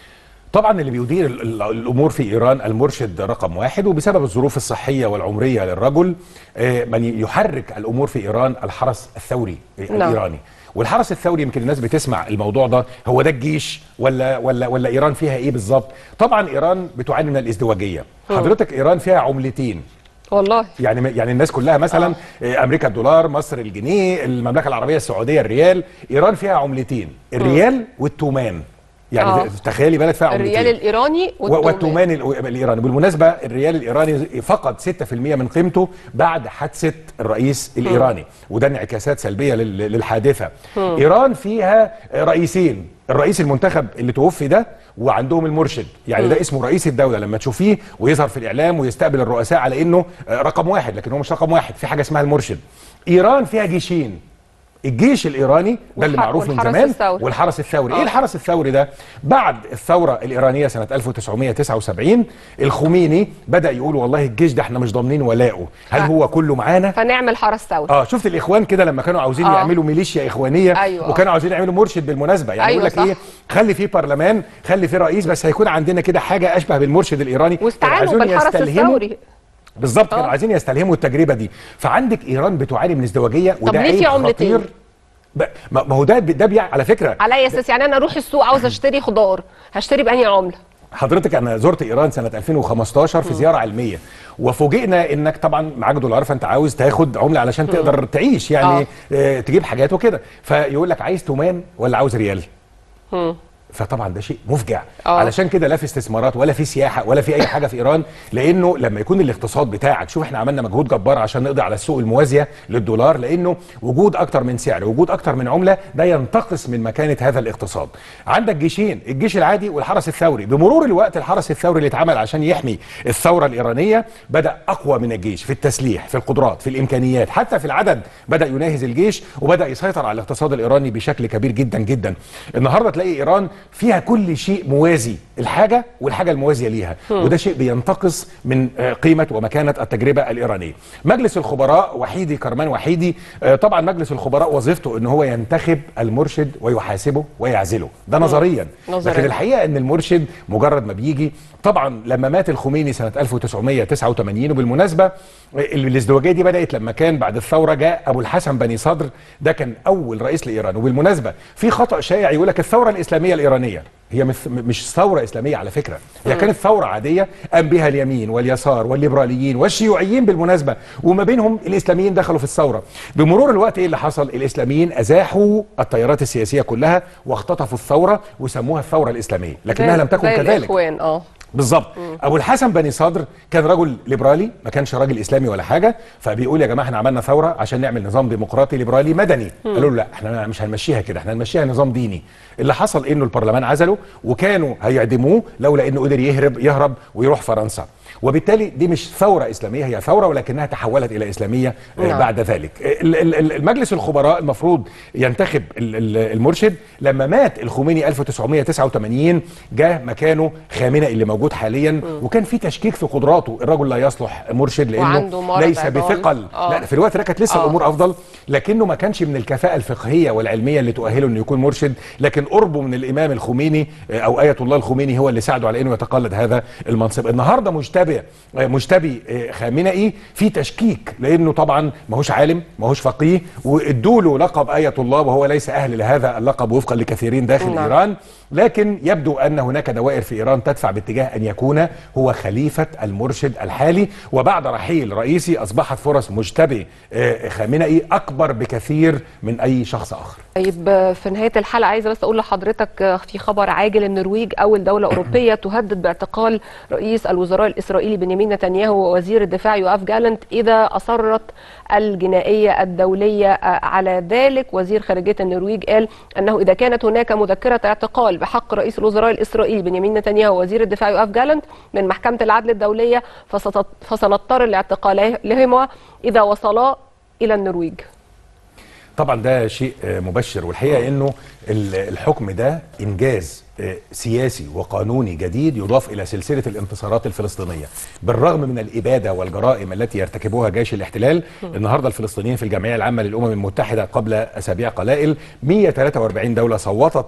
طبعا اللي بيدير ال- ال- الامور في ايران المرشد رقم واحد وبسبب الظروف الصحيه والعمريه للرجل آه، من يحرك الامور في ايران الحرس الثوري نعم. الايراني والحرس الثوري يمكن الناس بتسمع الموضوع ده هو ده الجيش ولا ولا ولا ايران فيها ايه بالظبط طبعا ايران بتعاني من الازدواجيه مم. حضرتك ايران فيها عملتين والله يعني يعني الناس كلها مثلا آه. امريكا الدولار مصر الجنيه المملكه العربيه السعوديه الريال ايران فيها عملتين الريال والتومان يعني آه. تخيلي بلد فيها عملتين الريال الايراني و- والتومان ال- الايراني بالمناسبه الريال الايراني فقد 6% من قيمته بعد حادثه الرئيس الايراني وده انعكاسات سلبيه لل- للحادثه مم. ايران فيها رئيسين الرئيس المنتخب اللي توفي ده وعندهم المرشد يعني ده مم. اسمه رئيس الدوله لما تشوفيه ويظهر في الاعلام ويستقبل الرؤساء على انه رقم واحد لكن هو مش رقم واحد في حاجه اسمها المرشد ايران فيها جيشين الجيش الايراني ده اللي والح- معروف من والحرس زمان الثوري. والحرس الثوري آه. ايه الحرس الثوري ده بعد الثوره الايرانيه سنه 1979 الخميني بدا يقول والله الجيش ده احنا مش ضامنين ولاؤه هل آه. هو كله معانا فنعمل حرس ثوري اه شفت الاخوان كده لما كانوا عاوزين آه. يعملوا ميليشيا اخوانيه أيوة. وكانوا عاوزين يعملوا مرشد بالمناسبه يعني أيوة يقول لك صح. ايه خلي فيه برلمان خلي فيه رئيس بس هيكون عندنا كده حاجه اشبه بالمرشد الايراني كانوا واستعانوا عايزين بالحرس يستلهموا- الثوري بالظبط كانوا آه. عايزين يستلهموا التجربه دي فعندك ايران بتعاني من ازدواجيه وده ليه في عيب عملتين؟ خطير ب- ما ما هو ده ده بيع على فكره على اي اساس يعني انا اروح السوق عاوز اشتري خضار هشتري بأنهي عمله حضرتك انا زرت ايران سنه 2015 في زياره علميه وفوجئنا انك طبعا معاك دولار فانت عاوز تاخد عمله علشان تقدر تعيش يعني آه. تجيب حاجات وكده فيقول لك عايز تومان ولا عاوز ريال مم. فطبعا ده شيء مفجع آه. علشان كده لا في استثمارات ولا في سياحه ولا في اي حاجه في ايران لانه لما يكون الاقتصاد بتاعك شوف احنا عملنا مجهود جبار عشان نقضي على السوق الموازيه للدولار لانه وجود اكتر من سعر وجود اكتر من عمله ده ينتقص من مكانه هذا الاقتصاد عندك جيشين الجيش العادي والحرس الثوري بمرور الوقت الحرس الثوري اللي اتعمل عشان يحمي الثوره الايرانيه بدا اقوى من الجيش في التسليح في القدرات في الامكانيات حتى في العدد بدا يناهز الجيش وبدا يسيطر على الاقتصاد الايراني بشكل كبير جدا جدا النهارده تلاقي ايران فيها كل شيء موازي الحاجه والحاجه الموازيه ليها هم. وده شيء بينتقص من آه، قيمه ومكانه التجربه الايرانيه مجلس الخبراء وحيدي كرمان وحيدي آه، طبعا مجلس الخبراء وظيفته ان هو ينتخب المرشد ويحاسبه ويعزله ده مم. نظريا نظرياً. لكن الحقيقه ان المرشد مجرد ما بيجي طبعا لما مات الخميني سنه 1989 وبالمناسبه ال- الازدواجيه دي بدات لما كان بعد الثوره جاء ابو الحسن بني صدر ده كان اول رئيس لايران وبالمناسبه في خطا شائع يقول لك الثوره الاسلاميه الايرانيه هي مث- م- مش ثوره اسلاميه على فكره هي مم. كانت ثوره عاديه قام بها اليمين واليسار والليبراليين والشيوعيين بالمناسبه وما بينهم الاسلاميين دخلوا في الثوره بمرور الوقت ايه اللي حصل الاسلاميين ازاحوا التيارات السياسيه كلها واختطفوا الثوره وسموها الثوره الاسلاميه لكنها زي- لم تكن زي كذلك الاخوان اه بالظبط ابو الحسن بني صدر كان رجل ليبرالي ما كانش راجل اسلامي ولا حاجه فبيقول يا جماعه احنا عملنا ثوره عشان نعمل نظام ديمقراطي ليبرالي مدني مم. قالوا له لا احنا مش هنمشيها كده احنا هنمشيها نظام ديني اللي حصل انه البرلمان عزله وكانوا هيعدموه لولا انه قدر يهرب يهرب ويروح فرنسا وبالتالي دي مش ثوره اسلاميه هي ثوره ولكنها تحولت الى اسلاميه آه، نعم. بعد ذلك ال- ال- ال- المجلس الخبراء المفروض ينتخب ال- ال- المرشد لما مات الخميني 1989 جاء مكانه خامنئي اللي موجود حاليا وكان في تشكيك في قدراته الرجل لا يصلح مرشد وعنده لانه مرض ليس عظام. بثقل آه. لا في الوقت ده كانت لسه آه. الامور افضل لكنه ما كانش من الكفاءه الفقهيه والعلميه اللي تؤهله انه يكون مرشد لكن قربه من الامام الخميني آه، او ايه الله الخميني هو اللي ساعده على انه يتقلد هذا المنصب النهارده مشتبه آه، مشتبي آه، خامنئي في تشكيك لانه طبعا ماهوش عالم ماهوش فقيه وادوا له لقب ايه الله وهو ليس اهل لهذا اللقب وفقا لكثيرين داخل نعم. ايران لكن يبدو ان هناك دوائر في ايران تدفع باتجاه ان يكون هو خليفه المرشد الحالي وبعد رحيل رئيسي اصبحت فرص مجتبي آه، خامنئي اكبر بكثير من اي شخص اخر طيب آه، في نهايه الحلقه عايزه بس اقول لحضرتك آه، في خبر عاجل النرويج اول دوله اوروبيه تهدد باعتقال رئيس الوزراء الاسرائيلي بنيامين نتنياهو ووزير الدفاع يوآف جالنت اذا اصرت الجنائيه الدوليه آه، على ذلك وزير خارجيه النرويج قال انه اذا كانت هناك مذكره اعتقال بحق رئيس الوزراء الاسرائيلي بنيامين نتنياهو ووزير الدفاع يوآف جالنت من محكمه العدل الدوليه فستط- فسنضطر لاعتقالهما اذا وصلا الى النرويج طبعا ده شيء آه، مبشر والحقيقه انه ال- الحكم ده انجاز آه، سياسي وقانوني جديد يضاف الى سلسله الانتصارات الفلسطينيه بالرغم من الاباده والجرائم التي يرتكبها جيش الاحتلال النهارده الفلسطينيين في الجمعيه العامه للامم المتحده قبل اسابيع قلائل 143 دوله صوتت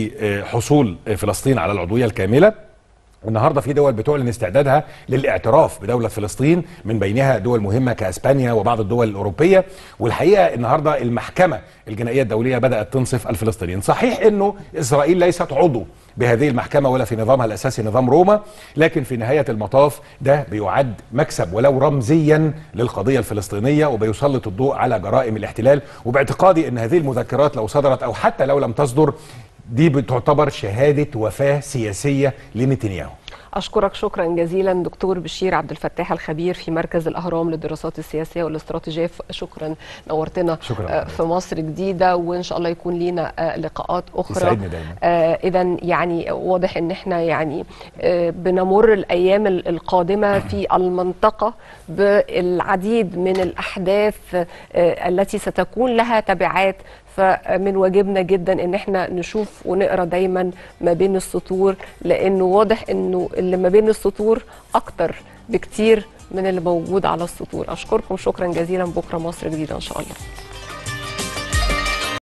لحصول فلسطين على العضويه الكامله النهارده في دول بتعلن استعدادها للاعتراف بدوله فلسطين من بينها دول مهمه كاسبانيا وبعض الدول الاوروبيه والحقيقه النهارده المحكمه الجنائيه الدوليه بدات تنصف الفلسطينيين صحيح انه اسرائيل ليست عضو بهذه المحكمة ولا في نظامها الأساسي نظام روما لكن في نهاية المطاف ده بيعد مكسب ولو رمزيا للقضية الفلسطينية وبيسلط الضوء على جرائم الاحتلال وباعتقادي أن هذه المذكرات لو صدرت أو حتى لو لم تصدر دي بتعتبر شهادة وفاة سياسية لنتنياهو اشكرك شكرا جزيلا دكتور بشير عبد الفتاح الخبير في مركز الاهرام للدراسات السياسيه والاستراتيجيه شكرا نورتنا شكرا في مصر جديده وان شاء الله يكون لينا لقاءات اخرى يسعدني دايما آه اذا يعني واضح ان احنا يعني آه بنمر الايام القادمه في المنطقه بالعديد من الاحداث آه التي ستكون لها تبعات فمن واجبنا جدا ان احنا نشوف ونقرا دايما ما بين السطور لانه واضح انه اللي ما بين السطور اكتر بكتير من اللي موجود على السطور اشكركم شكرا جزيلا بكره مصر جديده ان شاء الله